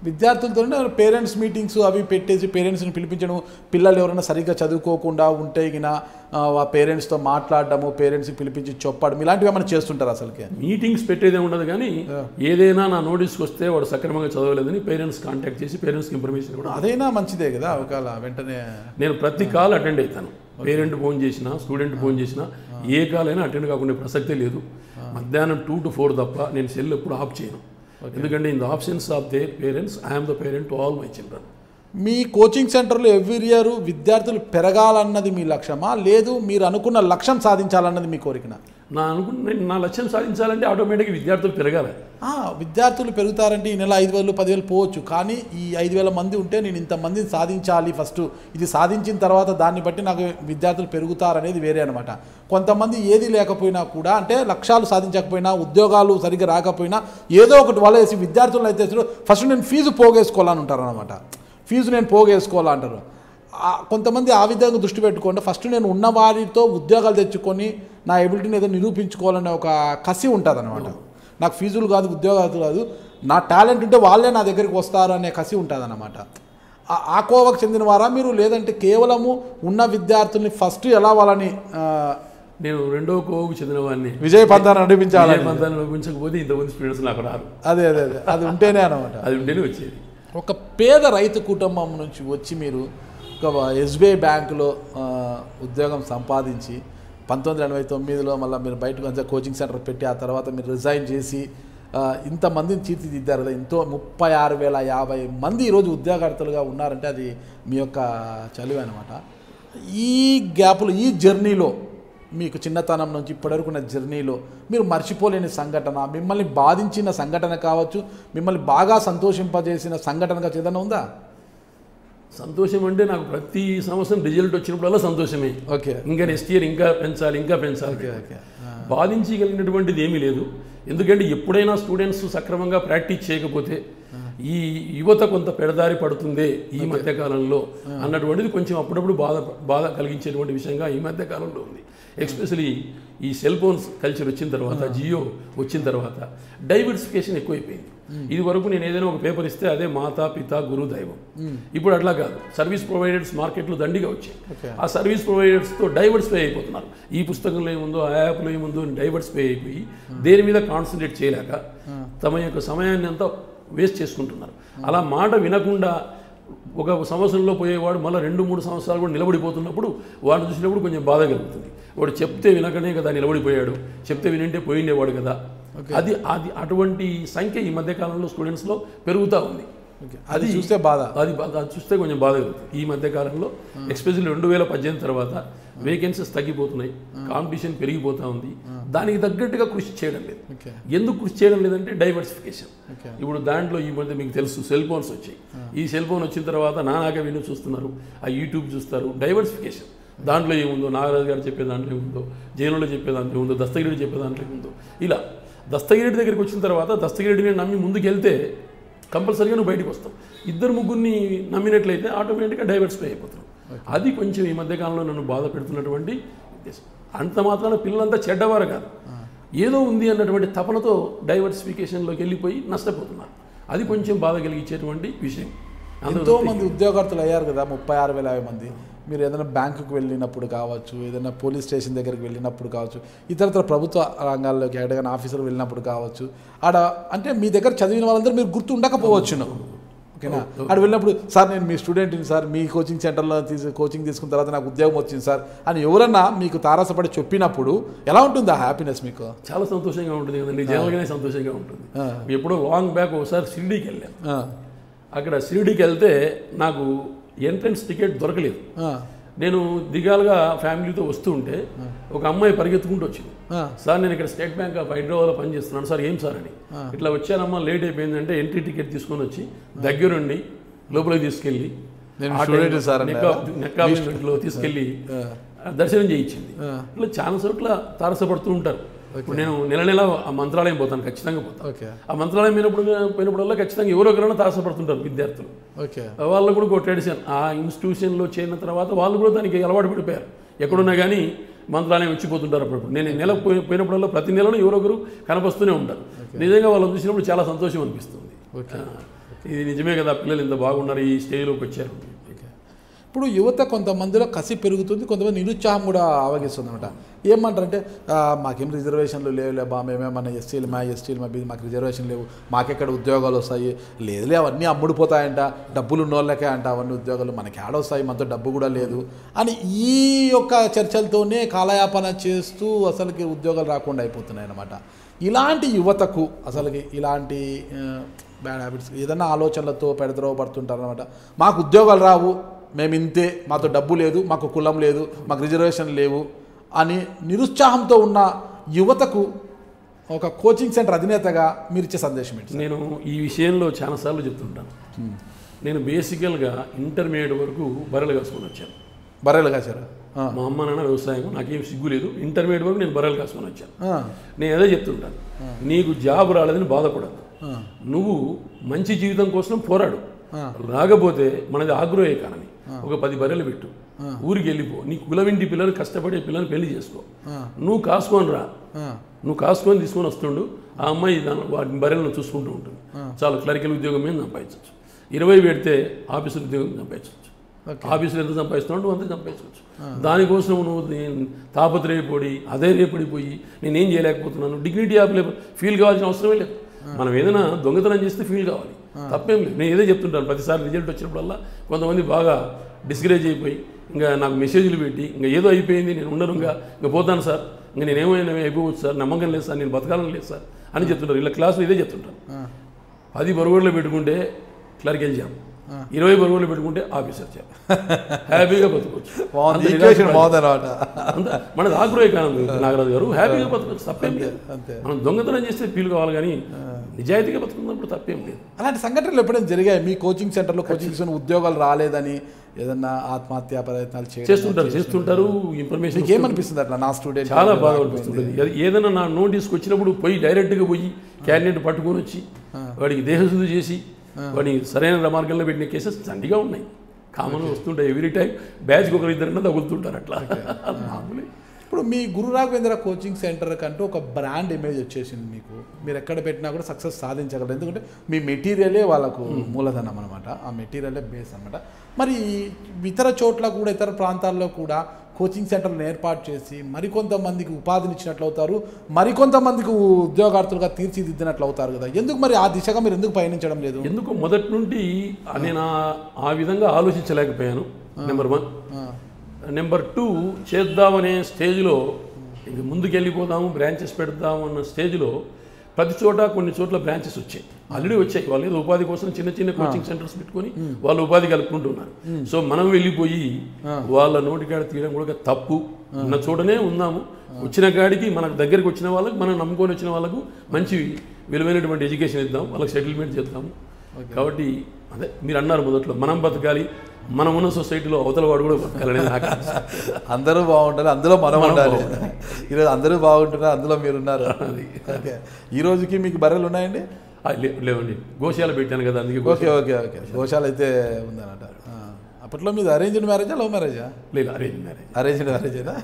విద్యార్థులతోనే పేరెంట్స్ మీటింగ్స్ అవి పెట్టేసి పేరెంట్స్ని పిలిపించడం పిల్లలు ఎవరైనా సరిగ్గా చదువుకోకుండా ఉంటే గిన ఆ, ఆ పేరెంట్స్తో మాట్లాడడము పేరెంట్స్కి పిలిపించి చెప్పడం ఇలాంటివి ఏమైనా చేస్తుంటారు అసలుకి మీటింగ్స్ పెట్టేదే ఉండదు కానీ ఏదైనా నా నోటీస్కి వస్తే వాడు సక్రమంగా చదవలేదని పేరెంట్స్ కాంటాక్ట్ చేసి పేరెంట్స్కి ఇన్ఫర్మేషన్ కూడా అదైనా మంచిదే కదా ఒకవేళ వెంటనే నేను ప్రతి కాల్ అటెండ్ అవుతాను పేరెంట్ ఫోన్ చేసినా స్టూడెంట్ ఫోన్ చేసినా ఏ కాల్ అయినా అటెండ్ కాకుండా ప్రసక్తే లేదు మధ్యాహ్నం టూ టు ఫోర్ తప్ప నేను సెల్ ఎప్పుడు ఆఫ్ చేయను ఎందుకంటే in the options of their parents I'm the parent to all my children మీ కోచింగ్ సెంటర్లో ఎవ్రీ ఇయర్ విద్యార్థులు పెరగాలన్నది మీ లక్ష్యమా లేదు మీరు అనుకున్న లక్ష్యం సాధించాలన్నది మీ కోరికనా నా అనుకున్న నేను నా లక్ష్యం సాధించాలంటే ఆటోమేటిక్గా విద్యార్థులు పెరగాలి ఆ, విద్యార్థులు పెరుగుతారంటే ఈ నెల ఐదు వేలు పదివేలు పోవచ్చు కానీ ఈ ఐదు వేల మంది ఉంటే నేను ఇంతమందిని సాధించాలి ఫస్ట్ ఇది సాధించిన తర్వాత దాన్ని బట్టి నాకు విద్యార్థులు పెరుగుతారనేది వేరే అనమాట కొంతమంది ఏది లేకపోయినా కూడా అంటే లక్ష్యాలు సాధించకపోయినా ఉద్యోగాలు సరిగ్గా రాకపోయినా ఏదో ఒకటి వలేసి విద్యార్థులను అయితే ఫస్ట్ నేను ఫీజు పోగేసుకోవాలని ఉంటారు అనమాట ఫీజు నేను పోగేసుకోవాలంటారు ఆ, కొంతమంది ఆ విధంగా దృష్టి పెట్టుకోండి ఫస్ట్ నేను ఉన్న వారితో ఉద్యోగాలు తెచ్చుకొని నా ఎబిలిటీని ఏదో నిరూపించుకోవాలనే ఒక కసి ఉంటుంది అనమాట నాకు ఫీజులు కాదు ఉద్యోగాలు కాదు నా టాలెంట్ ఉంటే వాళ్ళే నా దగ్గరికి వస్తారు అనే కసి ఉంటుంది అనమాట ఆ కోవకు చెందిన వారా మీరు లేదంటే కేవలము ఉన్న విద్యార్థుల్ని ఫస్ట్ ఎలా వాళ్ళని ఆ, నేను రెండో కోవుకు చెందిన వాడిని విజయ పంతాన్ని నడిపించాలని పంతాన్ని నడిపించకపోతే ఇంతమంది స్టూడెంట్స్ నాకు రారు అదే అదే అదే అది ఉంటేనే అనమాట అది ఉంటేనే వచ్చేది ఒక పేద రైతు కుటుంబం నుంచి వచ్చి మీరు ఒక ఎస్బీఐ బ్యాంకులో ఆ, ఉద్యోగం సంపాదించి పంతొమ్మిది ఎనభై తొమ్మిదిలో మళ్ళీ మీరు బయటకు వచ్చే కోచింగ్ సెంటర్ పెట్టి ఆ తర్వాత మీరు రిజైన్ చేసి ఆ, ఇంతమందిని తీర్చిదిద్దారు కదా ఎంతో ముప్పై ఆరు వేల యాభై మంది ఈరోజు ఉద్యోగకర్తలుగా ఉన్నారంటే అది మీ యొక్క చలువ అనమాట ఈ గ్యాప్లో ఈ జర్నీలో మీకు చిన్నతనం నుంచి ఇప్పటివరకు ఉన్న జర్నీలో మీరు మర్చిపోలేని సంఘటన మిమ్మల్ని బాధించిన సంఘటన కావచ్చు మిమ్మల్ని బాగా సంతోషింపజేసిన సంఘటనగా ఏదైనా ఉందా సంతోషం అంటే నాకు ప్రతి సంవత్సరం రిజల్ట్ వచ్చినప్పుడల్లా సంతోషమే ఓకే ఇంకా నెక్స్ట్ ఇయర్ ఇంకా పెంచాలి ఇంకా పెంచాలి ఓకే ఓకే బాధించగలిగినటువంటిది ఏమీ లేదు ఎందుకంటే ఎప్పుడైనా స్టూడెంట్స్ సక్రమంగా ప్రాక్టీస్ చేయకపోతే ఈ యువత కొంత పెడదారి పడుతుందే ఈ మధ్య కాలంలో అన్నటువంటిది కొంచెం అప్పుడప్పుడు బాధ బాధ కలిగించేటువంటి విషయంగా ఈ మధ్య కాలంలో ఉంది ఎస్పెషలీ ఈ సెల్ ఫోన్స్ కల్చర్ వచ్చిన తర్వాత జియో వచ్చిన తర్వాత డైవర్సిఫికేషన్ ఎక్కువైపోయింది ఇది వరకు నేను ఏదైనా ఒక పేపర్ ఇస్తే అదే మాతా పిత గురు దైవం ఇప్పుడు అట్లా కాదు సర్వీస్ ప్రొవైడర్స్ మార్కెట్లో దండిగా వచ్చాయి ఓకే ఆ సర్వీస్ ప్రొవైడర్స్తో డైవర్సిఫై అయిపోతున్నారు ఈ పుస్తకంలో ఏముందో ఆ యాప్లో ఏముందో అని డైవర్సిఫై అయిపోయి దేని మీద కాన్సన్ట్రేట్ చేయలేక తమ యొక్క సమయాన్ని అంతా వేస్ట్ చేసుకుంటున్నారు అలా మాట వినకుండా ఒక సంవత్సరంలో పోయేవాడు మళ్ళీ రెండు మూడు సంవత్సరాలు కూడా నిలబడిపోతున్నప్పుడు వాడిని చూసినప్పుడు కొంచెం బాధ కలుగుతుంది వాడు చెప్తే వినకనే కదా నిలబడిపోయాడు చెప్తే వినంటే పోయిండేవాడు కదా అది అది అటువంటి సంఖ్య ఈ మధ్య కాలంలో స్టూడెంట్స్లో పెరుగుతూ ఉంది ఓకే అది చూస్తే బాధ అది బా- అది చూస్తే కొంచెం బాధ కలుగుతుంది ఈ మధ్య కాలంలో ఎక్స్పెషల్లీ రెండు వేల పద్దెనిమిది తర్వాత వేకెన్సీస్ తగ్గిపోతున్నాయి కాంపిటీషన్ పెరిగిపోతూ ఉంది దానికి తగ్గట్టుగా కృషి చేయడం లేదు ఓకే ఎందుకు కృషి చేయడం లేదంటే డైవర్సిఫికేషన్ ఓకే ఇప్పుడు దాంట్లో ఈ మధ్య మీకు తెలుసు సెల్ ఫోన్స్ వచ్చాయి ఈ సెల్ ఫోన్ వచ్చిన తర్వాత నానాగా విను చూస్తున్నారు ఆ యూట్యూబ్ చూస్తారు డైవర్సిఫికేషన్ దాంట్లో ఏముందో నాగరాజు గారు చెప్పే దాంట్లో ఏముందో జైనులో చెప్పే దాంట్లో ఏముందో దస్తగిరి చెప్పే దాంట్లో ఏముందో ఇలా దస్తగిరి దగ్గరికి వచ్చిన తర్వాత దస్తగిరిని నమ్మి ముందుకు వెళ్తే కంపల్సరీగా నువ్వు బయటకు వస్తావు ఇద్దరు ముగ్గురిని నమ్మినట్లయితే ఆటోమేటిక్గా డైవర్సిఫై అయిపోతున్నావు అది కొంచెం ఈ మధ్యకాలంలో నన్ను బాధ పెడుతున్నటువంటి ఉద్దేశం అంత మాత్రాన పిల్లలంతా చెడ్డవారు కాదు ఏదో ఉంది అన్నటువంటి తపనతో డైవర్సిఫికేషన్లోకి వెళ్ళిపోయి నష్టపోతున్నారు అది కొంచెం బాధ కలిగించేటువంటి విషయం అందులో ఎంతో మంది ఉద్యోగస్తులు అయ్యారు కదా ముప్పై ఆరు వేల యాభై మంది మీరు ఏదైనా బ్యాంకుకు వెళ్ళినప్పుడు కావచ్చు ఏదైనా పోలీస్ స్టేషన్ దగ్గరికి వెళ్ళినప్పుడు కావచ్చు ఇతరత్ర ప్రభుత్వ రంగాల్లోకి ఏదైనా ఆఫీసర్ వెళ్ళినప్పుడు కావచ్చు ఆడ అంటే మీ దగ్గర చదివిన వాళ్ళందరూ మీరు గుర్తు ఉండకపోవచ్చును ఓకేనా ఆడ వెళ్ళినప్పుడు సార్ నేను మీ స్టూడెంట్ని సార్ మీ కోచింగ్ సెంటర్లో తీసి కోచింగ్ తీసుకున్న తర్వాత నాకు ఉద్యోగం వచ్చింది సార్ అని ఎవరన్నా మీకు తారసపడి చెప్పినప్పుడు ఎలా ఉంటుంది ఆ హ్యాపీనెస్ మీకు చాలా సంతోషంగా ఉంటుంది కదండి జనరల్గానే సంతోషంగా ఉంటుంది ఆ. ఎప్పుడో లాంగ్ బ్యాక్ ఒకసారి షిరిడీకి వెళ్ళాను ఆ, అక్కడ షిరిడీకి వెళ్తే నాకు ఎంట్రన్స్ టికెట్ దొరకలేదు ఆ, నేను దిగాలుగా ఫ్యామిలీతో వస్తూ ఉంటే ఒక అమ్మాయి పరిగెత్తుకుంటూ వచ్చింది ఆ, సార్ నేను ఇక్కడ స్టేట్ బ్యాంక్ ఆఫ్ హైదరాబాద్లో పనిచేస్తున్నాను సార్ ఏం సార్ అని ఇట్లా వచ్చానమ్మా లేట్ అయిపోయిందంటే ఎంట్రీ టికెట్ తీసుకొని వచ్చి దగ్గరుండి లోపలికి తీసుకెళ్ళి నేను ఆ student టైంలో సార్ నెక్ ఆఫ్- నెక్ ఆఫ్మెంట్లో తీసుకెళ్ళి దర్శనం చేయించింది ఇట్లా చాలా చోట్ల తారసపడుతూ ఉంటారు ఇప్పుడు నేను నెల నెల ఆ మంత్రాలయం పోతాను ఖచ్చితంగా పోతాను ఓకే ఆ మంత్రాలయం పోయినప్పుడు పోయినప్పుడల్లా ఖచ్చితంగా ఎవరో ఒకరైనా తారసపడుతుంటారు విద్యార్థులు ఓకే వాళ్ళు కూడా ఒక ట్రెడిషన్ ఆ ఇన్స్టిట్యూషన్లో చేరిన తర్వాత వాళ్ళు కూడా దానికి అలవాటు పడిపోయారు ఎక్కడున్నా కానీ మంత్రాలయం వచ్చిపోతుంటారు అప్పుడప్పుడు నేను నెల పోయి పోయినప్పుడల్లా ప్రతి నెలలో ఎవరొకరు కనపస్తూనే ఉంటారు నిజంగా వాళ్ళని చూసినప్పుడు చాలా సంతోషం అనిపిస్తుంది ఓకే ఇది నిజమే కదా పిల్లలు ఇంత బాగున్నారు ఈ స్టేజ్లోకి వచ్చారు ఇప్పుడు యువత కొంతమందిలో కసి పెరుగుతుంది కొంతమంది నిరుత్సాహం కూడా ఆవగిస్తుంది అనమాట ఏమంటారంటే "ఆ, మాకేం రిజర్వేషన్లు లేవులే బా మేమేమన్నా ఎస్సీలు మా ఎస్టీలు మా బీ- మాకు రిజర్వేషన్ లేవు మాకెక్కడ ఉద్యోగాలు వస్తాయి లేదులే అవన్నీ అమ్ముడుపోతాయంట డబ్బులు ఉన్నోళ్ళకే అంట అవన్నీ ఉద్యోగాలు మనకి ఆడొస్తాయి మనతో డబ్బు కూడా లేదు అని ఈ యొక్క చర్చలతోనే కాలయాపన చేస్తూ అసలుకి ఉద్యోగాలు రాకుండా అయిపోతున్నాయి అన్నమాట ఇలాంటి యువతకు అసలుకి ఇలాంటి బ్యాడ్ హ్యాబిట్స్ ఏదైనా ఆలోచనలతో పెడద్రవ పడుతుంటారు అనమాట మాకు ఉద్యోగాలు రావు మేము ఇంతే మాతో డబ్బు లేదు మాకు కులం లేదు మాకు రిజర్వేషన్ లేవు అని నిరుత్సాహంతో ఉన్న యువతకు ఒక కోచింగ్ సెంటర్ అధినేతగా మీరు ఇచ్చే సందేశం ఏంటి నేను ఈ విషయంలో చాలాసార్లు చెప్తుంటాను నేను బేసికల్గా ఇంటర్మీడియట్ వరకు బర్రెలు కాసుకొని వచ్చాను బర్రెలు కాశారు ఆ, మా అమ్మ నాన్న వ్యవసాయం నాకేం సిగ్గు లేదు ఇంటర్మీడియట్ వరకు నేను బర్రెలు కాసుకొని వచ్చాను ఆ, నేను అదే చెప్తుంటాను నీకు జాబ్ రాలేదని బాధపడదు ఆ, నువ్వు మంచి జీవితం కోసం పోరాడు ఆ. రాకపోతే మనది ఆగ్రో ఎకానమీ ఒక పది బర్రెలు పెట్టు ఊరికి వెళ్ళిపో నీ కులవింటి పిల్లలు కష్టపడే పిల్లలు పెళ్లి చేసుకో ఆ. నువ్వు కాసుకొని రా ఆ, నువ్వు కాసుకొని తీసుకొని వస్తుండు ఆ అమ్మాయి దాని వాటి బర్రెలను చూసుకుంటూ ఉంటుంది చాలా క్లరికల్ ఉద్యోగం మీద సంపాదించవచ్చు ఇరవై పెడితే ఆఫీసు ఉద్యోగం సంపాదించవచ్చు ఓకే. ఆఫీసులో ఎంత సంపాదిస్తున్నావు నువ్వు అంతే సంపాదించవచ్చు దానికోసం నువ్వు నేను తాపత్రయపడి అదే రేపడిపోయి నేనేం చేయలేకపోతున్నాను డిగ్నిటీ ఆఫ్ లేబర్ ఫీల్ కావాల్సిన అవసరమే లేదు మనం ఏదైనా దొంగతనం చేస్తే ఫీల్ కావాలి తప్పేం లేదు నేను ఏదో చెప్తుంటాను ప్రతిసారి రిజల్ట్ వచ్చినప్పుడల్లా కొంతమంది బాగా డిస్కరేజ్ అయిపోయి ఇంకా నాకు మెసేజ్లు పెట్టి ఇంకా ఏదో అయిపోయింది నేను ఉండను ఇంకా ఇంకా పోతాను సార్ ఇంకా నేను ఏమైనా అయిపోవచ్చు సార్ నమ్మకం లేదు సార్ నేను బతకాలని లేదు సార్ అని చెప్తుంటారు ఇలా క్లాసులో ఇదే చెప్తుంటాను ఆ, పది బరుగుడులో పెట్టుకుంటే క్లర్కెల్ జాబ్ ఇరవై బరుగుడులో పెట్టుకుంటే ఆఫీసర్ జాబ్ హ్యాపీగా బతుకోవచ్చు బాగుంది అంత ఈక్వేషన్ నిరాశపడి- బాగుంది అనమాట అంత మనది ఆగ్రో ఎకానమీ నాగరాజు గారు హ్యాపీగా బతకచ్చు తప్పేం లేదు అంతే మనం దొంగతనం చేస్తే ఫీల్ కావాలి కానీ నిజాయితీగా బతుకున్నప్పుడు తప్పేం లేదు అలాంటి సంఘటనలు ఎప్పుడైనా జరిగాయి మీ కోచింగ్ సెంటర్లో కోచింగ్ సెంటర్ ఉద్యోగాలు రాలేదని ఏదన్నా ఆత్మహత్యా ప్రయత్నాలు చేయడం చేస్తుంటారు చేస్తుంటారు ఇన్ఫర్మేషన్ మీకు ఏమనిపిస్తుంది అట్లా నా స్టూడెంట్ చాలా బాగా అనిపిస్తుంటుంది ఏ- ఏదైనా నా నోటీస్కి వచ్చినప్పుడు పోయి డైరెక్ట్గా పోయి క్యాండిడేట్ పట్టుకొని వచ్చి వాడికి దేహశుద్ధి చేసి వాడిని సరైన మార్గంలో పెట్టిన కేసెస్ దండిగా ఉన్నాయి కామన్ వస్తుంటాయి ఎవ్రీ టైం బ్యాచ్కి ఒకరు ఇద్దరన్నా తగులుతుంటారు అట్లా మామూలే ఇప్పుడు మీ గురు రాఘవేంద్ర కోచింగ్ సెంటర్ కంటూ ఒక బ్రాండ్ ఇమేజ్ వచ్చేసింది మీకు మీరు ఎక్కడ పెట్టినా కూడా సక్సెస్ సాధించగలరు ఎందుకంటే మీ మెటీరియలే వాళ్ళకు మూలధనం అనమాట ఆ మెటీరియలే బేస్ అనమాట మరి ఇతర చోట్ల కూడా ఇతర ప్రాంతాల్లో కూడా కోచింగ్ సెంటర్లను ఏర్పాటు చేసి మరికొంతమందికి ఉపాధినిచ్చినట్లు అవుతారు మరికొంతమందికి ఉద్యోగార్థులుగా తీర్చిదిద్దినట్లు అవుతారు కదా ఎందుకు మరి ఆ దిశగా మీరు ఎందుకు పయనించడం లేదు ఎందుకు మొదటి నుండి ఆ- నేను ఆ- ఆ విధంగా ఆలోచించలేకపోయాను నెంబర్ వన్ ఆ, నెంబర్ టూ చేద్దామనే స్టేజ్లో ఇంక ముందుకెళ్ళిపోదాము బ్రాంచెస్ పెడదాము అన్న స్టేజ్లో ప్రతి చోట కొన్ని చోట్ల బ్రాంచెస్ వచ్చాయి ఆల్రెడీ వచ్చాయి వాళ్ళు ఏదో ఉపాధి కోసం చిన్న చిన్న కోచింగ్ సెంటర్స్ పెట్టుకొని వాళ్ళు ఉపాధి కలుపుకుంటున్నారు సో మనం వెళ్ళిపోయి వాళ్ళ నోటికాడ తీయడం కూడా తప్పు ఉన్న చోటనే ఉందాము వచ్చిన కాడికి మనకు దగ్గరికి వచ్చిన వాళ్ళకి మనం నమ్ముకొని వచ్చిన వాళ్ళకు మంచి విలువైనటువంటి ఎడ్యుకేషన్ ఇద్దాం వాళ్ళకి సెటిల్మెంట్ చేద్దాము కాబట్టి అదే మీరు అన్నారు మొదట్లో మనం బతకాలి మనం ఉన్న సొసైటీలో అవతల వాడు కూడా బతకాలనేది నాకు ఆశ. అందరూ బాగుంటారు అందులో మనం ఉండాలి ఈరోజు అందరూ బాగుంటున్నారు అందులో మీరు ఉన్నారు ఓకే ఈ రోజుకి మీకు బర్రెలు ఉన్నాయండి ఆ, లే- లేవండి గోశాల పెట్టాను కదా అందుకే గోశాల. ఓకే ఓకే ఓకే గోశాల అయితే ఉందన్నమాట ఆ. అప్పట్లో మీది అరేంజ్డ్ మ్యారేజా లవ్ మ్యారేజా లేదు అరేంజ్ మ్యారేజ్ అరేంజ్డ్ మ్యారేజేనా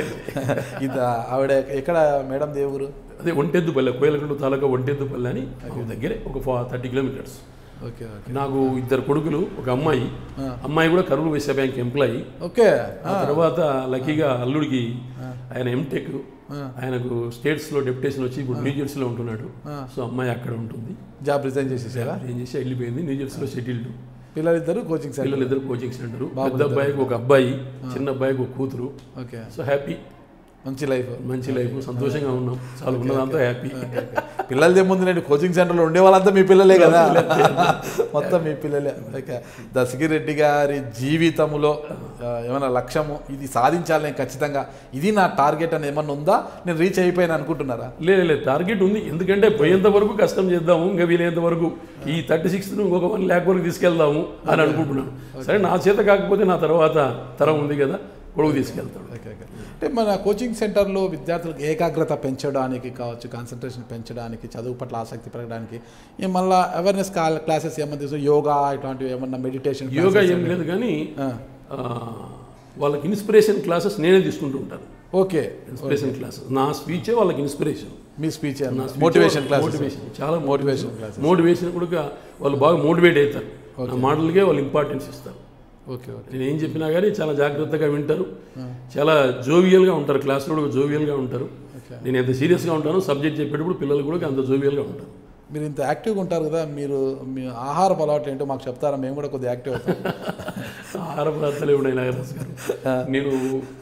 ఇది ఆవిడ ఎక్కడ మేడం దేవురు అదే ఒంటెద్దుపల్లె కోయలకుంట తాలూకా ఒంటెద్దుపల్లె అని మాకు దగ్గరే ఒక థర్టీ కిలోమీటర్స్ ఓకే ఓకే నాకు ఇద్దరు కొడుకులు ఒక అమ్మాయి అమ్మాయి కూడా Karur Vysya bank employee okay ఆ తర్వాత లక్కీగా అల్లుడికి ఆయన ఎంటెక్ ఆయనకు స్టేట్స్లో డెప్యుటేషన్ వచ్చి ఇప్పుడు న్యూ జెర్సీలో ఉంటున్నాడు సో అమ్మాయి అక్కడ ఉంటుంది జాబ్ రిజైన్ చేసేసారా ఏం చేసి వెళ్ళిపోయింది న్యూ జెర్సీలో సెటిల్డ్ పిల్లలిద్దరు కోచింగ్ సెంటర్ పిల్లలిద్దరు కోచింగ్ సెంటర్ పెద్ద అబ్బాయికి ఒక అబ్బాయి చిన్న అబ్బాయికి ఒక కూతురు ఓకే సో హ్యాపీ మంచి లైఫ్ మంచి లైఫ్ సంతోషంగా ఉన్నాం చాలా ఉన్నదంతా హ్యాపీ పిల్లలదే ముందు నేను కోచింగ్ సెంటర్లో ఉండే వాళ్ళంతా మీ పిల్లలే కదా మొత్తం మీ పిల్లలే ఓకే దశగిరెడ్డి గారి జీవితంలో ఆ, ఏమైనా లక్ష్యము ఇది సాధించాలి నేను ఖచ్చితంగా ఇది నా టార్గెట్ అని ఏమన్నా ఉందా నేను రీచ్ అయిపోయాను అనుకుంటున్నారా లేదు లేదు టార్గెట్ ఉంది ఎందుకంటే పోయేంత వరకు కష్టం చేద్దాము ఇంకా వీలైనంత వరకు ఈ థర్టీ సిక్స్త్ ఇంకొక వన్ ల్యాక్ వరకు తీసుకెళ్దాము అని అనుకుంటున్నాను సరే నా చేత కాకపోతే నా తర్వాత తరం ఉంది కదా కొడుకు తీసుకెళ్తాడు ఓకే ఓకే అంటే మన కోచింగ్ సెంటర్లో విద్యార్థులకు ఏకాగ్రత పెంచడానికి కావచ్చు కాన్సన్ట్రేషన్ పెంచడానికి చదువు పట్ల ఆసక్తి పెరగడానికి ఈ మళ్ళీ అవేర్నెస్ క్లాసెస్ ఏమన్నా తీసు యోగా ఇట్లాంటివి ఏమన్నా మెడిటేషన్ యోగా ఏం లేదు కానీ ఆ, వాళ్ళకి ఇన్స్పిరేషన్ క్లాసెస్ నేనే తీసుకుంటూ ఉంటాను ఓకే ఇన్స్పిరేషన్ క్లాస్ నా స్పీచే వాళ్ళకి ఇన్స్పిరేషన్ మీ స్పీచ్ నా speech మోటివేషన్ క్లాస్ మోటివేషన్ చాలా మోటివేషన్ మోటివేషన్ మోటివేషన్ కూడా వాళ్ళు బాగా మోటివేట్ అవుతారు నా మాటలకే వాళ్ళు ఇంపార్టెన్స్ ఇస్తారు ఓకే ఓకే నేను ఏం చెప్పినా కానీ చాలా జాగ్రత్తగా వింటారు చాలా జోవియల్గా ఉంటారు క్లాస్లో కూడా జోవియల్గా ఉంటారు నేను ఎంత సీరియస్గా ఉంటానో సబ్జెక్ట్ చెప్పేటప్పుడు పిల్లలు కూడా అంత జోవియల్గా ఉంటారు మీరు ఇంత యాక్టివ్గా ఉంటారు కదా మీరు మీ ఆహార అలవాట్లు ఏంటో మాకు చెప్తారా మేము కూడా కొద్దిగా యాక్టివ్ అవుతాం ఆహార పదార్థాలు ఏమిటో నాగరాజు గారు నేను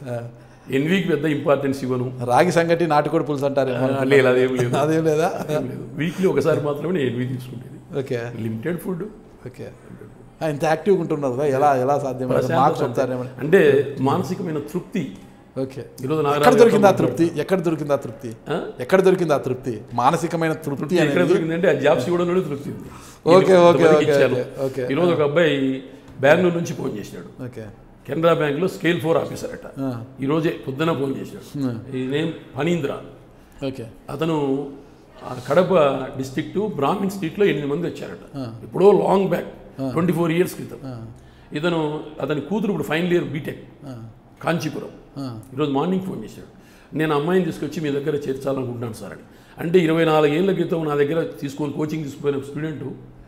ఎన్వీకి పెద్ద ఇంపార్టెన్స్ ఇవ్వను రాగి సంగటి నాటుకోడి పులుసు అంటారు లేదు అదేం లేదు అదేం లేదా అదేం లేదు వీక్లీ ఒకసారి మాత్రమే నేను ఎన్వీ తీసుకుంటేది ఓకే లిమిటెడ్ ఫుడ్ ఓకే ఆ, ఇంత యాక్టివ్గా ఉంటున్నారు కదా ఎలా ఎలా సాధ్యం మాకు చెప్తారేమో అంటే మానసికమైన తృప్తి ఓకే ఈరోజు ఎక్కడ నాగరాజు దొరికింది ఆ తృప్తి ఎక్కడ దొరికింది ఆ తృప్తి ఆ? ఎక్కడ దొరికింది ఆ తృప్తి మానసికమైన తృప్తి ఎక్కడ అనేది దొరికిందంటే ఆ జాబ్స్ ఇవ్వడంలోనే తృప్తి ఉంది. ఓకే, ఇది ఓకే, ఇంతమందికి ఓకే, ఇచ్చాను. Okay, okay. ఈరోజు ఒక అబ్బాయి బెంగళూరు నుంచి ఫోన్ చేశాడు ఓకే కెనరా బ్యాంక్లో స్కేల్ ఫోర్ ఆఫీసర్ అట ఆ. ఈరోజే పొద్దున ఫోన్ చేశాడు ఈ నేమ్ ఫణీంద్ర ఓకే అతను ఆ కడప డిస్టిక్ట్ బ్రాహ్మిన్ స్ట్రీట్లో ఎనిమిది మంది వచ్చారట ఎప్పుడో long back twenty four years క్రితం ఇతను అతని కూతురు ఇప్పుడు ఫైనల్ ఇయర్ బీటెక్ కాంచీపురం ఈరోజు మార్నింగ్ ఫోన్ చేశాడు నేను అమ్మాయిని తీసుకొచ్చి మీ దగ్గర చేర్చాలనుకుంటున్నాను సార్ అని అంటే ఇరవై నాలుగేళ్ల క్రితం నా దగ్గర తీసుకొని కోచింగ్ తీసుకుపోయిన స్టూడెంట్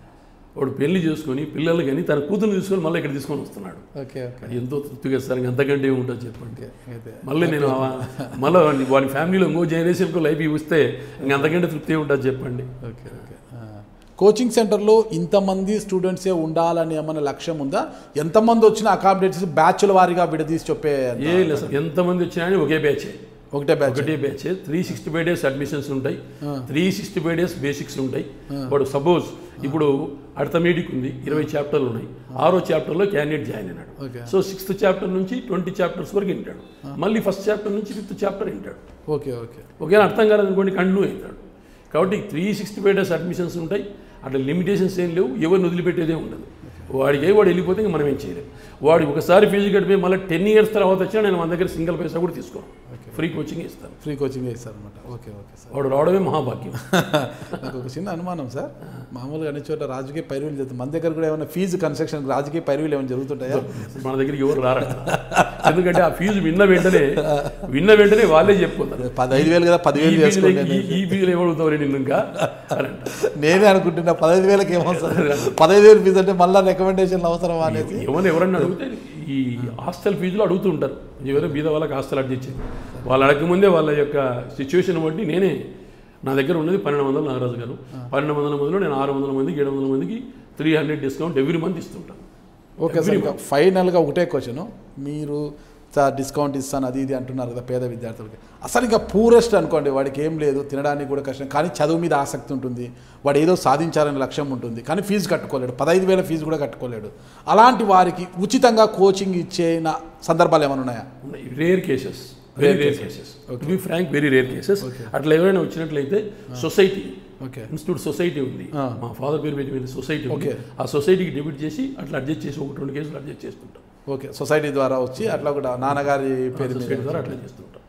వాడు పెళ్లి చేసుకొని పిల్లలు కానీ తన కూతురు తీసుకొని మళ్ళీ ఇక్కడ తీసుకొని వస్తున్నాడు ఓకే ఓకే అది ఎంతో తృప్తిగా సార్ ఇంకా అంతకంటే ఏముంటుంది చెప్పండి అయితే మళ్ళీ నేను ఆ- మళ్ళీ వాడి- వాడి ఫ్యామిలీలో ఇంకో జనరేషన్కు లైఫ్ ఇస్తే ఇంకా అంతకంటే తృప్తి ఉంటుంది చెప్పండి ఓకే ఓకే ఆ. కోచింగ్ సెంటర్లో ఇంతమంది స్టూడెంట్సే ఉండాలని ఏమైనా లక్ష్యం ఉందా ఎంతమంది వచ్చినా అకామిడేట్స్ బ్యాచ్ల వారీగా విడదీసి చెప్పే ఏ లేదు సార్ ఎంతమంది వచ్చినా కానీ ఒకే బ్యాచ్ ఒకటే బ్యాచ్ ఒకటే batch three sixty five days admissions ఉంటాయి three sixty five days basics ఉంటాయి వాడు సపోజ్ ఇప్పుడు అర్థమేటిక్ ఉంది ఇరవై చాప్టర్లు ఉన్నాయి ఆరో చాప్టర్లో క్యాండిడేట్ జాయిన్ అయినాడు Okay. సో సిక్స్త్ చాప్టర్ నుంచి ట్వంటీ చాప్టర్స్ వరకు వింటాడు మళ్ళీ ఫస్ట్ చాప్టర్ నుంచి ఫిఫ్త్ చాప్టర్ వింటాడు ఓకే ఓకే ఒకవేళ అర్థం కాలేదనుకోండి కంటిన్యూ అవుతాడు కాబట్టి three sixty five days admissions ఉంటాయి అట్లా లిమిటేషన్స్ ఏం లేవు ఎవరిని వదిలిపెట్టేదే ఉండదు వాడికి ఏ వాడు వెళ్ళిపోతే ఇంకా మనం ఏం చేయలేం వాడు ఒకసారి ఫీజు కట్టిపోయి మళ్ళీ టెన్ ఇయర్స్ తర్వాత వచ్చినా నేను మన దగ్గర సింగిల్ పైసా కూడా తీసుకోను ఫ్రీ కోచింగ్ ఇస్తాను ఫ్రీ కోచింగ్ ఇస్తారనమాట ఓకే ఓకే సార్ వాడు రావడమే మహాభాగ్యం నాకు ఒక చిన్న అనుమానం సార్ మామూలుగా అన్ని చోట్ల రాజకీయ పైరువులు జరుగుతుంది మన దగ్గర కూడా ఏమైనా ఫీజు కన్స్ట్రక్షన్ రాజకీయ పైరువులు ఏమైనా జరుగుతుంటాయా మన దగ్గరికి ఎవరు రారట ఎందుకంటే ఆ ఫీజు విన్న వెంటనే విన్న వెంటనే వాళ్ళే చెప్పుకుంటారు పదహైదు వేలు కదా ఈ పదివేలు ఫీజులు చేసుకోండి ఈ- ఈ ఫీజులు ఏమడుగుతావు నిన్ను ఇంకా అని అంటారు. నేనే అనుకుంటున్నా పదహైదు వేలకి ఏమో సార్ పదహైదు వేలు ఫీజు అంటే మళ్ళీ రికమెండేషన్లు అవసరమా అనేది ఎవరు ఎవరన్నా అడిగితే ఈ హాస్టల్ ఫీజులు అడుగుతూ ఉంటారు ఎవరో బీద వాళ్ళకి హాస్టల్ అడ్జిచ్చేది వాళ్ళు అడగకముందే వాళ్ళ యొక్క సిచ్యువేషన్ బట్టి నేనే నా దగ్గర ఉన్నది పన్నెండు వందలు నాగరాజు గారు పన్నెండు వందల మందిలో నేను ఆరు వందల మందికి ఏడు వందల మందికి three hundred discount every month ఇస్తుంటాను ఓకే సార్ ఇంకా ఫైనల్గా ఒకటే క్వశ్చన్ మీరు సార్ డిస్కౌంట్ ఇస్తాను అది ఇది అంటున్నారు కదా పేద విద్యార్థులకి అసలు ఇంకా పూరెస్ట్ అనుకోండి వాడికి ఏం లేదు తినడానికి కూడా కష్టం కానీ చదువు మీద ఆసక్తి ఉంటుంది వాడు ఏదో సాధించాలనే లక్ష్యం ఉంటుంది కానీ ఫీజు కట్టుకోలేడు పదహైదు వేల ఫీజు కూడా కట్టుకోలేడు అలాంటి వారికి ఉచితంగా కోచింగ్ ఇచ్చిన సందర్భాలు ఏమైనా ఉన్నాయా rare cases very rare cases to be frank very rare cases అట్లా ఎవరైనా వచ్చినట్లయితే సొసైటీ ఓకే ఇన్స్టిట్యూట్ సొసైటీ ఉంది మా ఫాదర్ పేరు పెట్టిన సొసైటీ ఉంది Okay. ఆ సొసైటీకి డెబిట్ చేసి అట్లా అడ్జస్ట్ చేసి ఒకటి రెండు కేసులు అడ్జస్ట్ చేస్తుంటాం ఓకే సొసైటీ ద్వారా వచ్చి అట్లా కూడా నాన్నగారి పేరు మీద సొసైటీ ద్వారా అట్లా చేస్తుంటాం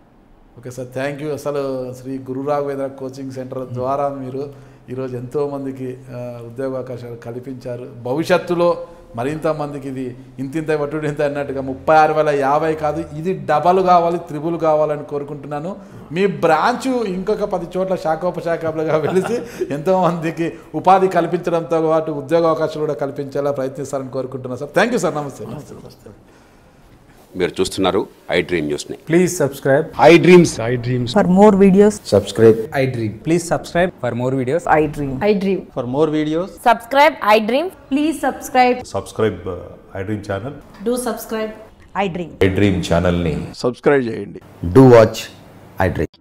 ఓకే సార్ థ్యాంక్ యూ అసలు శ్రీ గురు రాఘవేంద్ర కోచింగ్ సెంటర్ ద్వారా మీరు ఈరోజు ఎంతోమందికి ఆ, ఉద్యోగావకాశాలు కల్పించారు భవిష్యత్తులో మరింత మందికి ఇది ఇంతింత పట్టుడు ఇంత అన్నట్టుగా ముప్పై ఆరు వేల యాభై కాదు ఇది డబల్ కావాలి త్రిబుల్ కావాలని కోరుకుంటున్నాను మీ బ్రాంచ్ ఇంకొక పది చోట్ల శాఖోపశాఖలుగా వెలిసి ఎంతోమందికి ఉపాధి కల్పించడంతో పాటు ఉద్యోగ అవకాశాలు కూడా కల్పించేలా ప్రయత్నిస్తారని కోరుకుంటున్నాను సార్ థ్యాంక్ యూ సార్ నమస్తే నమస్తే నమస్తే మీరు చూస్తున్నారు ఐ డ్రీమ్ న్యూస్ని Please subscribe. I dreams For more videos, subscribe I dream. Please subscribe for more videos. I dream. I dream. for more videos subscribe i dream please subscribe subscribe I dream channel do subscribe I dream. i dream ఛానల్ని subscribe చేయండి do watch i dream